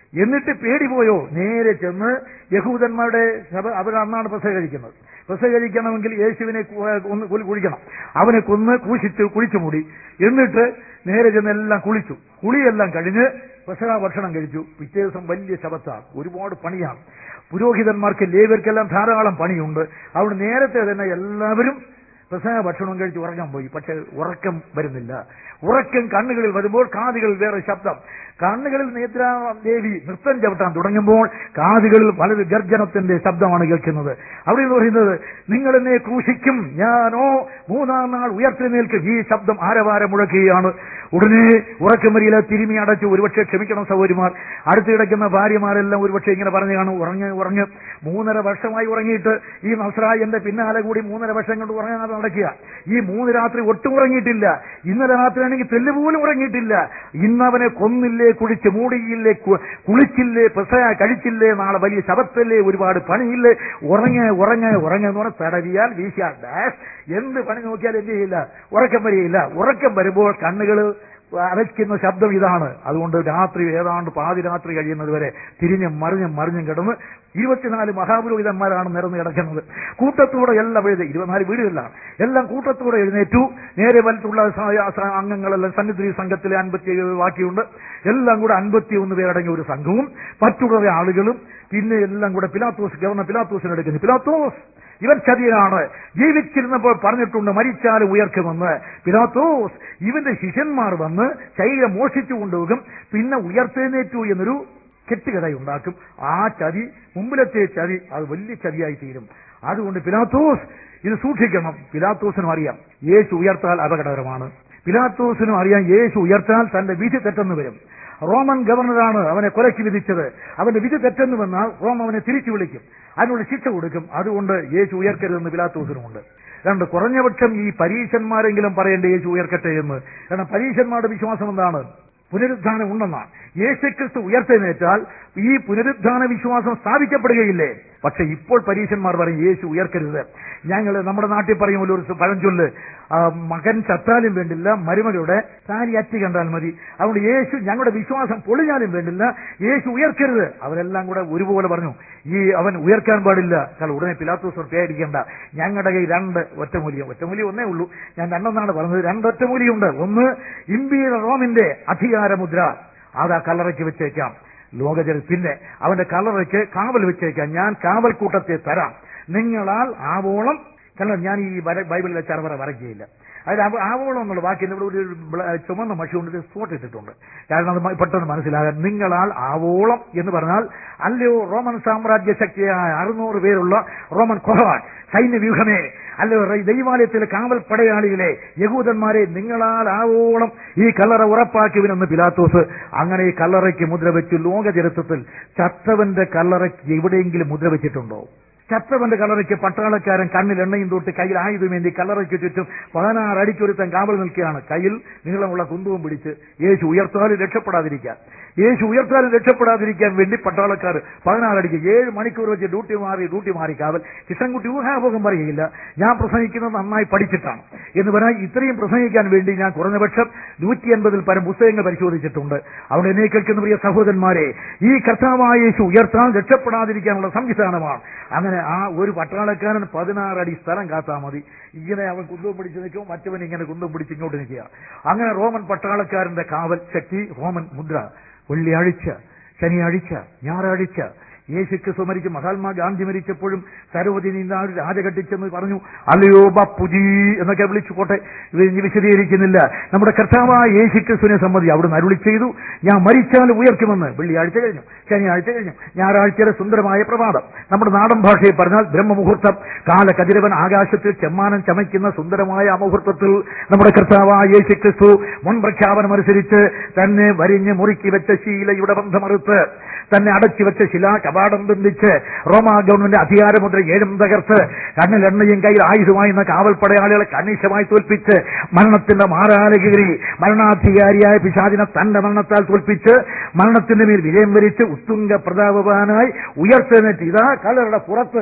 S1: എന്നിട്ട് പേടി പോയോ നേരെ ചെന്ന് യഹൂദന്മാരുടെ സഭ അവർ അന്നാണ് പെസഹ കഴിക്കുന്നത് പെസഹ കഴിക്കണമെങ്കിൽ യേശുവിനെ കു- ഒന്ന് കുലി- കുഴിക്കണം അവനെ കൊന്ന് കൂശിച്ച് കുഴിച്ചു മൂടി എന്നിട്ട് നേരെ ചെന്ന് എല്ലാം കുളിച്ചു കുളിയെല്ലാം കഴിഞ്ഞ് പെസഹ ഭക്ഷണം കഴിച്ചു പിറ്റേ ദിവസം വലിയ ശബത്താണ് ഒരുപാട് പണിയാണ് പുരോഹിതന്മാർക്ക് ലേവർക്കെല്ലാം ധാരാളം പണിയുണ്ട് അവിടെ നേരത്തെ തന്നെ എല്ലാവരും പെസഹ ഭക്ഷണം കഴിച്ച് ഉറങ്ങാൻ പോയി പക്ഷെ ഉറക്കം വരുന്നില്ല ഉറക്കം കണ്ണുകളിൽ വരുമ്പോൾ കാതുകളിൽ വേറെ ശബ്ദം കണ്ണുകളിൽ നേത്രാ ദേവി നൃത്തം ചവിട്ടാൻ തുടങ്ങുമ്പോൾ കാതുകളിൽ വളരെ ഗർജനത്തിന്റെ ശബ്ദമാണ് കേൾക്കുന്നത് അവിടെ എന്ന് പറയുന്നത് നിങ്ങൾ എന്നെ ക്രൂശിക്കും ഞാനോ മൂന്നാം നാൾ ഉയർത്തെഴുന്നേൽക്കും ഈ ശബ്ദം ആരവാരം മുഴക്കുകയാണ് ഉടനെ ഉറക്കമരിയിലെ തിരുമി അടച്ചു ഒരുപക്ഷെ ക്ഷമിക്കണം സൗകര്യമാർ അടുത്ത് കിടക്കുന്ന ഭാര്യമാരെല്ലാം ഒരുപക്ഷെ ഇങ്ങനെ പറഞ്ഞു കാണും ഉറങ്ങ് ഉറങ്ങ് മൂന്നര വർഷമായി ഉറങ്ങിയിട്ട് ഈ നസ്രായന്റെ പിന്നാലെ കൂടി മൂന്നര വർഷം കൊണ്ട് ഉറങ്ങാതെ നടക്കുക ഈ മൂന്ന് രാത്രി ഒട്ടും ഉറങ്ങിയിട്ടില്ല ഇന്നലെ രാത്രിയാണെങ്കിൽ തെല്ലുപോലും ഉറങ്ങിയിട്ടില്ല ഇന്നവനെ കൊന്നില്ലേ കുഴിച്ച് മൂടിയില്ലേ കു- കുളിച്ചില്ലേ പെസയ കഴിച്ചില്ലേ നാളെ വലിയ ശബത്തല്ലേ ഒരുപാട് പണിയില്ലേ ഉറങ്ങ ഉറങ്ങ ഉറങ്ങ എന്ന് പറഞ്ഞാൽ തടവിയാൽ വീശിയാൽ ഡാഷ് എന്ത് പണി നോക്കിയാലും എന്ത് ചെയ്യില്ല ഉറക്കം വരികയില്ല ഉറക്കം വരുമ്പോൾ കണ്ണുകൾ അരയ്ക്കുന്ന ശബ്ദം ഇതാണ് അതുകൊണ്ട് രാത്രി ഏതാണ്ട് പാതിരാത്രി കഴിയുന്നത് വരെ തിരിഞ്ഞും മറിഞ്ഞും മറിഞ്ഞും കിടന്ന് ഇരുപത്തിനാല് മഹാപുരോഹിതന്മാരാണ് നിരന്ന് കിടക്കുന്നത് കൂട്ടത്തോടെ എല്ലാം എഴുതി ഇരുപത്തിനാല് വീടുകളിലാണ് എല്ലാം കൂട്ടത്തോടെ എഴുന്നേറ്റു നേരെ വലത്തുള്ള സ- സ- അംഗങ്ങളെല്ലാം സന്നിധി സംഘത്തിലെ അൻപത്തി ബാക്കിയുണ്ട് എല്ലാം കൂടെ അൻപത്തി ഒന്ന് പേരടങ്ങിയ ഒരു സംഘവും മറ്റുള്ള ആളുകളും പിന്നെ എല്ലാം കൂടെ പിലാത്തോസ് ഗവർണർ പിലാത്തോസിനെ എടുക്കുന്നു പിലാത്തോസ് ഇവൻ ചതിയനാണ് ജീവിച്ചിരുന്നപ്പോൾ പറഞ്ഞിട്ടുണ്ട് മരിച്ചാലും ഉയർക്കുമെന്ന് പിലാത്തോസ് ഇവന്റെ ശിഷ്യന്മാർ വന്ന് ശരീരം മോഷിച്ചു കൊണ്ടുപോകും പിന്നെ ഉയർത്തെഴുന്നേറ്റു എന്നൊരു കെട്ടുകഥയുണ്ടാക്കും ആ ചതി മുമ്പിലത്തെ ചതി അത് വലിയ ചതിയായി തീരും അതുകൊണ്ട് പിലാത്തോസ് ഇത് സൂക്ഷിക്കണം പിലാത്തോസിനും അറിയാം യേശു ഉയർത്താൽ അപകടകരമാണ് പിലാത്തോസിനും അറിയാം യേശു ഉയർത്താൽ തന്റെ വിധി തെറ്റെന്ന് വരും റോമൻ ഗവർണറാണ് അവനെ കൊലയ്ക്ക് വിധിച്ചത് അവന്റെ വിധി തെറ്റെന്ന് വന്നാൽ റോം അവനെ തിരിച്ചു വിളിക്കും അതിനുള്ള ശിക്ഷ കൊടുക്കും അതുകൊണ്ട് യേശു ഉയർക്കരുതെന്ന് പിലാത്തോസിനുമുണ്ട് രണ്ട് കുറഞ്ഞപക്ഷം ഈ പരീശന്മാരെങ്കിലും പറയേണ്ട യേശു ഉയർക്കട്ടെ എന്ന് കാരണം പരീശന്മാരുടെ വിശ്വാസം എന്താണ് പുനരുദ്ധാനം ഉണ്ടെന്നാണ് യേശുക്രിസ്തു ഉയർത്തെഴുന്നേറ്റാൽ ഈ പുനരുദ്ധാന വിശ്വാസം സ്ഥാപിക്കപ്പെടുകയില്ലേ പക്ഷെ ഇപ്പോൾ പരീശന്മാർ പറയും യേശു ഉയർക്കരുത് ഞങ്ങൾ നമ്മുടെ നാട്ടിൽ പറയുമല്ലോ ഒരു പഴഞ്ചൊല്ല് ആ, മകൻ ചത്താലും വേണ്ടില്ല മരുമകളുടെ താലി അറ്റി കണ്ടാൽ മതി അതുകൊണ്ട് യേശു ഞങ്ങളുടെ വിശ്വാസം പൊളിഞ്ഞാലും വേണ്ടില്ല യേശു ഉയർക്കരുത് അവരെല്ലാം കൂടെ ഒരുപോലെ പറഞ്ഞു ഈ അവൻ ഉയർക്കാൻ പാടില്ല കാരണം ഉടനെ പിലാത്തോസ് പേടിക്കേണ്ട ഞങ്ങളുടെ കയ്യിൽ രണ്ട് ഒറ്റമൂലിയം ഒറ്റമൂലിയം ഒന്നേ ഉള്ളൂ ഞാൻ രണ്ടെന്നാണ് പറഞ്ഞത് രണ്ട് ഒറ്റമൂലിയുണ്ട് ഒന്ന് ഇമ്പീര റോമിന്റെ അധികാരമുദ്ര അത് ആ കല്ലറയ്ക്ക് വെച്ചേക്കാം ലോകജന പിന്നെ അവന്റെ കല്ലറയ്ക്ക് കാവൽ വെച്ചേക്കാം ഞാൻ കാവൽ കൂട്ടത്തെ തരാം നിങ്ങളാൽ ആവോളം കാരണം ഞാൻ ഈ വര- ബൈബിളിലെ ചർവറ വരയ്ക്കുകയില്ല അതിൽ ആവ- ആവോളം എന്നുള്ള വാക്കിന് ഇവിടെ ഒരു ബ്ല- ചുമന്ന മഷി കൊണ്ട് സ്പോട്ട് ഇട്ടിട്ടുണ്ട് കാരണം അത് മ- പെട്ടെന്ന് മനസ്സിലാകാൻ നിങ്ങളാൽ ആവോളം എന്ന് പറഞ്ഞാൽ അല്ലയോ റോമൻ സാമ്രാജ്യ ശക്തിയായ അറുന്നൂറ് പേരുള്ള റോമൻ കൊഹവാൻ സൈന്യവ്യൂഹമേ അല്ലയോ റ- ദൈവാലയത്തിലെ കാവൽ പടയാളികളെ യഹൂദന്മാരെ നിങ്ങളാൽ ആവോളം ഈ കല്ലറ ഉറപ്പാക്കിയവനെന്ന് പിലാത്തോസ് അങ്ങനെ ഈ കല്ലറയ്ക്ക് മുദ്ര വെച്ച് ലോക ചരിത്രത്തിൽ ചത്തവന്റെ കല്ലറയ്ക്ക് എവിടെയെങ്കിലും മുദ്ര വെച്ചിട്ടുണ്ടോ ചത്തവന്റെ കല്ലറയ്ക്ക് പട്ടാളക്കാരൻ കണ്ണിൽ എണ്ണയും തൊട്ട് കയ്യിൽ ആയുധമേന്തി കല്ലറയ്ക്ക് ചുറ്റും പതിനാറ് അടിക്കൊരുത്തൻ കാവൽ നിൽക്കുകയാണ് കയ്യിൽ നീളമുള്ള കുന്തവും പിടിച്ച് യേശു ഉയർത്താലും രക്ഷപ്പെടാതിരിക്കാൻ യേശു ഉയർത്താലും രക്ഷപ്പെടാതിരിക്കാൻ വേണ്ടി പട്ടാളക്കാർ പതിനാറടിക്ക് ഏഴ് മണിക്കൂർ വെച്ച് ഡ്യൂട്ടി മാറി ഡ്യൂട്ടി മാറി കാവൽ കൃഷ്ണൻകുട്ടി ഊഹാഭോഗം പറയുകയില്ല ഞാൻ പ്രസംഗിക്കുന്നത് നന്നായി പഠിച്ചിട്ടാണ് എന്ന് പറഞ്ഞാൽ ഇത്രയും പ്രസംഗിക്കാൻ വേണ്ടി ഞാൻ കുറഞ്ഞപക്ഷം നൂറ്റി അൻപതിൽ പരം പുസ്തകങ്ങൾ പരിശോധിച്ചിട്ടുണ്ട് അവിടെ എന്നെ കേൾക്കുന്ന പ്രിയ സഹോദരന്മാരെ ഈ കർത്താവായ യേശു ഉയർത്താൻ രക്ഷപ്പെടാതിരിക്കാനുള്ള സംവിധാനമാണ് അങ്ങനെ ആ ഒരു പട്ടാളക്കാരൻ പതിനാറടി സ്ഥലം കാത്താൽ മതി ഇങ്ങനെ അവൻ കുന്തം പിടിച്ച് നിൽക്കും മറ്റവൻ ഇങ്ങനെ കുന്തം പിടിച്ച് ഇങ്ങോട്ട് നിൽക്കുക അങ്ങനെ റോമൻ പട്ടാളക്കാരന്റെ കാവൽ ശക്തി റോമൻ മുദ്ര വെള്ളിയാഴ്ച ശനിയാഴ്ച ഞായറാഴ്ച യേശുക്രിസ്തു മരിച്ചു മഹാത്മാഗാന്ധി മരിച്ചപ്പോഴും സരോജി നീന്താൾ രാജഘട്ടിച്ചെന്ന് പറഞ്ഞു അല്ലയോ ബപ്പുജി എന്നൊക്കെ വിളിച്ചു പോട്ടെ ഇത് ഇനി വിശദീകരിക്കുന്നില്ല നമ്മുടെ കർത്താവായ യേശുക്രിസ്തുവിനെ സംബന്ധിച്ച് അവിടുന്ന് അരുളി ചെയ്തു ഞാൻ മരിച്ചാൽ ഉയർക്കുമെന്ന് വെള്ളിയാഴ്ച കഴിഞ്ഞു ശനിയാഴ്ച കഴിഞ്ഞു ഞായറാഴ്ചയുടെ സുന്ദരമായ പ്രഭാതം നമ്മുടെ നാടൻ ഭാഷയിൽ പറഞ്ഞാൽ ബ്രഹ്മമുഹൂർത്തം കാലകതിരവൻ ആകാശത്തിൽ ചെമ്മാനം ചമയ്ക്കുന്ന സുന്ദരമായ ആ മുഹൂർത്തത്തിൽ നമ്മുടെ കർത്താവായ യേശുക്രിസ്തു മുൻ പ്രഖ്യാപനം അനുസരിച്ച് തന്നെ വരിഞ്ഞ് മുറുക്കി വെച്ച ശീലയുടെ ബന്ധമറുത്ത് തന്നെ അടച്ചു വെച്ച ശിലാ കപാടം ബന്ധിച്ച് റോമാ ഗവൺമെന്റ് അധികാരമുദ്ര ഏഴും തകർത്ത് കണ്ണിൽ എണ്ണയും കയ്യിൽ ആയുധമായി എന്ന കാവൽ പടയാളികളെ കണിശമായി തോൽപ്പിച്ച് മരണത്തിന്റെ മാറാലകീറി മരണാധികാരിയായ പിശാചിനെ തന്റെ മരണത്താൽ തോൽപ്പിച്ച് മരണത്തിന്റെ മേൽ വിജയം വരിച്ച് ഉത്തുംഗ പ്രതാപവാനായി ഉയർത്തെഴുന്നേറ്റ് ഇതാ കലറുടെ പുറത്ത്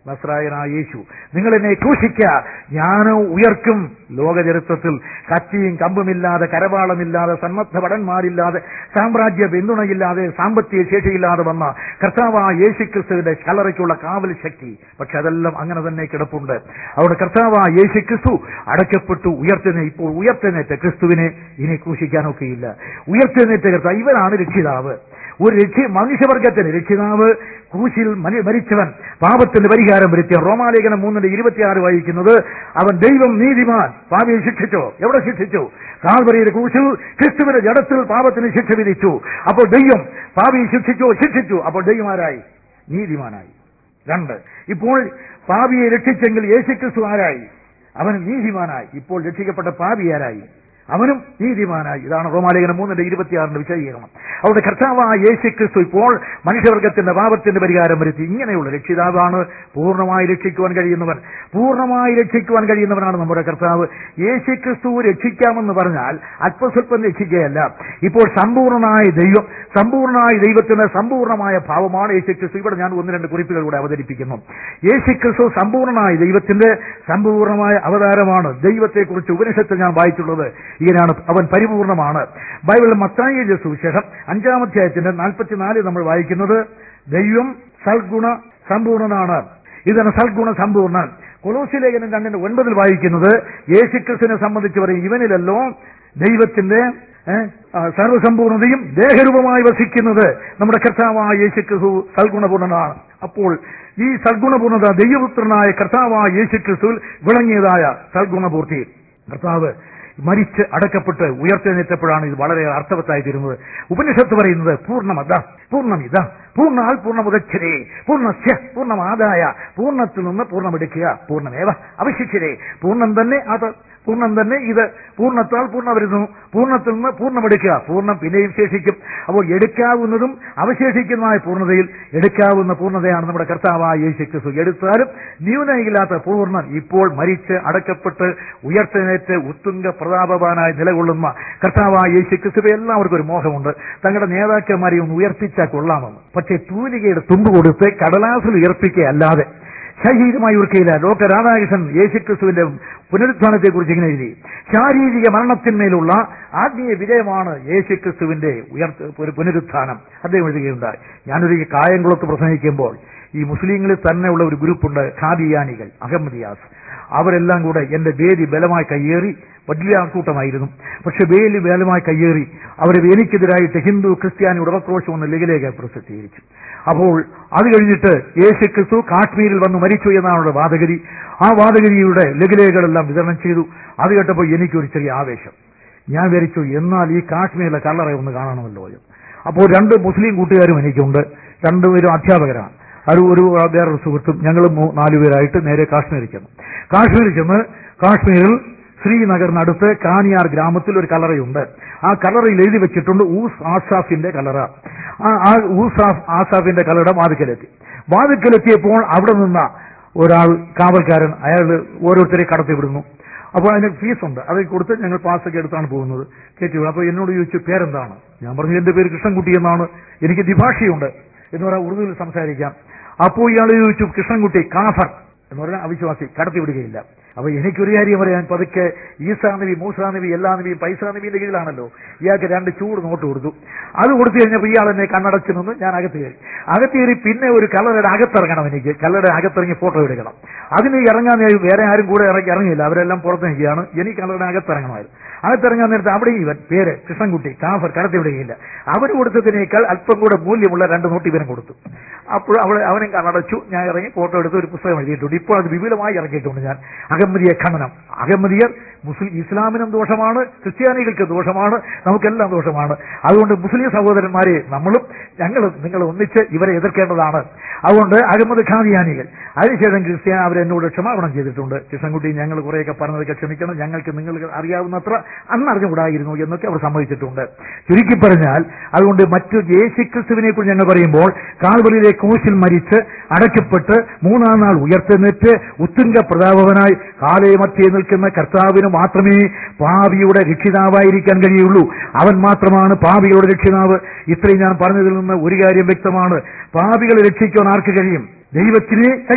S1: നസ്രായനായ യേശു നിങ്ങൾ എന്നെ ക്രൂശിക്ക ഞാനോ ഉയർക്കും ലോകചരിത്രത്തിൽ കത്തിയും കമ്പുമില്ലാതെ കരവാളമില്ലാതെ സന്നദ്ധ ഭടന്മാരില്ലാതെ സാമ്രാജ്യ പിന്തുണയില്ലാതെ സാമ്പത്തിക ശേഷിയില്ലാതെ വന്ന കർത്താവായ യേശു ക്രിസ്തുവിന്റെ കലറയ്ക്കുള്ള കാവൽ ശക്തി പക്ഷെ അതെല്ലാം അങ്ങനെ തന്നെ കിടപ്പുണ്ട് അവിടെ കർത്താവായ യേശു ക്രിസ്തു അടയ്ക്കപ്പെട്ടു ഉയർത്തുന്ന ഇപ്പോൾ ഉയർത്തെഴുന്നേറ്റ ക്രിസ്തുവിനെ ഇനി ക്രൂശിക്കാനൊക്കെയില്ല ഉയർത്തെഴുന്നേറ്റ കർത്താവ് ഇവരാണ് രക്ഷിതാവ് ഒരു രക്ഷി മനുഷ്യവർഗത്തിന് രക്ഷിതാവ് ക്രൂശിൽ മരി- മരിച്ചവൻ പാപത്തിന് പരിഹാരം വരുത്തിയ റോമാലേഖനം മൂന്നിന്റെ ഇരുപത്തിയാറ് വായിക്കുന്നത് അവൻ ദൈവം നീതിമാൻ പാപിയെ ശിക്ഷിച്ചോ എവിടെ ശിക്ഷിച്ചു കാൽവരിയുടെ ക്രൂശിൽ ക്രിസ്തുവിന്റെ ജഡത്തിൽ പാപത്തിന് ശിക്ഷ വിധിച്ചു അപ്പോൾ ദൈവം പാപിയെ ശിക്ഷിച്ചോ ശിക്ഷിച്ചു അപ്പോൾ ദൈവമാരായി നീതിമാനായി രണ്ട് ഇപ്പോൾ പാപിയെ രക്ഷിച്ചെങ്കിൽ യേശുക്രിസ്തു ആരായി അവൻ നീതിമാനായി ഇപ്പോൾ രക്ഷിക്കപ്പെട്ട പാപി ആരായി അവനും നീതിമാനായി ഇതാണ് റോമാലേഖനം മൂന്നിന്റെ ഇരുപത്തിയാറിന്റെ വിശദീകരണം അവിടെ കർത്താവായ യേശു ക്രിസ്തു ഇപ്പോൾ മനുഷ്യവർഗത്തിന്റെ പാപത്തിന്റെ പരിഹാരം വരുത്തി ഇങ്ങനെയുള്ള രക്ഷിതാവാണ് പൂർണ്ണമായി രക്ഷിക്കുവാൻ കഴിയുന്നവൻ പൂർണ്ണമായി രക്ഷിക്കുവാൻ കഴിയുന്നവനാണ് നമ്മുടെ കർത്താവ് യേശു ക്രിസ്തു രക്ഷിക്കാമെന്ന് പറഞ്ഞാൽ അല്പസ്വല്പം രക്ഷിക്കുകയല്ല ഇപ്പോൾ സമ്പൂർണനായ ദൈവം സമ്പൂർണമായ ദൈവത്തിന് സമ്പൂർണമായ ഭാവമാണ് യേശു ക്രിസ്തു ഇവിടെ ഞാൻ ഒന്ന് രണ്ട് കുറിപ്പുകൾ കൂടെ അവതരിപ്പിക്കുന്നു യേശു ക്രിസ്തു സമ്പൂർണനായ ദൈവത്തിന്റെ സമ്പൂർണമായ അവതാരമാണ് ദൈവത്തെക്കുറിച്ച് ഉപനിഷത്തിൽ ഞാൻ വായിച്ചുള്ളത് ഇങ്ങനെയാണ് അവൻ പരിപൂർണമാണ് ബൈബിളിൽ മത്തായി എഴുതിയ സുവിശേഷം അഞ്ചാമധ്യായത്തിന്റെ നാൽപ്പത്തിനാല് നമ്മൾ വായിക്കുന്നത് ദൈവം സൽഗുണ സമ്പൂർണനാണ് ഇതാണ് സൽഗുണ സമ്പൂർണ്ണൻ കൊലോസി ലേഖനം രണ്ടിന്റെ ഒൻപതിൽ വായിക്കുന്നത് യേശുക്രിസ്തുവിനെ സംബന്ധിച്ച് പറയും ഇവനിലല്ലോ ദൈവത്തിന്റെ ഏ, ആ, സർവ്വസമ്പൂർണതയും ദേഹരൂപമായി വസിക്കുന്നത് നമ്മുടെ കർത്താവായ യേശുക്രിസ്തു സൽഗുണപൂർണനാണ് അപ്പോൾ ഈ സൽഗുണപൂർണത ദൈവപുത്രനായ കർത്താവായ യേശുക്രിസ്തുവിൽ വിളങ്ങിയതായ സൽഗുണപൂർത്തി കർത്താവ് മരിച്ച് അടക്കപ്പെട്ട് ഉയർത്തെഴുന്നേറ്റപ്പോഴാണ് ഇത് വളരെ അർത്ഥവത്തായി തീരുന്നത് ഉപനിഷത്ത് പറയുന്നത് പൂർണ്ണമത പൂർണ്ണമിത പൂർണ്ണാൽ പൂർണ്ണമുദച്ഛരേ പൂർണ്ണസ്യ പൂർണ്ണമാതായ പൂർണ്ണത്തിൽ നിന്ന് പൂർണ്ണമെടുക്കുക പൂർണ്ണമേവ അവശിഷ്യരേ പൂർണ്ണം തന്നെ അത് പൂർണ്ണം തന്നെ ഇത് പൂർണ്ണത്താൽ പൂർണ്ണ വരുന്നു പൂർണ്ണത്തിൽ നിന്ന് പൂർണ്ണമെടുക്കുക പൂർണ്ണം പിന്നെയും ശേഷിക്കും അപ്പോൾ എടുക്കാവുന്നതും അവശേഷിക്കുന്നതായ പൂർണ്ണതയിൽ എടുക്കാവുന്ന പൂർണ്ണതയാണ് നമ്മുടെ കർത്താവായ യേശു ക്രിസ്തു എടുത്താലും ന്യൂനയില്ലാത്ത പൂർണ്ണൻ ഇപ്പോൾ മരിച്ച് അടക്കപ്പെട്ട് ഉയർത്തെഴുന്നേറ്റ് ഉത്തുംഗ പ്രതാപവാനായി നിലകൊള്ളുന്ന കർത്താവായ യേശു ക്രിസ്തുവെ എല്ലാവർക്കും ഒരു മോഹമുണ്ട് തങ്ങളുടെ നേതാക്കന്മാരെ ഒന്ന് ഉയർപ്പിച്ചാൽ കൊള്ളാമെന്ന് പക്ഷേ തൂലികയുടെ തുമ്പ് കൊടുത്ത് കടലാസിൽ ഉയർപ്പിക്കുകയല്ലാതെ ശാരീരികമായി ഉയർക്കയില്ല ഡോക്ടർ രാധാകൃഷ്ണൻ യേശുക്രിസ്തുവിന്റെ പുനരുത്ഥാനത്തെക്കുറിച്ച് ഇങ്ങനെ എഴുതി ശാരീരിക മരണത്തിന്മേലുള്ള ആത്മീയ വിജയമാണ് യേശുക്രിസ്തുവിന്റെ ഉയർത്ത ഒരു പുനരുത്ഥാനം അദ്ദേഹം എഴുതുകയുണ്ടായി ഞാനൊരു കായംകുളത്ത് പ്രസംഗിക്കുമ്പോൾ ഈ മുസ്ലിങ്ങളിൽ തന്നെയുള്ള ഒരു ഗ്രൂപ്പുണ്ട് ഖാദിയാനികൾ അഹമ്മദിയാസ് അവരെല്ലാം കൂടെ എന്റെ വേദി ബലമായി കയ്യേറി വലിയ ആൾക്കൂട്ടമായിരുന്നു പക്ഷെ വേലി ബലമായി കയ്യേറി അവർ എനിക്കെതിരായിട്ട് ഹിന്ദു ക്രിസ്ത്യാനി ഉടമക്രോശം എന്ന ലിഖിലേക്ക് പ്രസിദ്ധീകരിച്ചു അപ്പോൾ അത് കഴിഞ്ഞിട്ട് യേശു ക്രിസ്തു കാശ്മീരിൽ വന്ന് മരിച്ചു എന്നാണ് അവരുടെ വാദഗതി ആ വാദഗതിയുടെ ലഘുലേഖകളെല്ലാം വിതരണം ചെയ്തു അത് കേട്ടപ്പോൾ എനിക്കൊരു ചെറിയ ആവേശം ഞാൻ വിചാരിച്ചു എന്നാൽ ഈ കാശ്മീരിലെ കല്ലറ ഒന്ന് കാണണമല്ലോ എന്ന്. അപ്പോൾ രണ്ട് മുസ്ലിം കൂട്ടുകാരും എനിക്കുണ്ട് രണ്ടുപേരും അധ്യാപകരാണ് അത് ഒരു വേറൊരു സുഹൃത്തും ഞങ്ങൾ നാലുപേരായിട്ട് നേരെ കാശ്മീരിൽ ചെന്നു കാശ്മീരിൽ ചെന്ന് കാശ്മീരിൽ ശ്രീനഗറിനടുത്ത് കാനിയാർ ഗ്രാമത്തിൽ ഒരു കലറയുണ്ട് ആ കലറയിൽ എഴുതി വെച്ചിട്ടുണ്ട് ഊസ് ആസാഫിന്റെ കലറ ആ ആ ഊസ് ആഫ് ആസാഫിന്റെ കലറ വാതിക്കലെത്തി വാതിക്കലെത്തിയപ്പോൾ അവിടെ നിന്ന ഒരാൾ കാവൽക്കാരൻ അയാൾ ഓരോരുത്തരെ കടത്തിവിടുന്നു അപ്പോൾ അതിന് ഫീസുണ്ട് അത് കൊടുത്ത് ഞങ്ങൾ പാസ്സൊക്കെ എടുത്താണ് പോകുന്നത് കയറ്റി വിടും അപ്പോൾ എന്നോട് ചോദിച്ചു പേരെന്താണ് ഞാൻ പറഞ്ഞു എന്റെ പേര് കൃഷ്ണൻകുട്ടി എന്നാണ് എനിക്ക് ദ്വിഭാഷയുണ്ട് എന്ന് പറയാൻ ഉറുദുവിൽ സംസാരിക്കാം അപ്പോൾ ഇയാൾ ചോദിച്ചു കൃഷ്ണൻകുട്ടി കാഫർ എന്ന് പറഞ്ഞാൽ അവിശ്വാസി കടത്തിവിടുകയില്ല അപ്പൊ എനിക്കൊരു കാര്യം പറയാൻ പതുക്കെ ഈസാ നബി മൂസാ നബി എല്ലാ നബിയും പൈസാ നബിയുടെ കീഴിലാണല്ലോ ഇയാൾക്ക് രണ്ട് ചൂട് നോട്ട് കൊടുത്തു അത് കൊടുത്തു കഴിഞ്ഞപ്പോൾ ഇയാൾ എന്നെ കണ്ണടച്ചു നിന്ന് ഞാൻ അകത്ത് കയറി അകത്ത് കയറി പിന്നെ ഒരു കല്ലറയുടെ അകത്തിറങ്ങണം എനിക്ക് കല്ലറയുടെ അകത്തിറങ്ങി ഫോട്ടോ എടുക്കണം അതിന് ഇറങ്ങാൻ നേരം വേറെ ആരും കൂടെ ഇറങ്ങി ഇറങ്ങിയില്ല അവരെല്ലാം പുറത്ത് നിൽക്കുകയാണ് എനിക്ക് കല്ലറയുടെ അകത്തിറങ്ങണമായിരുന്നു അകത്തിറങ്ങാൻ നേരത്തെ അവിടെ ഇവൻ പേര് കൃഷ്ണൻകുട്ടി കാഫർ കടത്തിവിടുകയില്ല അവന് കൊടുത്തതിനേക്കാൾ അല്പം കൂടെ മൂല്യമുള്ള രണ്ട് നോട്ട് ഇവനും കൊടുത്തു അപ്പോൾ അവളെ അവനും കണ്ണടച്ചു ഞാൻ ഇറങ്ങി ഫോട്ടോ എടുത്ത് ഒരു പുസ്തകം എഴുതിയിട്ടുണ്ട് ഇപ്പോൾ അത് വിപുലമായി ഇറക്കിയിട്ടുണ്ട് ഞാൻ അഹമ്മദിയ ഖനനം അഹമ്മദിയർ മുസ്ലിം ഇസ്ലാമിനും ദോഷമാണ് ക്രിസ്ത്യാനികൾക്ക് ദോഷമാണ് നമുക്കെല്ലാം ദോഷമാണ് അതുകൊണ്ട് മുസ്ലിം സഹോദരന്മാരെ നമ്മളും ഞങ്ങളും നിങ്ങൾ ഒന്നിച്ച് ഇവരെ എതിർക്കേണ്ടതാണ് അതുകൊണ്ട് അഹമ്മദ് ഖാദിയാനികൾ അതിനുശേഷം ക്രിസ്ത്യാൻ അവരെന്നോട് ക്ഷമാപണം ചെയ്തിട്ടുണ്ട് കൃഷ്ണൻകുട്ടി ഞങ്ങൾ കുറേയൊക്കെ പറഞ്ഞതൊക്കെ ക്ഷമിക്കണം ഞങ്ങൾക്ക് നിങ്ങൾ അറിയാവുന്നത്ര അന്ന് അറിഞ്ഞുകൂടായിരുന്നു എന്നൊക്കെ അവർ സമ്മതിച്ചിട്ടുണ്ട് ചുരുക്കി പറഞ്ഞാൽ അതുകൊണ്ട് മറ്റു യേശുക്രിസ്തുവിനെ കുറിച്ച് ഞങ്ങൾ പറയുമ്പോൾ കാൽവറിയിലെ ക്രൂശിൽ മരിച്ച് അടയ്ക്കപ്പെട്ട് മൂന്നാം നാൾ ഉയർത്തെന്നിട്ട് ഉത്തുംഗ പ്രതാപവനായി കാലേ മധ്യേ നിൽക്കുന്ന കർത്താവിന് മാത്രമേ പാപിയുടെ രക്ഷിതാവായിരിക്കാൻ കഴിയുള്ളൂ അവൻ മാത്രമാണ് പാപികളുടെ രക്ഷിതാവ് ഇത്രയും ഞാൻ പറഞ്ഞതിൽ നിന്ന് ഒരു കാര്യം വ്യക്തമാണ് പാപികളെ രക്ഷിക്കാൻ ആർക്ക് കഴിയും ദൈവത്തിനെ കഴിയൂ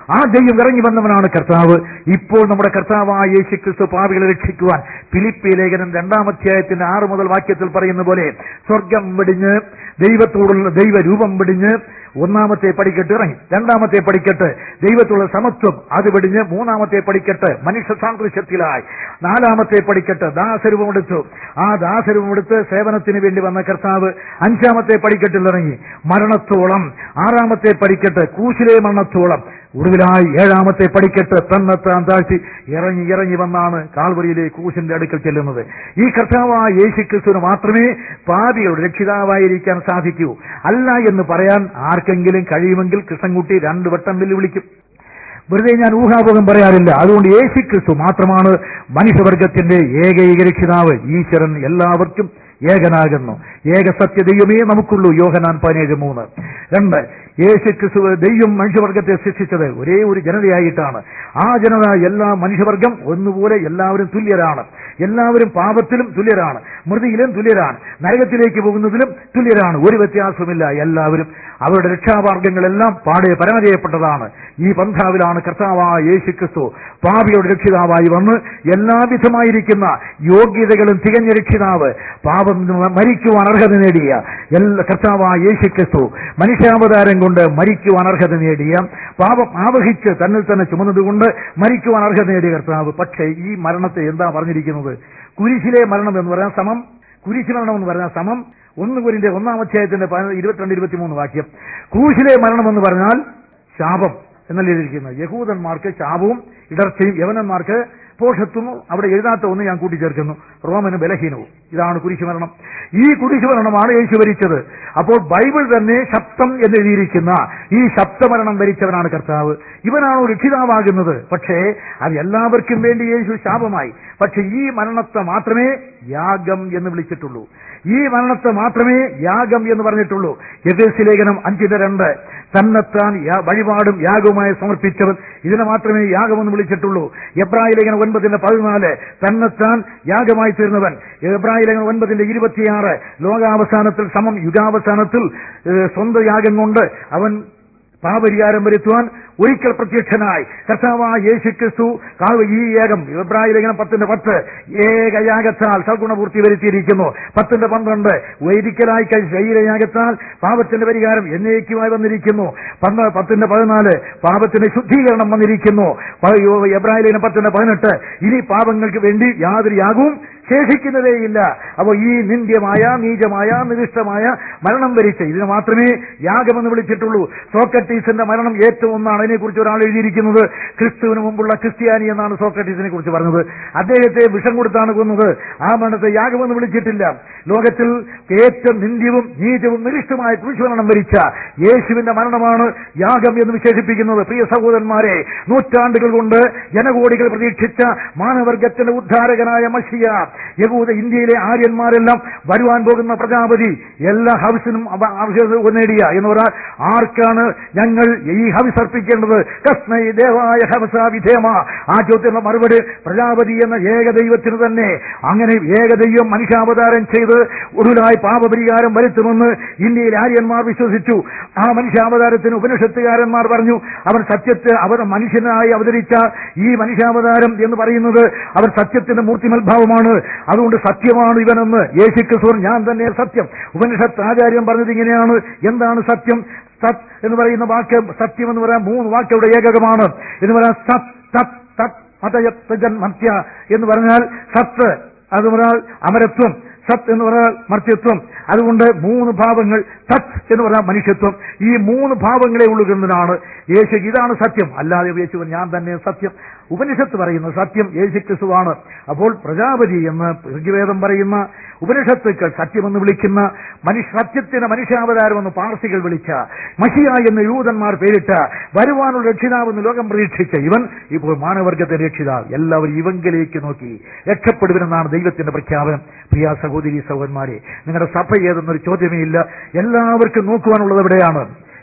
S1: ആദ്യം ഇറങ്ങി വന്നവനാണ് കർത്താവ് ഇപ്പോൾ നമ്മുടെ കർത്താവായ യേശു ക്രിസ്തു പാപികളെ രക്ഷിക്കുവാൻ ഫിലിപ്പി ലേഖനം രണ്ടാമധ്യായത്തിന്റെ ആറ് മുതൽ വാക്യത്തിൽ പറയുന്ന പോലെ സ്വർഗം വെടിഞ്ഞ് ദൈവത്തോടുള്ള ദൈവരൂപം വെടിഞ്ഞ് ഒന്നാമത്തെ പടിക്കെട്ട് ഇറങ്ങി രണ്ടാമത്തെ പടിക്കെട്ട് ദൈവത്തുള്ള സമത്വം അത് വെടിഞ്ഞ് മൂന്നാമത്തെ പടിക്കെട്ട് മനുഷ്യ സാദൃശ്യത്തിലായി നാലാമത്തെ പടിക്കെട്ട് ദാസരൂപം എടുത്തു ആ ദാസരൂപം എടുത്ത് സേവനത്തിന് വേണ്ടി വന്ന കർത്താവ് അഞ്ചാമത്തെ പടിക്കെട്ടിൽ ഇറങ്ങി മരണത്തോളം ആറാമത്തെ പടിക്കെട്ട് കൂശിലെ മരണത്തോളം ഒടുവിലായി ഏഴാമത്തെ പടിക്കെട്ട് തന്നെത്താൻ താഴ്ത്തി ഇറങ്ങി ഇറങ്ങി വന്നാണ് കാൽവരിയിലെ കൂശിന്റെ അടുക്കൽ ചെല്ലുന്നത് ഈ കർത്താവായ യേശു ക്രിസ്തുവിന് മാത്രമേ പാപികളുടെ രക്ഷിതാവായിരിക്കാൻ സാധിക്കൂ അല്ല എന്ന് പറയാൻ ആർക്കെങ്കിലും കഴിയുമെങ്കിൽ കൃഷ്ണൻകുട്ടി രണ്ടു വട്ടം വെല്ലുവിളിക്കും വെറുതെ ഞാൻ ഊഹാഭോഗം പറയാറില്ല അതുകൊണ്ട് യേശു ക്രിസ്തു മാത്രമാണ് മനുഷ്യവർഗത്തിന്റെ ഏകൈക രക്ഷിതാവ് ഈശ്വരൻ എല്ലാവർക്കും ഏകനാകുന്നു ഏക സത്യ ദൈവമേ നമുക്കുള്ളൂ യോഹനാൻ പതിനേഴ് മൂന്ന് രണ്ട് യേശു ക്രിസ്തു ദൈവം മനുഷ്യവർഗത്തെ സൃഷ്ടിച്ചത് ഒരേ ഒരു ജനതയായിട്ടാണ് ആ ജനത എല്ലാ മനുഷ്യവർഗം ഒന്നുപോലെ എല്ലാവരും തുല്യരാണ് എല്ലാവരും പാപത്തിലും തുല്യരാണ് മൃതിയിലും തുല്യരാണ് നരകത്തിലേക്ക് പോകുന്നതിലും തുല്യരാണ് ഒരു വ്യത്യാസവുമില്ല എല്ലാവരും അവരുടെ രക്ഷാമാർഗങ്ങളെല്ലാം പാടെ പരാജയപ്പെട്ടതാണ് ഈ പന്ഥാവിലാണ് കർത്താവായ യേശു ക്രിസ്തു പാപിയുടെ രക്ഷിതാവായി വന്ന് എല്ലാവിധമായിരിക്കുന്ന യോഗ്യതകളും തികഞ്ഞ രക്ഷിതാവ് പാപം മരിക്കുവാൻ അർഹത നേടിയ എല്ലാ കർത്താവായ യേശു ക്രിസ്തു മനുഷ്യാവതാരം കൊണ്ട് മരിക്കുവാൻ അർഹത നേടിയ പാപം ആവഹിച്ച് തന്നിൽ തന്നെ ചുമന്നതുകൊണ്ട് മരിക്കുവാൻ അർഹത നേടിയ കർത്താവ് പക്ഷേ ഈ മരണത്തെ എന്താ പറഞ്ഞിരിക്കുന്നത് കുരിശിലെ മരണം എന്ന് പറയാൻ സമം കുരിശ് മരണം എന്ന് പറഞ്ഞാൽ സമം ഒന്ന് കുരിന്റെ ഒന്നാം അധ്യായത്തിന്റെ പതിന- ഇരുപത്തിരണ്ട് ഇരുപത്തിമൂന്ന് വാക്യം ക്രൂശിലെ മരണം എന്ന് പറഞ്ഞാൽ ശാപം എന്നല്ലേ ഇരിക്കുന്നത് യഹൂദന്മാർക്ക് ശാപവും ഇടർച്ചയും യവനന്മാർക്ക് പോഷത്വം അവിടെ എഴുതാത്ത ഒന്ന് ഞാൻ കൂട്ടിച്ചേർക്കുന്നു റോമന് ബലഹീനവും ഇതാണ് കുരിശുമരണം ഈ കുരിശുമരണമാണ് യേശു ഭരിച്ചത് അപ്പോൾ ബൈബിൾ തന്നെ ശബ്ദം എന്നെഴുതിയിരിക്കുന്ന ഈ ശബ്ദമരണം ഭരിച്ചവനാണ് കർത്താവ് ഇവനാണോ രക്ഷിതാവാകുന്നത് പക്ഷേ അത് എല്ലാവർക്കും വേണ്ടി യേശു ശാപമായി പക്ഷെ ഈ മരണത്തെ മാത്രമേ യാഗം എന്ന് വിളിച്ചിട്ടുള്ളൂ ഈ മരണത്തെ മാത്രമേ യാഗം എന്ന് പറഞ്ഞിട്ടുള്ളൂ എഫേസി ലേഖനം അഞ്ചിന്റെ രണ്ട് തന്നെത്താൻ യാ- വഴിപാടും യാഗവുമായി സമർപ്പിച്ചവൻ ഇതിനെ മാത്രമേ യാഗമെന്ന് വിളിച്ചിട്ടുള്ളൂ എബ്രാഹിം ലേഖനം ഒൻപതിന്റെ പതിനാല് തന്നെത്താൻ യാഗമായി തീർന്നവൻ എബ്രാഹിം ലേഖനം ഒൻപതിന്റെ ഇരുപത്തിയാറ് ലോകാവസാനത്തിൽ സമം യുഗാവസാനത്തിൽ ഏഹ്, സ്വന്തം യാഗം കൊണ്ട് അവൻ പാപരിഹാരം വരുത്തുവാൻ ഒരിക്കൽ പ്രത്യക്ഷനായി കർത്താവായ യേശു ക്രിസ്തു കാവ് ഈ ഏകം ഇബ്രാഹിം ലേഖനം പത്തിന്റെ പത്ത് ഏകയാഗത്താൽ സൽഗുണപൂർത്തി വരുത്തിയിരിക്കുന്നു പത്തിന്റെ പന്ത്രണ്ട് വൈദിക്കലായി ശരീരയാഗത്താൽ പാപത്തിന്റെ പരിഹാരം എന്നേക്കുമായി വന്നിരിക്കുന്നു പന്ത പത്തിന്റെ പതിനാല് പാപത്തിന്റെ ശുദ്ധീകരണം വന്നിരിക്കുന്നു പ- എബ്രാഹിം ലേഖനം പത്തിന്റെ പതിനെട്ട് ഇനി പാപങ്ങൾക്ക് വേണ്ടി യാതൊരു യാഗവും ശേഷിക്കുന്നതേയില്ല അപ്പോൾ ഈ നിന്ദ്യമായ നീചമായ നികൃഷ്ടമായ മരണം വരിച്ച് ഇതിന് മാത്രമേ യാഗമെന്ന് വിളിച്ചിട്ടുള്ളൂ സോക്രട്ടീസിന്റെ മരണം ഏറ്റവും ഒന്നാണ് അതിനെക്കുറിച്ച് ഒരാൾ എഴുതിയിരിക്കുന്നത് ക്രിസ്തുവിന് മുമ്പുള്ള ക്രിസ്ത്യാനി എന്നാണ് സോക്രട്ടീസിനെ കുറിച്ച് പറഞ്ഞത് അദ്ദേഹത്തെ വിഷം കൊടുത്താണ് കൊന്നത് ആ മരണത്തെ യാഗമെന്ന് വിളിച്ചിട്ടില്ല ലോകത്തിൽ ഏറ്റവും നിന്ദ്യവും നീചവും നികൃഷ്ടമായ കുരിശുമരണം വരിച്ച യേശുവിന്റെ മരണമാണ് യാഗം എന്ന് വിശേഷിപ്പിക്കുന്നത് പ്രിയ സഹോദരന്മാരെ നൂറ്റാണ്ടുകൾ കൊണ്ട് ജനകോടികൾ പ്രതീക്ഷിച്ച മാനവർഗത്തിന്റെ ഉദ്ധാരകനായ മഷിയ യഹൂദ ഇന്ത്യയിലെ ആര്യന്മാരെല്ലാം വരുവാൻ പോകുന്ന പ്രജാപതി എല്ലാ ഹൗസിനും അവ- ആവശ്യം നേടിയ എന്ന് പറഞ്ഞാൽ ആർക്കാണ് ഞങ്ങൾ ഈ ഹവിസ് അർപ്പിക്കേണ്ടത് കസ്മൈ ദേവായ ഹവസ വിധേമ ആ ചോദ്യത്തിന്റെ മറുപടി പ്രജാപതി എന്ന ഏകദൈവത്തിന് തന്നെ അങ്ങനെ ഏകദൈവം മനുഷ്യാവതാരം ചെയ്ത് ഒടുവിലായി പാപപരിഹാരം വരുത്തുമെന്ന് ഇന്ത്യയിലെ ആര്യന്മാർ വിശ്വസിച്ചു ആ മനുഷ്യാവതാരത്തിന് ഉപനിഷത്തുകാരന്മാർ പറഞ്ഞു അവൻ സത്യത്തെ അവർ മനുഷ്യനായി അവതരിച്ച ഈ മനുഷ്യാവതാരം എന്ന് പറയുന്നത് അവർ സത്യത്തിന്റെ മൂർത്തിമൽഭാവമാണ് അതുകൊണ്ട് സത്യമാണ് ഇവനെന്ന് യേശു ക്രിസ്തു ഞാൻ തന്നെ സത്യം ഉപനിഷത്ത് ആചാര്യം പറഞ്ഞത് ഇങ്ങനെയാണ് എന്താണ് സത്യം സത് എന്ന് പറയുന്ന വാക്ക് സത്യം എന്ന് പറയാൻ മൂന്ന് വാക്കുകളുടെ ഏകകമാണ് എന്ന് പറയാൻ സത് സത് സത് മതയത്വജൻ മർത്യ എന്ന് പറഞ്ഞാൽ സത്ത് അത് പറഞ്ഞാൽ അമരത്വം സത് എന്ന് പറഞ്ഞാൽ മർത്യത്വം അതുകൊണ്ട് മൂന്ന് ഭാവങ്ങൾ സത് എന്ന് പറഞ്ഞാൽ മനുഷ്യത്വം ഈ മൂന്ന് ഭാവങ്ങളെ ഉള്ളുകുന്നതാണ് യേശു ഇതാണ് സത്യം അല്ലാതെ യേശു ഞാൻ തന്നെ സത്യം ഉപനിഷത്ത് പറയുന്ന സത്യം യേശു ക്രിസ്തുവാണ് അപ്പോൾ പ്രജാപതി എന്ന് ഋഗ്വേദം പറയുന്ന ഉപനിഷത്തുക്കൾ സത്യമെന്ന് വിളിക്കുന്ന മനുഷ്യ സത്യത്തിന് മനുഷ്യാവതാരമെന്ന് പാർസികൾ വിളിച്ച മഷിയ എന്ന് യൂതന്മാർ പേരിട്ട വരുവാനുള്ള രക്ഷിതാവെന്ന് ലോകം പ്രതീക്ഷിച്ച ഇവൻ ഇപ്പോൾ മാനവർഗത്തെ രക്ഷിതാവ് എല്ലാവരും ഇവങ്കിലേക്ക് നോക്കി രക്ഷപ്പെടുവനെന്നാണ് ദൈവത്തിന്റെ പ്രഖ്യാപനം പ്രിയ സഹോദരി സഹോദരന്മാരെ നിങ്ങളുടെ സഭ ഏതെന്നൊരു ചോദ്യമേ ഇല്ല എല്ലാവർക്കും നോക്കുവാനുള്ളത് എവിടെയാണ്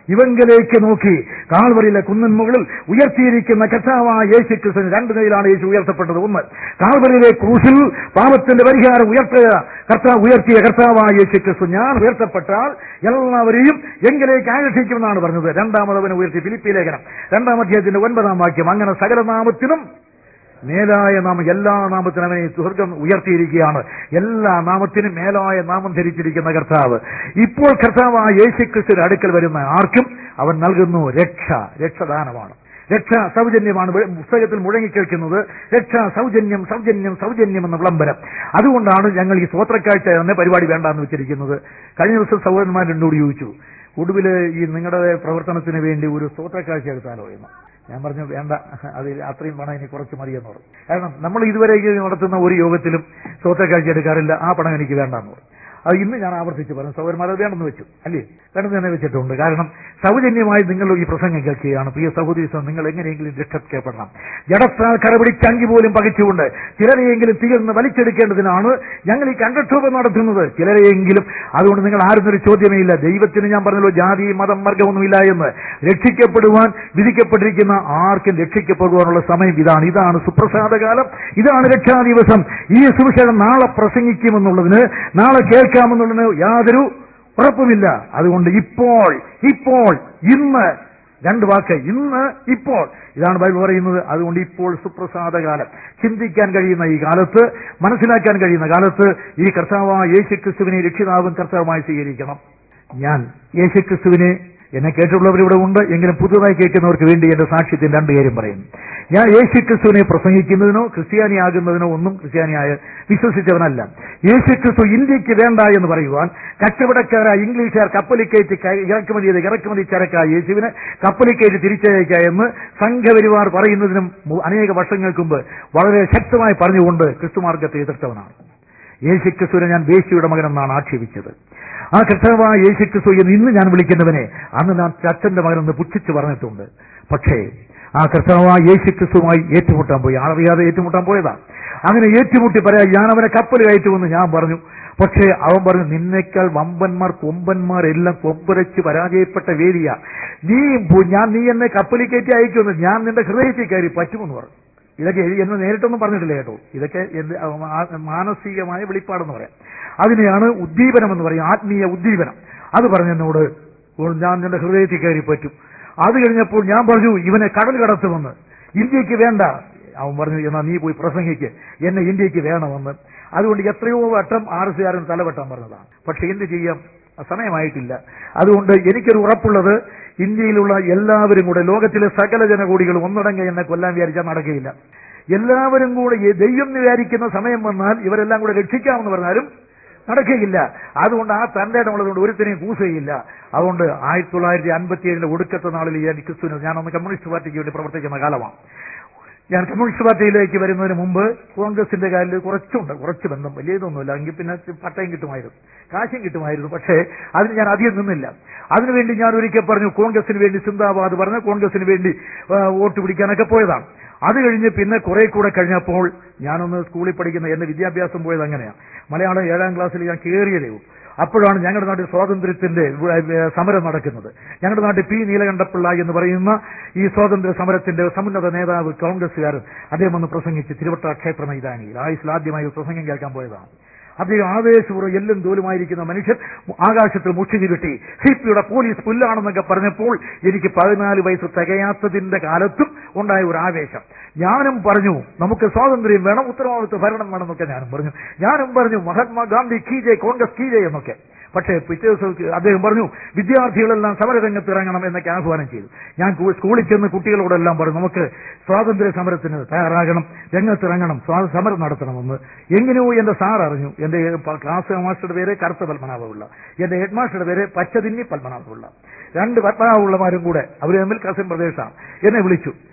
S1: ഇവങ്കിലേക്ക് നോക്കി കാൽവറിയിലെ കുന്നിൻ മുകളിൽ ഉയർത്തിയിരിക്കുന്ന കർത്താവായ യേശു ക്രിസ്തുവിന് രണ്ട് നിലയിലാണ് യേശു ഉയർത്തപ്പെട്ടത് ഒന്ന് കാൽവറിയിലെ ക്രൂശിൽ പാപത്തിന്റെ പരിഹാരം ഉയർത്തുക കർത്താവ് ഉയർത്തിയ കർത്താവായ യേശു ക്രിസ്തു ഞാൻ ഉയർത്തപ്പെട്ടാൽ എല്ലാവരെയും എങ്കിലേക്ക് ആകർഷിക്കുമെന്നാണ് പറഞ്ഞത് രണ്ടാമതവനെ ഉയർത്തി ഫിലിപ്പി ലേഖനം രണ്ടാം അധ്യായത്തിന്റെ ഒൻപതാം വാക്യം അങ്ങനെ സകല നാമത്തിനും മേലായ നാമം എല്ലാ നാമത്തിനും അവനെ സ്വർഗം ഉയർത്തിയിരിക്കുകയാണ് എല്ലാ നാമത്തിനും മേലായ നാമം ധരിച്ചിരിക്കുന്ന കർത്താവ് ഇപ്പോൾ കർത്താവ് ആ യേശുക്രിസ്തുവിന്റെ അടുക്കൽ വരുന്ന ആർക്കും അവൻ നൽകുന്നു രക്ഷ രക്ഷദാനമാണ് രക്ഷ സൗജന്യമാണ് വെ- പുസ്തകത്തിൽ മുഴങ്ങിക്കേൾക്കുന്നത് രക്ഷ സൗജന്യം സൗജന്യം സൗജന്യം എന്ന വിളംബരം അതുകൊണ്ടാണ് ഞങ്ങൾ ഈ സ്വോത്രക്കാഴ്ച എന്ന പരിപാടി വേണ്ടാന്ന് വെച്ചിരിക്കുന്നത് കഴിഞ്ഞ ദിവസം സഹോദരന്മാർ എന്നോട് ചോദിച്ചു ഒടുവിൽ ഈ നിങ്ങളുടെ പ്രവർത്തനത്തിന് വേണ്ടി ഒരു സ്വോത്രക്കാഴ്ച എടുത്താലോ എന്ന് ഞാൻ പറഞ്ഞു വേണ്ട അത് അത്രയും പണം ഇനി കുറച്ച് മതിയെന്ന് പറഞ്ഞു കാരണം നമ്മൾ ഇതുവരെ ഈ നടത്തുന്ന ഒരു യോഗത്തിലും സ്വോത്രക്കാഴ്ച എടുക്കാറില്ല ആ പണം എനിക്ക് വേണ്ടെന്ന് പറഞ്ഞു അത് ഇന്ന് ഞാൻ ആവർത്തിച്ച് പറഞ്ഞു സൗകര്യമാർ അത് വേണമെന്ന് വെച്ചു അല്ലേ വേണമെന്ന് തന്നെ വെച്ചിട്ടുണ്ട് കാരണം സൗജന്യമായി നിങ്ങൾ ഈ പ്രസംഗം കേൾക്കുകയാണ് പ്രിയ സഹോദരി സഹോദരൻ, നിങ്ങൾ എങ്ങനെയെങ്കിലും രക്ഷപ്പെടണം ജഡത്താൽ കരപിടിച്ച് അങ്കി പോലും പകച്ചുകൊണ്ട് ചിലരെയെങ്കിലും തീർന്ന് വലിച്ചെടുക്കേണ്ടതിനാണ് ഞങ്ങൾ ഈ കണ്ടക്ഷോഭം നടത്തുന്നത് ചിലരെയെങ്കിലും അതുകൊണ്ട് നിങ്ങൾ ആരുന്നൊരു ചോദ്യമേ ഇല്ല ദൈവത്തിന് ഞാൻ പറഞ്ഞല്ലോ ജാതി മതം വർഗമൊന്നുമില്ല എന്ന് രക്ഷിക്കപ്പെടുവാൻ വിധിക്കപ്പെട്ടിരിക്കുന്ന ആർക്കും രക്ഷിക്കപ്പെടുവാനുള്ള സമയം ഇതാണ് ഇതാണ് സുപ്രസാദകാലം ഇതാണ് രക്ഷാദിവസം ഈ സുവിശേഷം നാളെ പ്രസംഗിക്കുമെന്നുള്ളതിന് നാളെ കേൾക്കാമെന്നുള്ളതിന് യാതൊരു ഉറപ്പുമില്ല അതുകൊണ്ട് ഇപ്പോൾ ഇപ്പോൾ ഇന്ന് രണ്ട് വാക്ക് ഇന്ന് ഇപ്പോൾ ഇതാണ് ബൈബിൾ പറയുന്നത് അതുകൊണ്ട് ഇപ്പോൾ സുപ്രസാദകാലം ചിന്തിക്കാൻ കഴിയുന്ന ഈ കാലത്ത് മനസ്സിലാക്കാൻ കഴിയുന്ന കാലത്ത് ഈ കർത്താവായ യേശുക്രിസ്തുവിനെ രക്ഷിതാവും കർത്താവുമായി സ്വീകരിക്കണം ഞാൻ യേശുക്രിസ്തുവിനെ എന്നെ കേട്ടുള്ളവരിവിടെ ഉണ്ട് എങ്കിലും പുതുതായി കേൾക്കുന്നവർക്ക് വേണ്ടി എന്റെ സാക്ഷ്യത്തിന് രണ്ടു കാര്യം പറയുന്നു ഞാൻ യേശുക്രിസ്തുവിനെ പ്രസംഗിക്കുന്നതിനോ ക്രിസ്ത്യാനിയാകുന്നതിനോ ഒന്നും ക്രിസ്ത്യാനിയായ വിശ്വസിച്ചവനല്ല യേശുക്രിസ്തു ഇന്ത്യക്ക് വേണ്ട എന്ന് പറയുവാൻ കച്ചവടക്കാരായ ഇംഗ്ലീഷുകാർ കപ്പലിൽ കയറ്റി ക- ഇറക്കുമതി ചെയ്ത് ഇറക്കുമതി ചരക്കായ യേശുവിനെ കപ്പലിൽ കയറ്റി തിരിച്ചയക്കുക എന്ന് സംഘപരിവാർ പറയുന്നതിനും മു- അനേക വർഷങ്ങൾക്ക് മുമ്പ് വളരെ ശക്തമായി പറഞ്ഞുകൊണ്ട് ക്രിസ്തുമാർഗത്തെ എതിർത്തവനാണ് യേശുക്രിസ്തുവിനെ ഞാൻ വേശിയുടെ മകനെന്നാണ് ആക്ഷേപിച്ചത് ആ കർത്താവായ യേശുക്രിസ്തു എന്ന് ഇന്ന് ഞാൻ വിളിക്കുന്നവനെ അന്ന് ഞാൻ അച്ഛന്റെ മകനെന്ന് പുച്ഛിച്ച് പറഞ്ഞിട്ടുണ്ട് പക്ഷേ ആ കർത്താവായ യേശുക്രിസ്തുവുമായി ഏറ്റുമുട്ടാൻ പോയി ആളറിയാതെ ഏറ്റുമുട്ടാൻ പോയതാ അങ്ങനെ ഏറ്റുമുട്ടി പറയാ ഞാൻ അവനെ കപ്പൽ കയറ്റുമെന്ന് ഞാൻ പറഞ്ഞു പക്ഷേ അവൻ പറഞ്ഞു നിന്നേക്കാൾ വമ്പന്മാർ കൊമ്പന്മാർ എല്ലാം കൊമ്പരച്ച് പരാജയപ്പെട്ട വേദിയാ നീ പു- ഞാൻ നീ എന്നെ കപ്പലിൽ കയറ്റി അയക്കുമെന്ന് ഞാൻ നിന്റെ ഹൃദയത്തിൽ കയറി പറ്റുമെന്ന് പറഞ്ഞു ഇതൊക്കെ എന്നെ നേരിട്ടൊന്നും പറഞ്ഞിട്ടില്ല കേട്ടോ ഇതൊക്കെ എന്റെ ആ- മാനസികമായ വെളിപ്പാടെന്ന് പറയാം അതിനെയാണ് ഉദ്ദീപനം എന്ന് പറയും ആത്മീയ ഉദ്ദീപനം അത് പറഞ്ഞെന്നോട് "ഓ, ഞാൻ നിന്റെ ഹൃദയത്തിൽ കയറി പറ്റും അത് കഴിഞ്ഞപ്പോൾ ഞാൻ പറഞ്ഞു ഇവനെ കടൽ കടത്തുമെന്ന് ഇന്ത്യക്ക് വേണ്ട അവൻ പറഞ്ഞു എന്നാ നീ പോയി പ്രസംഗിക്ക് എന്നെ ഇന്ത്യക്ക് വേണമെന്ന് അതുകൊണ്ട് എത്രയോ വട്ടം ആർ എസ് കാരൻ തലവെട്ടാൻ പറഞ്ഞതാണ് പക്ഷെ എന്ത് ചെയ്യാം സമയമായിട്ടില്ല അതുകൊണ്ട് എനിക്കൊരു ഉറപ്പുള്ളത് ഇന്ത്യയിലുള്ള എല്ലാവരും കൂടെ ലോകത്തിലെ സകല ജനകൂടികളും ഒന്നടങ്ക എന്നെ കൊല്ലാൻ വിചാരിച്ചാൽ നടക്കുകയില്ല എല്ലാവരും കൂടെ ഈ ദൈവം എന്ന് വിചാരിക്കുന്ന സമയം വന്നാൽ ഇവരെല്ലാം കൂടെ രക്ഷിക്കാമെന്ന് പറഞ്ഞാലും നടക്കുകയില്ല അതുകൊണ്ട് ആ തന്റെ ഇടമുള്ളതുകൊണ്ട് ഒരുത്തിനെയും കൂസുകയില്ല അതുകൊണ്ട് ആയിരത്തി തൊള്ളായിരത്തി അൻപത്തി ഏഴിലെ ഒടുക്കത്തെ നാളിൽ ഞാൻ ക്രിസ്തുവിന് ഞാനൊന്ന് കമ്മ്യൂണിസ്റ്റ് പാർട്ടിക്ക് വേണ്ടി പ്രവർത്തിക്കുന്ന കാലമാണ് ഞാൻ കമ്മ്യൂണിസ്റ്റ് പാർട്ടിയിലേക്ക് വരുന്നതിന് മുമ്പ് കോൺഗ്രസിന്റെ കാലിൽ കുറച്ചുണ്ട് കുറച്ച് ബന്ധം വലിയ ഇതൊന്നുമില്ല എങ്കിൽ പിന്നെ പട്ടയം കിട്ടുമായിരുന്നു കാശും കിട്ടുമായിരുന്നു പക്ഷേ അതിന് ഞാൻ അധികം നിന്നില്ല അതിനുവേണ്ടി ഞാൻ ഒരിക്കൽ പറഞ്ഞു കോൺഗ്രസിന് വേണ്ടി സിന്ദാബാദ് പറഞ്ഞ് കോൺഗ്രസിന് വേണ്ടി ആ, വോട്ട് പിടിക്കാനൊക്കെ പോയതാണ് അത് കഴിഞ്ഞ് പിന്നെ കുറെ കൂടെ കഴിഞ്ഞപ്പോൾ ഞാനൊന്ന് സ്കൂളിൽ പഠിക്കുന്ന എന്റെ വിദ്യാഭ്യാസം പോയത് അങ്ങനെയാണ് മലയാളം ഏഴാം ക്ലാസ്സിൽ ഞാൻ കയറിയതേ ഉള്ളൂ അപ്പോഴാണ് ഞങ്ങളുടെ നാട്ടിൽ സ്വാതന്ത്ര്യത്തിന്റെ ഏ, സമരം നടക്കുന്നത് ഞങ്ങളുടെ നാട്ടിൽ പി നീലകണ്ഠപിള്ള എന്ന് പറയുന്ന ഈ സ്വാതന്ത്ര്യ സമരത്തിന്റെ സമുന്നത നേതാവ് കോൺഗ്രസ്സുകാരൻ അദ്ദേഹം ഒന്ന് പ്രസംഗിച്ച് തിരുവട്ട ക്ഷേത്ര മൈതാനിയിൽ ആയുസിൽ ആദ്യമായി ഒരു പ്രസംഗം കേൾക്കാൻ പോയതാണ് അദ്ദേഹം ആവേശപൂർവ്വം എല്ലും തോലുമായിരിക്കുന്ന മനുഷ്യൻ ആകാശത്തിൽ മുഷിഞ്ഞു കിട്ടി സി പിയുടെ പോലീസ് പുല്ലാണെന്നൊക്കെ പറഞ്ഞപ്പോൾ എനിക്ക് പതിനാല് വയസ്സ് തികയാത്തതിന്റെ കാലത്തും ഉണ്ടായ ഒരു ആവേശം ഞാനും പറഞ്ഞു നമുക്ക് സ്വാതന്ത്ര്യം വേണം ഉത്തരവാദിത്വ ഭരണം വേണം എന്നൊക്കെ ഞാനും പറഞ്ഞു ഞാനും പറഞ്ഞു മഹാത്മാഗാന്ധി കീജെ കോൺഗ്രസ് കീജെ എന്നൊക്കെ പക്ഷേ പിറ്റേ ദിവസം അദ്ദേഹം പറഞ്ഞു വിദ്യാർത്ഥികളെല്ലാം സമരരംഗത്ത് ഇറങ്ങണം എന്നൊക്കെ ആഹ്വാനം ചെയ്തു ഞാൻ കു- സ്കൂളിൽ ചെന്ന് കുട്ടികളോടെല്ലാം പറഞ്ഞു നമുക്ക് സ്വാതന്ത്ര്യ സമരത്തിന് തയ്യാറാകണം രംഗത്തിറങ്ങണം സ്വാ- സമരം നടത്തണമെന്ന് എങ്ങനെയോ എന്റെ സാർ അറിഞ്ഞു എന്റെ പ- ക്ലാസ് മാസ്റ്ററുടെ പേര് കറുത്ത പത്മനാഭപിള്ള എന്റെ ഹെഡ് മാസ്റ്ററുടെ പേര് പച്ചതിന്നി പത്മനാഭപിള്ള രണ്ട് പത്മനാഭപിള്ളമാരും കൂടെ അവർ തമ്മിൽ കസിൻ പ്രദേശമാണ് എന്നെ വിളിച്ചു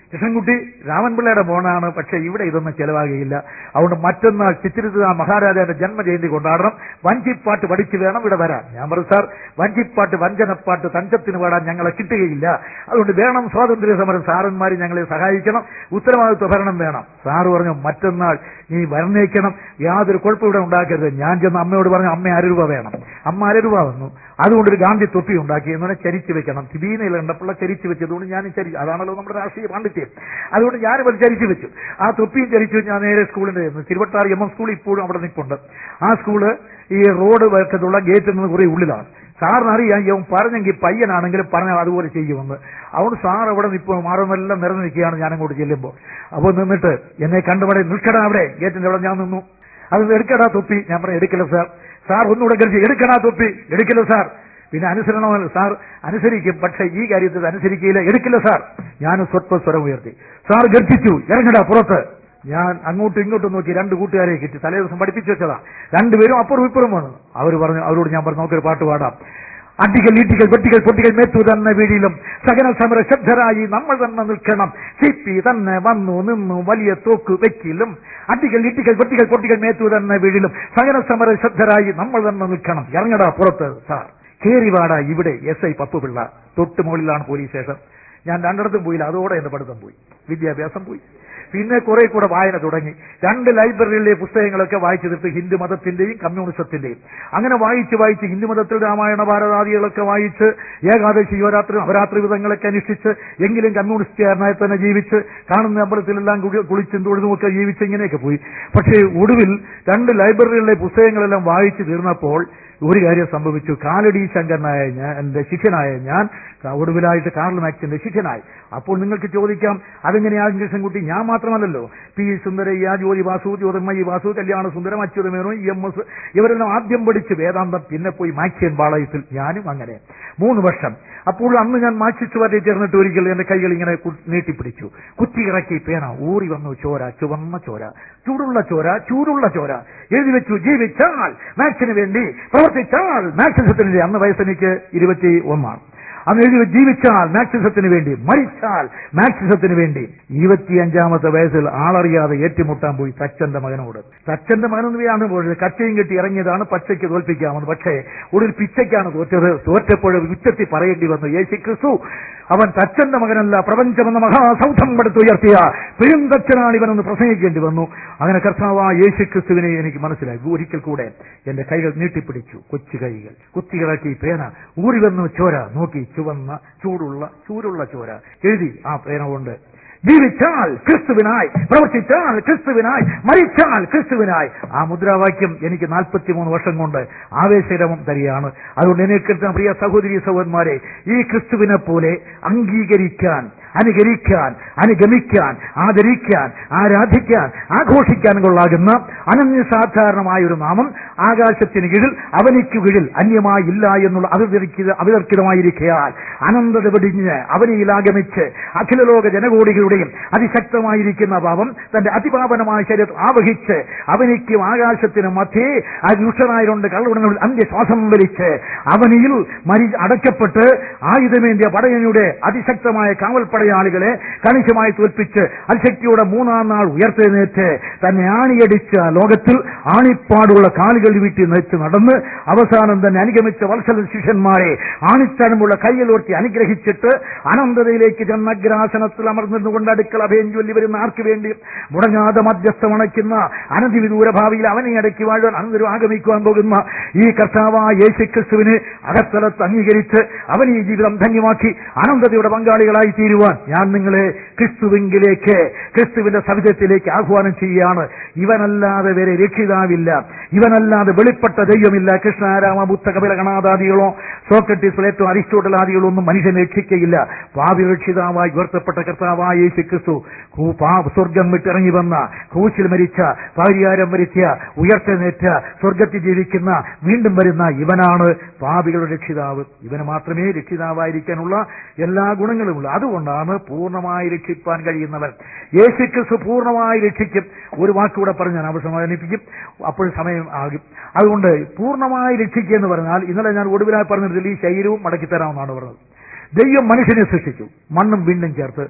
S1: കൃഷ്ണൻകുട്ടി രാമൻപിള്ളയുടെ മോനാണ് പക്ഷെ ഇവിടെ ഇതൊന്നും ചെലവാകുകയില്ല അതുകൊണ്ട് മറ്റന്നാൾ ചിത്തിരുത്ത മഹാരാജാവിന്റെ ജന്മജയന്തി കൊണ്ടാടണം വഞ്ചിപ്പാട്ട് പഠിച്ചു വേണം ഇവിടെ വരാൻ ഞാൻ പറഞ്ഞു സാർ വഞ്ചിപ്പാട്ട് വഞ്ചനപ്പാട്ട് തഞ്ചത്തിന് പാടാൻ ഞങ്ങളെ കിട്ടുകയില്ല അതുകൊണ്ട് വേണം സ്വാതന്ത്ര്യ സമരം സാറന്മാർ ഞങ്ങളെ സഹായിക്കണം ഉത്തരവാദിത്വ ഭരണം വേണം സാറ് പറഞ്ഞു മറ്റന്നാൾ നീ വരണേക്കണം യാതൊരു കുഴപ്പം ഇവിടെ ഉണ്ടാക്കരുത് ഞാൻ ചെന്ന് അമ്മയോട് പറഞ്ഞു അമ്മ അര രൂപ വേണം അമ്മ അര രൂപ വന്നു അതുകൊണ്ട് ഒരു ഗാന്ധി തൊപ്പി ഉണ്ടാക്കി എന്ന് പറഞ്ഞാൽ ചരിച്ചു വെക്കണം തിബീനയിൽ കണ്ടപ്പോൾ ചരിച്ചു വെച്ചതുകൊണ്ട് ഞാൻ ചരി അതാണല്ലോ നമ്മുടെ രാഷ്ട്രീയ പാണ്ഡിത്യം അതുകൊണ്ട് ഞാനും അത് ചരിച്ചു വെച്ചു ആ തൊപ്പിയും ചരിച്ചു വെച്ച് ഞാൻ നേരെ സ്കൂളിന്റെ ചെന്നു തിരുവട്ടാറ് എം എം സ്കൂൾ ഇപ്പോഴും അവിടെ നിൽപ്പുണ്ട് ആ സ്കൂള് ഈ റോഡ് വക്കത്തുള്ള ഗേറ്റിൽ നിന്ന് കുറെ ഉള്ളിലാണ് സാറിന് അറിയാം ഇവൻ പറഞ്ഞെങ്കിൽ പയ്യനാണെങ്കിലും പറഞ്ഞാൽ അതുപോലെ ചെയ്യുമെന്ന് അതുകൊണ്ട് സാർ അവിടെ നിൽപ്പോൾ മാറുമെല്ലാം നിറഞ്ഞു നിൽക്കുകയാണ് ഞാൻ അങ്ങോട്ട് ചെല്ലുമ്പോൾ അപ്പോൾ നിന്നിട്ട് എന്നെ കണ്ടുപടെ നിൽക്കടാ അവിടെ ഗേറ്റിന്റെ അവിടെ ഞാൻ നിന്നു അത് എടുക്കടാ തൊപ്പി ഞാൻ പറഞ്ഞു എടുക്കില്ല സാർ സാർ ഒന്നുകൂടെ കഴിച്ച് എടുക്കടാ തൊപ്പി എടുക്കില്ല സാർ പിന്നെ അനുസരണമല്ല സാർ അനുസരിക്കും പക്ഷെ ഈ കാര്യത്തിൽ അനുസരിക്കില്ല എടുക്കില്ല സാർ ഞാൻ സ്വത്വ സ്വരം ഉയർത്തി സാർ ഗർജിച്ചു ഇറങ്ങടാ പുറത്ത് ഞാൻ അങ്ങോട്ടും ഇങ്ങോട്ടും നോക്കി രണ്ട് കൂട്ടുകാരെ കിട്ടി തലേ ദിവസം പഠിപ്പിച്ചു വെച്ചതാ രണ്ടുപേരും അപ്പുറം ഇപ്പുറം വന്നു അവർ പറഞ്ഞു അവരോട് ഞാൻ പറഞ്ഞു നമുക്കൊരു പാട്ട് പാടാം അടികൾ ഈട്ടികൾ വെട്ടികൾ പൊട്ടികൾ മേത്തു തന്നെ വീടിലും സകല സമര ശ്രദ്ധരായി നമ്മൾ തന്നെ നിൽക്കണം സി പി തന്നെ വന്നു നിന്നു വലിയ തോക്ക് വെക്കിലും അടികൾ ഈട്ടികൾ വെട്ടികൾ പൊട്ടികൾ മേത്തു തന്നെ വീടിലും സകല സമര ശ്രദ്ധരായി നമ്മൾ തന്നെ നിൽക്കണം ഇറങ്ങടാ പുറത്ത് സാർ കേറിവാട ഇവിടെ എസ് ഐ പപ്പു പിള്ള തൊട്ട് മുകളിലാണ് പോലീസ് സ്റ്റേഷൻ ഞാൻ രണ്ടിടത്തും പോയില്ല അതോടെ എന്റെ പഠിത്തം പോയി വിദ്യാഭ്യാസം പോയി പിന്നെ കുറെ കൂടെ വായന തുടങ്ങി രണ്ട് ലൈബ്രറിയിലെ പുസ്തകങ്ങളൊക്കെ വായിച്ചു തീർത്ത് ഹിന്ദു മതത്തിന്റെയും കമ്മ്യൂണിസത്തിന്റെയും അങ്ങനെ വായിച്ച് വായിച്ച് ഹിന്ദു മതത്തിൽ രാമായണ ഭാരതാദികളൊക്കെ വായിച്ച് ഏകാദശി ശിവരാത്രി നവരാത്രി വിധങ്ങളൊക്കെ അനുഷ്ഠിച്ച് എങ്കിലും കമ്മ്യൂണിസ്റ്റുകാരനായി തന്നെ ജീവിച്ച് കാണുന്ന അമ്പലത്തിലെല്ലാം കുളി- കുളിച്ചും തൊഴുതുമൊക്കെ ജീവിച്ച് ഇങ്ങനെയൊക്കെ പോയി പക്ഷേ ഒടുവിൽ രണ്ട് ലൈബ്രറികളിലെ പുസ്തകങ്ങളെല്ലാം വായിച്ചു തീർന്നപ്പോൾ ഒരു കാര്യം സംഭവിച്ചു കാലടി ശങ്കരനായ ഞാൻ എന്റെ ശിഷ്യനായ ഞാൻ ഒടുവിലായിട്ട് കാർൽ മാക്സിന്റെ ശിഷ്യനായി അപ്പോൾ നിങ്ങൾക്ക് ചോദിക്കാം അതെങ്ങനെയാകും കൃഷ്ണൻകുട്ടി ഞാൻ മാത്രമല്ലല്ലോ P Sundarayya Jyoti Vasu Jyotirmayi Vasu Kalyana Sundaram Achuthamenon E M S ഇവരെല്ലാം ആദ്യം പഠിച്ച് വേദാന്തം പിന്നെ പോയി മാക്സിയൻ പാളയത്തിൽ ഞാനും അങ്ങനെ മൂന്ന് വർഷം അപ്പോൾ അന്ന് ഞാൻ മാക്സിസ്റ്റ് പാർട്ടി ചേർന്നിട്ട് ഒരിക്കൽ എന്റെ കൈകൾ ഇങ്ങനെ കു- നീട്ടിപ്പിടിച്ചു കുത്തിയിറക്കി പേന ഊറി വന്നു ചോര ചുവന്ന ചോര ചൂടുള്ള ചോര ചൂടുള്ള ചോര എഴുതി വെച്ചു ജീവിച്ചാൽ മാക്സിന് വേണ്ടി പ്രവർത്തിച്ചാൽ മാക്സിസത്തിന് അന്ന് വയസ്സെനിക്ക് ഇരുപത്തി ഒന്നാണ് അന്ന് എഴുതി വെച്ച് ജീവിച്ചാൽ മാക്സിസത്തിന് വേണ്ടി മരിച്ചാൽ മാക്സിസത്തിന് വേണ്ടി ഇരുപത്തിയഞ്ചാമത്തെ വയസ്സിൽ ആളറിയാതെ ഏറ്റുമുട്ടാൻ പോയി തച്ചന്റെ മകനോട് തച്ചന്റെ മകനൊന്നുകയാണ് പോയത് കച്ചയും കെട്ടി ഇറങ്ങിയതാണ് പച്ചയ്ക്ക് തോൽപ്പിക്കാമെന്ന് പക്ഷേ ഒടുവിൽ പിച്ചയ്ക്കാണ് തോറ്റത് തോറ്റപ്പോൾ ഉച്ചത്തി പറയേണ്ടി വന്നു യേശു ക്രിസ്തു അവൻ തച്ചന്റെ മകനല്ല പ്രപഞ്ചമെന്ന മഹാസൗധം പടുത്തുയർത്തിയ പെരുന്തച്ചനാണ് ഇവനെന്ന് പ്രസംഗിക്കേണ്ടി വന്നു അങ്ങനെ കർത്താവ് യേശു ക്രിസ്തുവിനെ എനിക്ക് മനസ്സിലായി ഒരിക്കൽ കൂടെ എന്റെ കൈകൾ നീട്ടിപ്പിടിച്ചു കൊച്ചു കൈകൾ കുത്തിയിറക്കി പേന ഊറി വന്നു ചോര നോക്കി ചുവന്ന ചൂടുള്ള ചൂടുള്ള ചോര എഴുതി ആ പേന കൊണ്ട് ജീവിച്ചാൽ ക്രിസ്തുവിനായി പ്രവർത്തിച്ചാൽ ക്രിസ്തുവിനായി മരിച്ചാൽ ക്രിസ്തുവിനായി ആ മുദ്രാവാക്യം എനിക്ക് നാൽപ്പത്തിമൂന്ന് വർഷം കൊണ്ട് ആവേശകരവും തരികയാണ് അതുകൊണ്ട് എന്നെ കിട്ടുന്ന പ്രിയ സഹോദരി സഹോദരന്മാരെ ഈ ക്രിസ്തുവിനെ പോലെ അംഗീകരിക്കാൻ അനുകരിക്കാൻ അനുഗമിക്കാൻ ആദരിക്കാൻ ആരാധിക്കാൻ ആഘോഷിക്കാൻ കൊള്ളാകുന്ന അനന്യസാധാരണമായ ഒരു നാമം ആകാശത്തിന് കീഴിൽ അവനിക്ക് കീഴിൽ അന്യമായി ഇല്ല എന്നുള്ള അവിതർക്കിത അവിതർക്കിതമായിരിക്കയാൽ അനന്തത വെടിഞ്ഞ് അവനിയിലാഗമിച്ച് അഖിലലോക ജനകോടികളുടെയും അതിശക്തമായിരിക്കുന്ന ഭാവം തന്റെ അതിപാപനമായ ശരീരം ആവഹിച്ച് അവനിക്കും ആകാശത്തിനും മധ്യേ ആ ദുഷ്ടനായതുകൊണ്ട് കള്ളുടങ്ങളിൽ അന്ത്യശ്വാസം വലിച്ച് അവനിയിൽ മരി അടയ്ക്കപ്പെട്ട് ആയുധമേന്തിയ പടയണിയുടെ അതിശക്തമായ കാവൽ പടയാളികളെ കണിശമായി തോൽപ്പിച്ച് അതിശക്തിയോടെ മൂന്നാം നാൾ ഉയർത്തെഴുന്നേറ്റ് തന്നെ ആണിയടിച്ച ലോകത്തിൽ ആണിപ്പാടുള്ള കാലുകൾ വീട്ടി നയിച്ച് നടന്ന് അവസാനം തന്നെ അനുഗമിച്ച വത്സല ശിഷ്യന്മാരെ ആണിത്തരമുള്ള കയ്യിലോർത്തി അനുഗ്രഹിച്ചിട്ട് അനന്തതയിലേക്ക് ചെന്ന അഗ്രാസനത്തിൽ അമർന്നിരുന്നുകൊണ്ട് അടുക്കള അഭയം ചൊല്ലി വരുന്ന ആർക്ക് വേണ്ടി മുടങ്ങാതെ മധ്യസ്ഥമണയ്ക്കുന്ന അനധിവിദൂര ഭാവിയിൽ അവനെ അടക്കി വാഴുവാൻ അനന്തരം ആഗമിക്കുവാൻ പോകുന്ന ഈ കർത്താവായ യേശു ക്രിസ്തുവിനെ അകത്തലത്ത് അംഗീകരിച്ച് അവൻ ഈ ജീവിതം ധന്യമാക്കി അനന്തതയുടെ പങ്കാളികളായി തീരുവാൻ ഞാൻ നിങ്ങളെ ക്രിസ്തുവിങ്കിലേക്ക് ക്രിസ്തുവിന്റെ സവിധത്തിലേക്ക് ആഹ്വാനം ചെയ്യുകയാണ് ഇവനല്ലാതെ വേറെ രക്ഷിതാവില്ല ഇവനല്ലാതെ വെളിപ്പെട്ട ദൈവമില്ല കൃഷ്ണാരാമ ബുദ്ധ കപില ഗണാദാദികളോ സോക്രട്ടീസ് പ്ലേറ്റോ അരിസ്റ്റോട്ടൽ ആദികളോ ഒന്നും മനുഷ്യനെ രക്ഷിക്കയില്ല പാപി രക്ഷിതാവായി ഉയർത്തപ്പെട്ട കർത്താവായ യേശു ക്രിസ്തു കൂ- പാ- സ്വർഗം വിട്ടിറങ്ങി വന്ന ക്രൂശിൽ മരിച്ച പരിഹാരം വരുത്തിയ ഉയർത്തെഴുന്നേറ്റ സ്വർഗത്തിൽ ജീവിക്കുന്ന വീണ്ടും വരുന്ന ഇവനാണ് പാപികളുടെ രക്ഷിതാവ് ഇവന് മാത്രമേ രക്ഷിതാവായിരിക്കാനുള്ള എല്ലാ ഗുണങ്ങളുമുള്ളൂ അതുകൊണ്ടാണ് പൂർണ്ണമായി രക്ഷിപ്പാൻ കഴിയുന്നവൻ യേശു ക്രിസ്തു പൂർണ്ണമായി രക്ഷിക്കും ഒരു വാക്കുകൂടെ പറഞ്ഞ് ഞാൻ അവസാനിപ്പിക്കും അപ്പോൾ സമയം ആകും അതുകൊണ്ട് പൂർണ്ണമായി രക്ഷിക്കുക എന്ന് പറഞ്ഞാൽ ഇന്നലെ ഞാൻ ഒടുവിലായി പറഞ്ഞതിൽ ഈ ശരീരവും മടക്കി തരാമെന്നാണ് പറഞ്ഞത് ദൈവം മനുഷ്യനെ സൃഷ്ടിച്ചു മണ്ണും വീണ്ടും ചേർത്ത്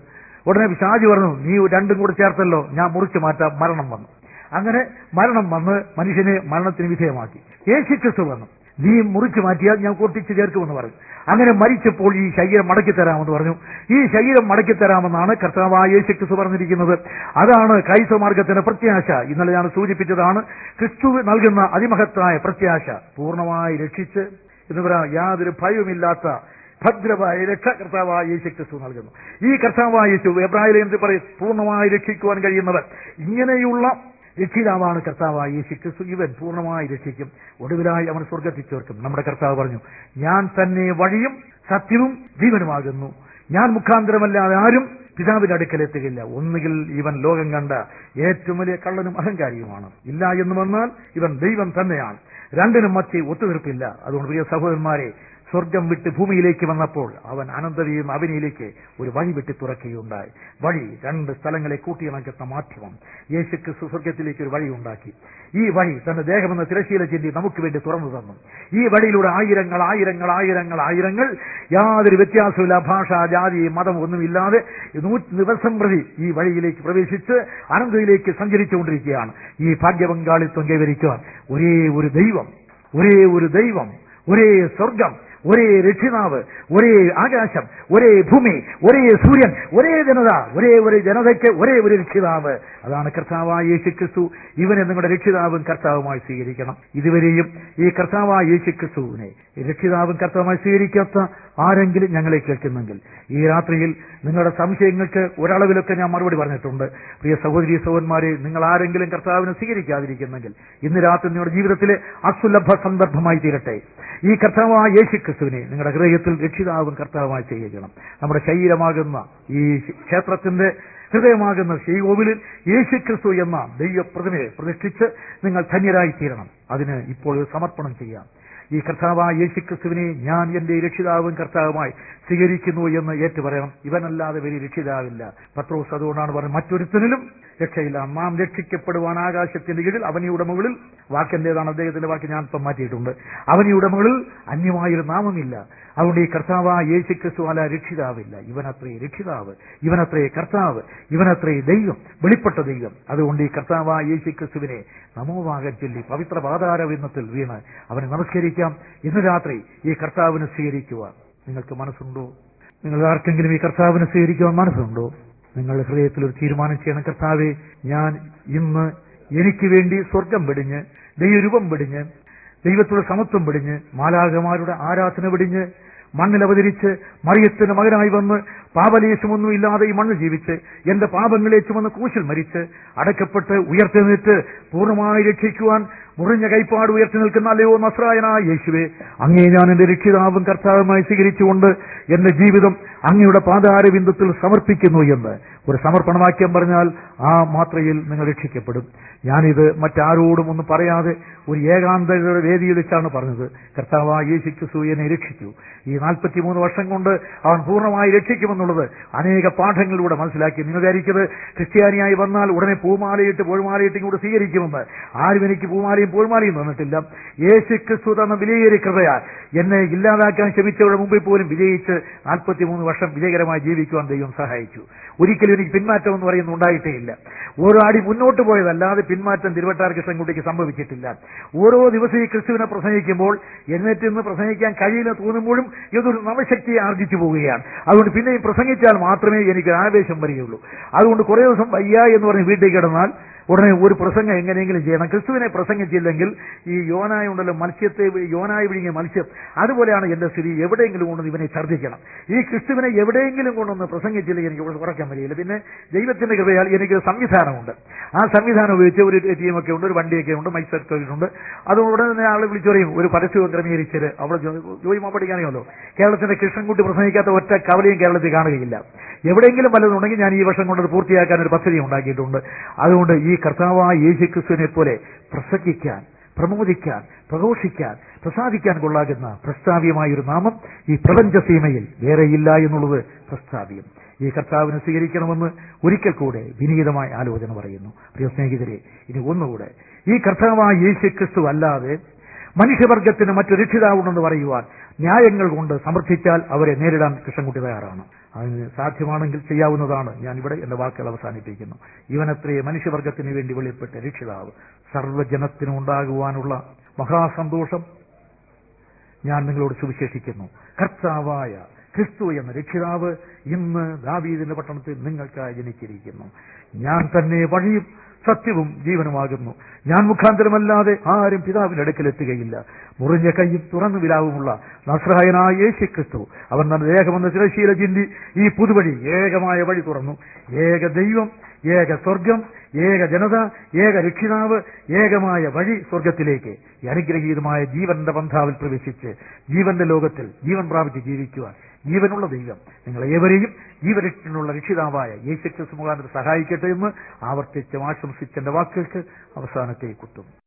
S1: ഉടനെ പിശാജ് പറഞ്ഞു നീ രണ്ടും കൂടെ ചേർത്തല്ലോ ഞാൻ മുറിച്ചു മാറ്റാം മരണം വന്നു അങ്ങനെ മരണം വന്ന് മനുഷ്യനെ മരണത്തിന് വിധേയമാക്കി യേശുക്രിസ്തു വന്നു നീ മുറിച്ചു മാറ്റിയാൽ ഞാൻ പൊട്ടിച്ച് ചേർക്കുമെന്ന് പറഞ്ഞു അങ്ങനെ മരിച്ചപ്പോൾ ഈ ശരീരം മടക്കി തരാമെന്ന് പറഞ്ഞു ഈ ശരീരം മടക്കി തരാമെന്നാണ് കർത്താവായ യേശുക്രിസ്തു പറഞ്ഞിരിക്കുന്നത് അതാണ് ക്രൈസ്തവ മാർഗത്തിന്റെ പ്രത്യാശ ഇന്നലെ ഞാൻ സൂചിപ്പിച്ചതാണ് ക്രിസ്തു നൽകുന്ന അതിമഹത്തായ പ്രത്യാശ പൂർണ്ണമായി രക്ഷിച്ച് എന്ന് പറയാം യാതൊരു ഭയവുമില്ലാത്ത ഭദ്രമായ രക്ഷ കർത്താവായ യേശു ക്രിസ്തു നൽകുന്നു ഈ കർത്താവായ യേശു എബ്രാഹിം എന്ന് പറയും പൂർണ്ണമായി രക്ഷിക്കുവാൻ കഴിയുന്നവർ ഇങ്ങനെയുള്ള രക്ഷിതാവാണ് കർത്താവായ യേശു ക്രിസ്തു ഇവൻ പൂർണ്ണമായി രക്ഷിക്കും ഒടുവിലായി അവൻ സ്വർഗത്തിൽ ചേർക്കും നമ്മുടെ കർത്താവ് പറഞ്ഞു ഞാൻ തന്നെ വഴിയും സത്യവും ജീവനുമാകുന്നു ഞാൻ മുഖാന്തരമല്ലാതെ ആരും പിതാവിന്റെ അടുക്കലെത്തുകയില്ല ഒന്നുകിൽ ഇവൻ ലോകം കണ്ട ഏറ്റവും വലിയ കള്ളനും അഹങ്കാരിയുമാണ് ഇല്ല എന്ന് വന്നാൽ ഇവൻ ദൈവം തന്നെയാണ് രണ്ടിനും മധ്യേ ഒത്തുതീർപ്പില്ല അതുകൊണ്ട് പ്രിയ സഹോദരന്മാരെ സ്വർഗം വിട്ട് ഭൂമിയിലേക്ക് വന്നപ്പോൾ അവൻ അനന്തതയും അവനിയിലേക്ക് ഒരു വഴി വെട്ടി തുറക്കുകയുണ്ടായി വഴി രണ്ട് സ്ഥലങ്ങളെ കൂട്ടിയിണക്കുന്ന മാധ്യമം യേശു ക്രിസ്തു സ്വർഗത്തിലേക്ക് ഒരു വഴി ഉണ്ടാക്കി ഈ വഴി തന്റെ ദേഹമെന്ന തിരശീല ചിന്തി നമുക്ക് വേണ്ടി തുറന്നു തന്നു ഈ വഴിയിലൂടെ ആയിരങ്ങൾ ആയിരങ്ങൾ ആയിരങ്ങൾ ആയിരങ്ങൾ യാതൊരു വ്യത്യാസമില്ല ഭാഷ ജാതി മതം ഒന്നുമില്ലാതെ നൂറ്റി ദിവസം പ്രതി ഈ വഴിയിലേക്ക് പ്രവേശിച്ച് അനന്തതയിലേക്ക് സഞ്ചരിച്ചുകൊണ്ടിരിക്കുകയാണ് ഈ ഭാഗ്യപങ്കാളിത്വം കൈവരിക്കുവാൻ ഒരേ ഒരു ദൈവം ഒരേ ഒരു ദൈവം ഒരേ സ്വർഗം ഒരേ രക്ഷിതാവ് ഒരേ ആകാശം ഒരേ ഭൂമി ഒരേ സൂര്യൻ ഒരേ ജനത ഒരേ ഒരു ജനതയ്ക്ക് ഒരേ ഒരു രക്ഷിതാവ് അതാണ് കർത്താവായ യേശു ക്രിസ്തു ഇവനെ നിങ്ങളുടെ രക്ഷിതാവും കർത്താവുമായി സ്വീകരിക്കണം ഇതുവരെയും ഈ കർത്താവായ യേശു ക്രിസ്തുവിനെ രക്ഷിതാവും കർത്താവുമായി സ്വീകരിക്കാത്ത ആരെങ്കിലും ഞങ്ങളെ കേൾക്കുന്നെങ്കിൽ ഈ രാത്രിയിൽ നിങ്ങളുടെ സംശയങ്ങൾക്ക് ഒരളവിലൊക്കെ ഞാൻ മറുപടി പറഞ്ഞിട്ടുണ്ട് പ്രിയ സഹോദരി സഹോദരന്മാരെ നിങ്ങൾ ആരെങ്കിലും കർത്താവിനെ സ്വീകരിക്കാതിരിക്കുന്നെങ്കിൽ ഇന്ന് രാത്രി നിങ്ങളുടെ ജീവിതത്തിലെ അസുലഭ സന്ദർഭമായി തീരട്ടെ ഈ കർത്താവായ യേശു ക്രിസ്തുവിനെ നിങ്ങളുടെ ഹൃദയത്തിൽ രക്ഷിതാവും കർത്താവുമായി ചെയ്യണം നമ്മുടെ ശരീരമാകുന്ന ഈ ക്ഷേത്രത്തിന്റെ ഹൃദയമാകുന്ന ശ്രീകോവിലിൽ യേശു ക്രിസ്തു എന്ന ദൈവപ്രതിമയെ പ്രതിഷ്ഠിച്ച് നിങ്ങൾ ധന്യരായി തീരണം അതിന് ഇപ്പോൾ ഒരു സമർപ്പണം ചെയ്യാം ഈ കർത്താവായ യേശു ക്രിസ്തുവിനെ ഞാൻ എന്റെ രക്ഷിതാവും കർത്താവുമായി സ്വീകരിക്കുന്നു എന്ന് ഏറ്റുപറയണം ഇവനല്ലാതെ വലിയ രക്ഷിതാവില്ല പത്രോസ് അതുകൊണ്ടാണ് പറഞ്ഞത് മറ്റൊരുത്തനിലും രക്ഷയില്ല നാം രക്ഷിക്കപ്പെടുവാൻ ആകാശത്തിന്റെ കീഴിൽ അവനിയുടെ മുകളിൽ വാക്കെന്റേതാണ് അദ്ദേഹത്തിന്റെ വാക്ക് ഞാൻ ഇപ്പം മാറ്റിയിട്ടുണ്ട് അവനിയുടെ മുകളിൽ അന്യമായൊരു നാമമില്ല അതുകൊണ്ട് ഈ കർത്താവായ യേശു ക്രിസ്തു അല്ല രക്ഷിതാവില്ല ഇവനത്രേ രക്ഷിതാവ് ഇവനത്രേ കർത്താവ് ഇവനത്രേ ദൈവം വെളിപ്പെട്ട ദൈവം അതുകൊണ്ട് ഈ കർത്താവായ യേശു ക്രിസ്തുവിനെ നമോവാകൻ ചൊല്ലി പവിത്ര പാതാരവിന്നത്തിൽ വീണ് അവനെ നമസ്കരിക്കാം ഇന്ന് രാത്രി ഈ കർത്താവിനെ സ്വീകരിക്കുവാൻ നിങ്ങൾക്ക് മനസ്സുണ്ടോ നിങ്ങൾ ആർക്കെങ്കിലും ഈ കർത്താവിനെ സ്വീകരിക്കുവാൻ മനസ്സുണ്ടോ നിങ്ങളുടെ ഹൃദയത്തിൽ ഒരു തീരുമാനം ചെയ്യണം കർത്താവെ ഞാൻ ഇന്ന് എനിക്ക് വേണ്ടി സ്വർഗം വെടിഞ്ഞ് ദൈവരൂപം വെടിഞ്ഞ് ദൈവത്തോട് സമത്വം വെടിഞ്ഞ് മാലാകമാരുടെ ആരാധന വെടിഞ്ഞ് മണ്ണിൽ അവതരിച്ച് മറിയത്തിന്റെ മകനായി വന്ന് പാപലേശമൊന്നും ഇല്ലാതെ ഈ മണ്ണ് ജീവിച്ച് എന്റെ പാപങ്ങളെ ചുമന്ന് കൂശിൽ മരിച്ച് അടക്കപ്പെട്ട് ഉയർത്തെഴുന്നേറ്റ് പൂർണ്ണമായി രക്ഷിക്കുവാൻ മുറിഞ്ഞ കൈപ്പാട് ഉയർത്തി നിൽക്കുന്ന അല്ലയോ നസ്രായനായ യേശുവെ അങ്ങേ ഞാൻ എന്റെ രക്ഷിതാവും കർത്താവുമായി സ്വീകരിച്ചുകൊണ്ട് എന്റെ ജീവിതം അങ്ങയുടെ പാതാരബിന്ദത്തിൽ സമർപ്പിക്കുന്നു എന്ന് ഒരു സമർപ്പണവാക്യം പറഞ്ഞാൽ ആ മാത്രയിൽ നിങ്ങൾ രക്ഷിക്കപ്പെടും ഞാനിത് മറ്റാരോടും ഒന്നും പറയാതെ ഒരു ഏകാന്തയുടെ വേദിയിൽ വെച്ചാണ് പറഞ്ഞത് കർത്താവായ യേശു ക്രിസ്തു എന്നെ രക്ഷിച്ചു ഈ നാൽപ്പത്തിമൂന്ന് വർഷം കൊണ്ട് അവൻ പൂർണ്ണമായി രക്ഷിക്കുമെന്നുള്ളത് അനേക പാഠങ്ങളിലൂടെ മനസ്സിലാക്കി നിങ്ങൾ വിചാരിക്കുന്നത് ക്രിസ്ത്യാനിയായി വന്നാൽ ഉടനെ പൂമാലയിട്ട് പൂഴ്മാലയിട്ട് ഇങ്ങോട്ട് സ്വീകരിക്കുമെന്ന് ആരും എനിക്ക് പൂമാലയും പൂഴ്മാലയും തന്നിട്ടില്ല യേശു ക്രിസ്തു തന്ന വിലയേറിയ കൃപയാൽ എന്നെ ഇല്ലാതാക്കാൻ ശ്രമിച്ചവരുടെ മുമ്പിൽ പോലും വിജയിച്ച് നാൽപ്പത്തിമൂന്ന് വർഷം വിജയകരമായി ജീവിക്കുവാൻ ദൈവം സഹായിച്ചു ഒരിക്കലും എനിക്ക് പിന്മാറ്റം എന്ന് പറയുന്നത് ഉണ്ടായിട്ടേ ഇല്ല ഓരോ അടി മുന്നോട്ട് പോയതല്ലാതെ പിന്മാറ്റം തിരുവട്ടാർ കൃഷ്ണൻകുട്ടിക്ക് സംഭവിച്ചിട്ടില്ല ഓരോ ദിവസം ഈ ക്രിസ്തുവിനെ പ്രസംഗിക്കുമ്പോൾ എന്നിട്ട് ഇന്ന് പ്രസംഗിക്കാൻ കഴിയില്ല തോന്നുമ്പോഴും ഇതൊരു നവശക്തിയെ ആർജിച്ചു പോവുകയാണ് അതുകൊണ്ട് പിന്നെയും പ്രസംഗിച്ചാൽ മാത്രമേ എനിക്ക് ആവേശം വരികയുള്ളൂ അതുകൊണ്ട് കുറേ ദിവസം വയ്യ എന്ന് പറഞ്ഞ് വീട്ടിൽ കിടന്നാൽ ഉടനെ ഒരു പ്രസംഗം എങ്ങനെയെങ്കിലും ചെയ്യണം ക്രിസ്തുവിനെ പ്രസംഗിച്ചില്ലെങ്കിൽ ഈ യോനായ ഉണ്ടല്ലോ മത്സ്യത്തെ വി- യോനായി വിഴുങ്ങിയ മത്സ്യം അതുപോലെയാണ് എന്റെ സ്ഥിതി എവിടെയെങ്കിലും കൊണ്ടൊന്ന് ഇവനെ ഛർദ്ദിക്കണം ഈ ക്രിസ്തുവിനെ എവിടെയെങ്കിലും കൊണ്ടൊന്ന് പ്രസംഗിച്ചില്ലെങ്കിൽ എനിക്ക് ഇവിടെ ഉറക്കാൻ വരികയില്ല പിന്നെ ദൈവത്തിന്റെ കൃപയാൽ എനിക്ക് സംവിധാനമുണ്ട് ആ സംവിധാനം ഉപയോഗിച്ച് ഒരു ടീമൊക്കെ ഉണ്ട് ഒരു വണ്ടിയൊക്കെ ഉണ്ട് മൈക്ക് ഉണ്ട് അതുകൊണ്ട് ഉടനെ തന്നെ ആളെ വിളിച്ചു പറയും ഒരു പരസ്യവും ക്രമീകരിച്ചത് അവിടെ ജോ- ജോയി മാപ്പടിക്കാനെയല്ലോ കേരളത്തിന്റെ കൃഷ്ണൻകുട്ടി പ്രസംഗിക്കാത്ത ഒറ്റ കവലയും കേരളത്തിൽ കാണുകയില്ല എവിടെയെങ്കിലും വല്ലതുണ്ടെങ്കിൽ ഞാൻ ഈ വർഷം കൊണ്ട് അത് പൂർത്തിയാക്കാൻ ഒരു പദ്ധതി ഉണ്ടാക്കിയിട്ടുണ്ട് അതുകൊണ്ട് ഈ കർത്താവായ യേശു ക്രിസ്തുവിനെ പോലെ പ്രസംഗിക്കാൻ പ്രമോദിക്കാൻ പ്രഘോഷിക്കാൻ പ്രസാദിക്കാൻ കൊള്ളാകുന്ന പ്രസ്താവ്യമായ ഒരു നാമം ഈ പ്രപഞ്ച സീമയിൽ വേറെയില്ല എന്നുള്ളത് പ്രസ്താവ്യം ഈ കർത്താവിനെ സ്വീകരിക്കണമെന്ന് ഒരിക്കൽ കൂടെ വിനീതമായ ആലോചന പറയുന്നു പ്രിയ സ്നേഹിതരെ ഇനി ഒന്നുകൂടെ ഈ കർത്താവായ യേശു ക്രിസ്തു അല്ലാതെ മനുഷ്യവർഗത്തിന് മറ്റു രക്ഷിതാവുണ്ടെന്ന് പറയുവാൻ ന്യായങ്ങൾ കൊണ്ട് സമർത്ഥിച്ചാൽ അവരെ നേരിടാൻ കൃഷ്ണൻകുട്ടി തയ്യാറാണ് അതിന് സാധ്യമാണെങ്കിൽ ചെയ്യാവുന്നതാണ് ഞാൻ ഇവിടെ എന്റെ വാക്കുകൾ അവസാനിപ്പിക്കുന്നു ഇവനത്രേ മനുഷ്യവർഗത്തിന് വേണ്ടി വെളിപ്പെട്ട രക്ഷിതാവ് സർവ്വജനത്തിനും ഉണ്ടാകുവാനുള്ള മഹാസന്തോഷം ഞാൻ നിങ്ങളോട് സുവിശേഷിക്കുന്നു കർത്താവായ ക്രിസ്തു എന്ന രക്ഷിതാവ് ഇന്ന് ദാവീദിന്റെ പട്ടണത്തിൽ നിങ്ങൾക്കായി ജനിച്ചിരിക്കുന്നു ഞാൻ തന്നെ വഴിയും സത്യവും ജീവനുമാകുന്നു ഞാൻ മുഖാന്തരമല്ലാതെ ആരും പിതാവിന്റെ അടുക്കൽ എത്തുകയില്ല മുറിഞ്ഞ കൈയും തുറന്നു വിലാവുമുള്ള നസ്രായനായ യേശു ക്രിസ്തു അവൻ തന്റെ ദേഹമെന്ന തിരശീല ചിന്തി ഈ പുതുവഴി ഏകമായ വഴി തുറന്നു ഏക ദൈവം ഏക സ്വർഗം ഏക ജനത ഏക രക്ഷിതാവ് ഏകമായ വഴി സ്വർഗത്തിലേക്ക് ഈ അനുഗ്രഹീതമായ ജീവന്റെ പന്ഥാവിൽ പ്രവേശിച്ച് ജീവന്റെ ലോകത്തിൽ ജീവൻ പ്രാപിച്ച് ജീവിക്കുവാൻ ജീവനുള്ള ദൈവം നിങ്ങൾ ഏവരെയും ജീവരക്ഷനുള്ള രക്ഷിതാവായ യേശുക്രിസ്തു മുഖാന്തരം സഹായിക്കട്ടെ എന്ന് ആവർത്തിച്ച് ആശംസിച്ചെന്റെ വാക്കുകൾക്ക് അവസാനത്തെ കുത്തും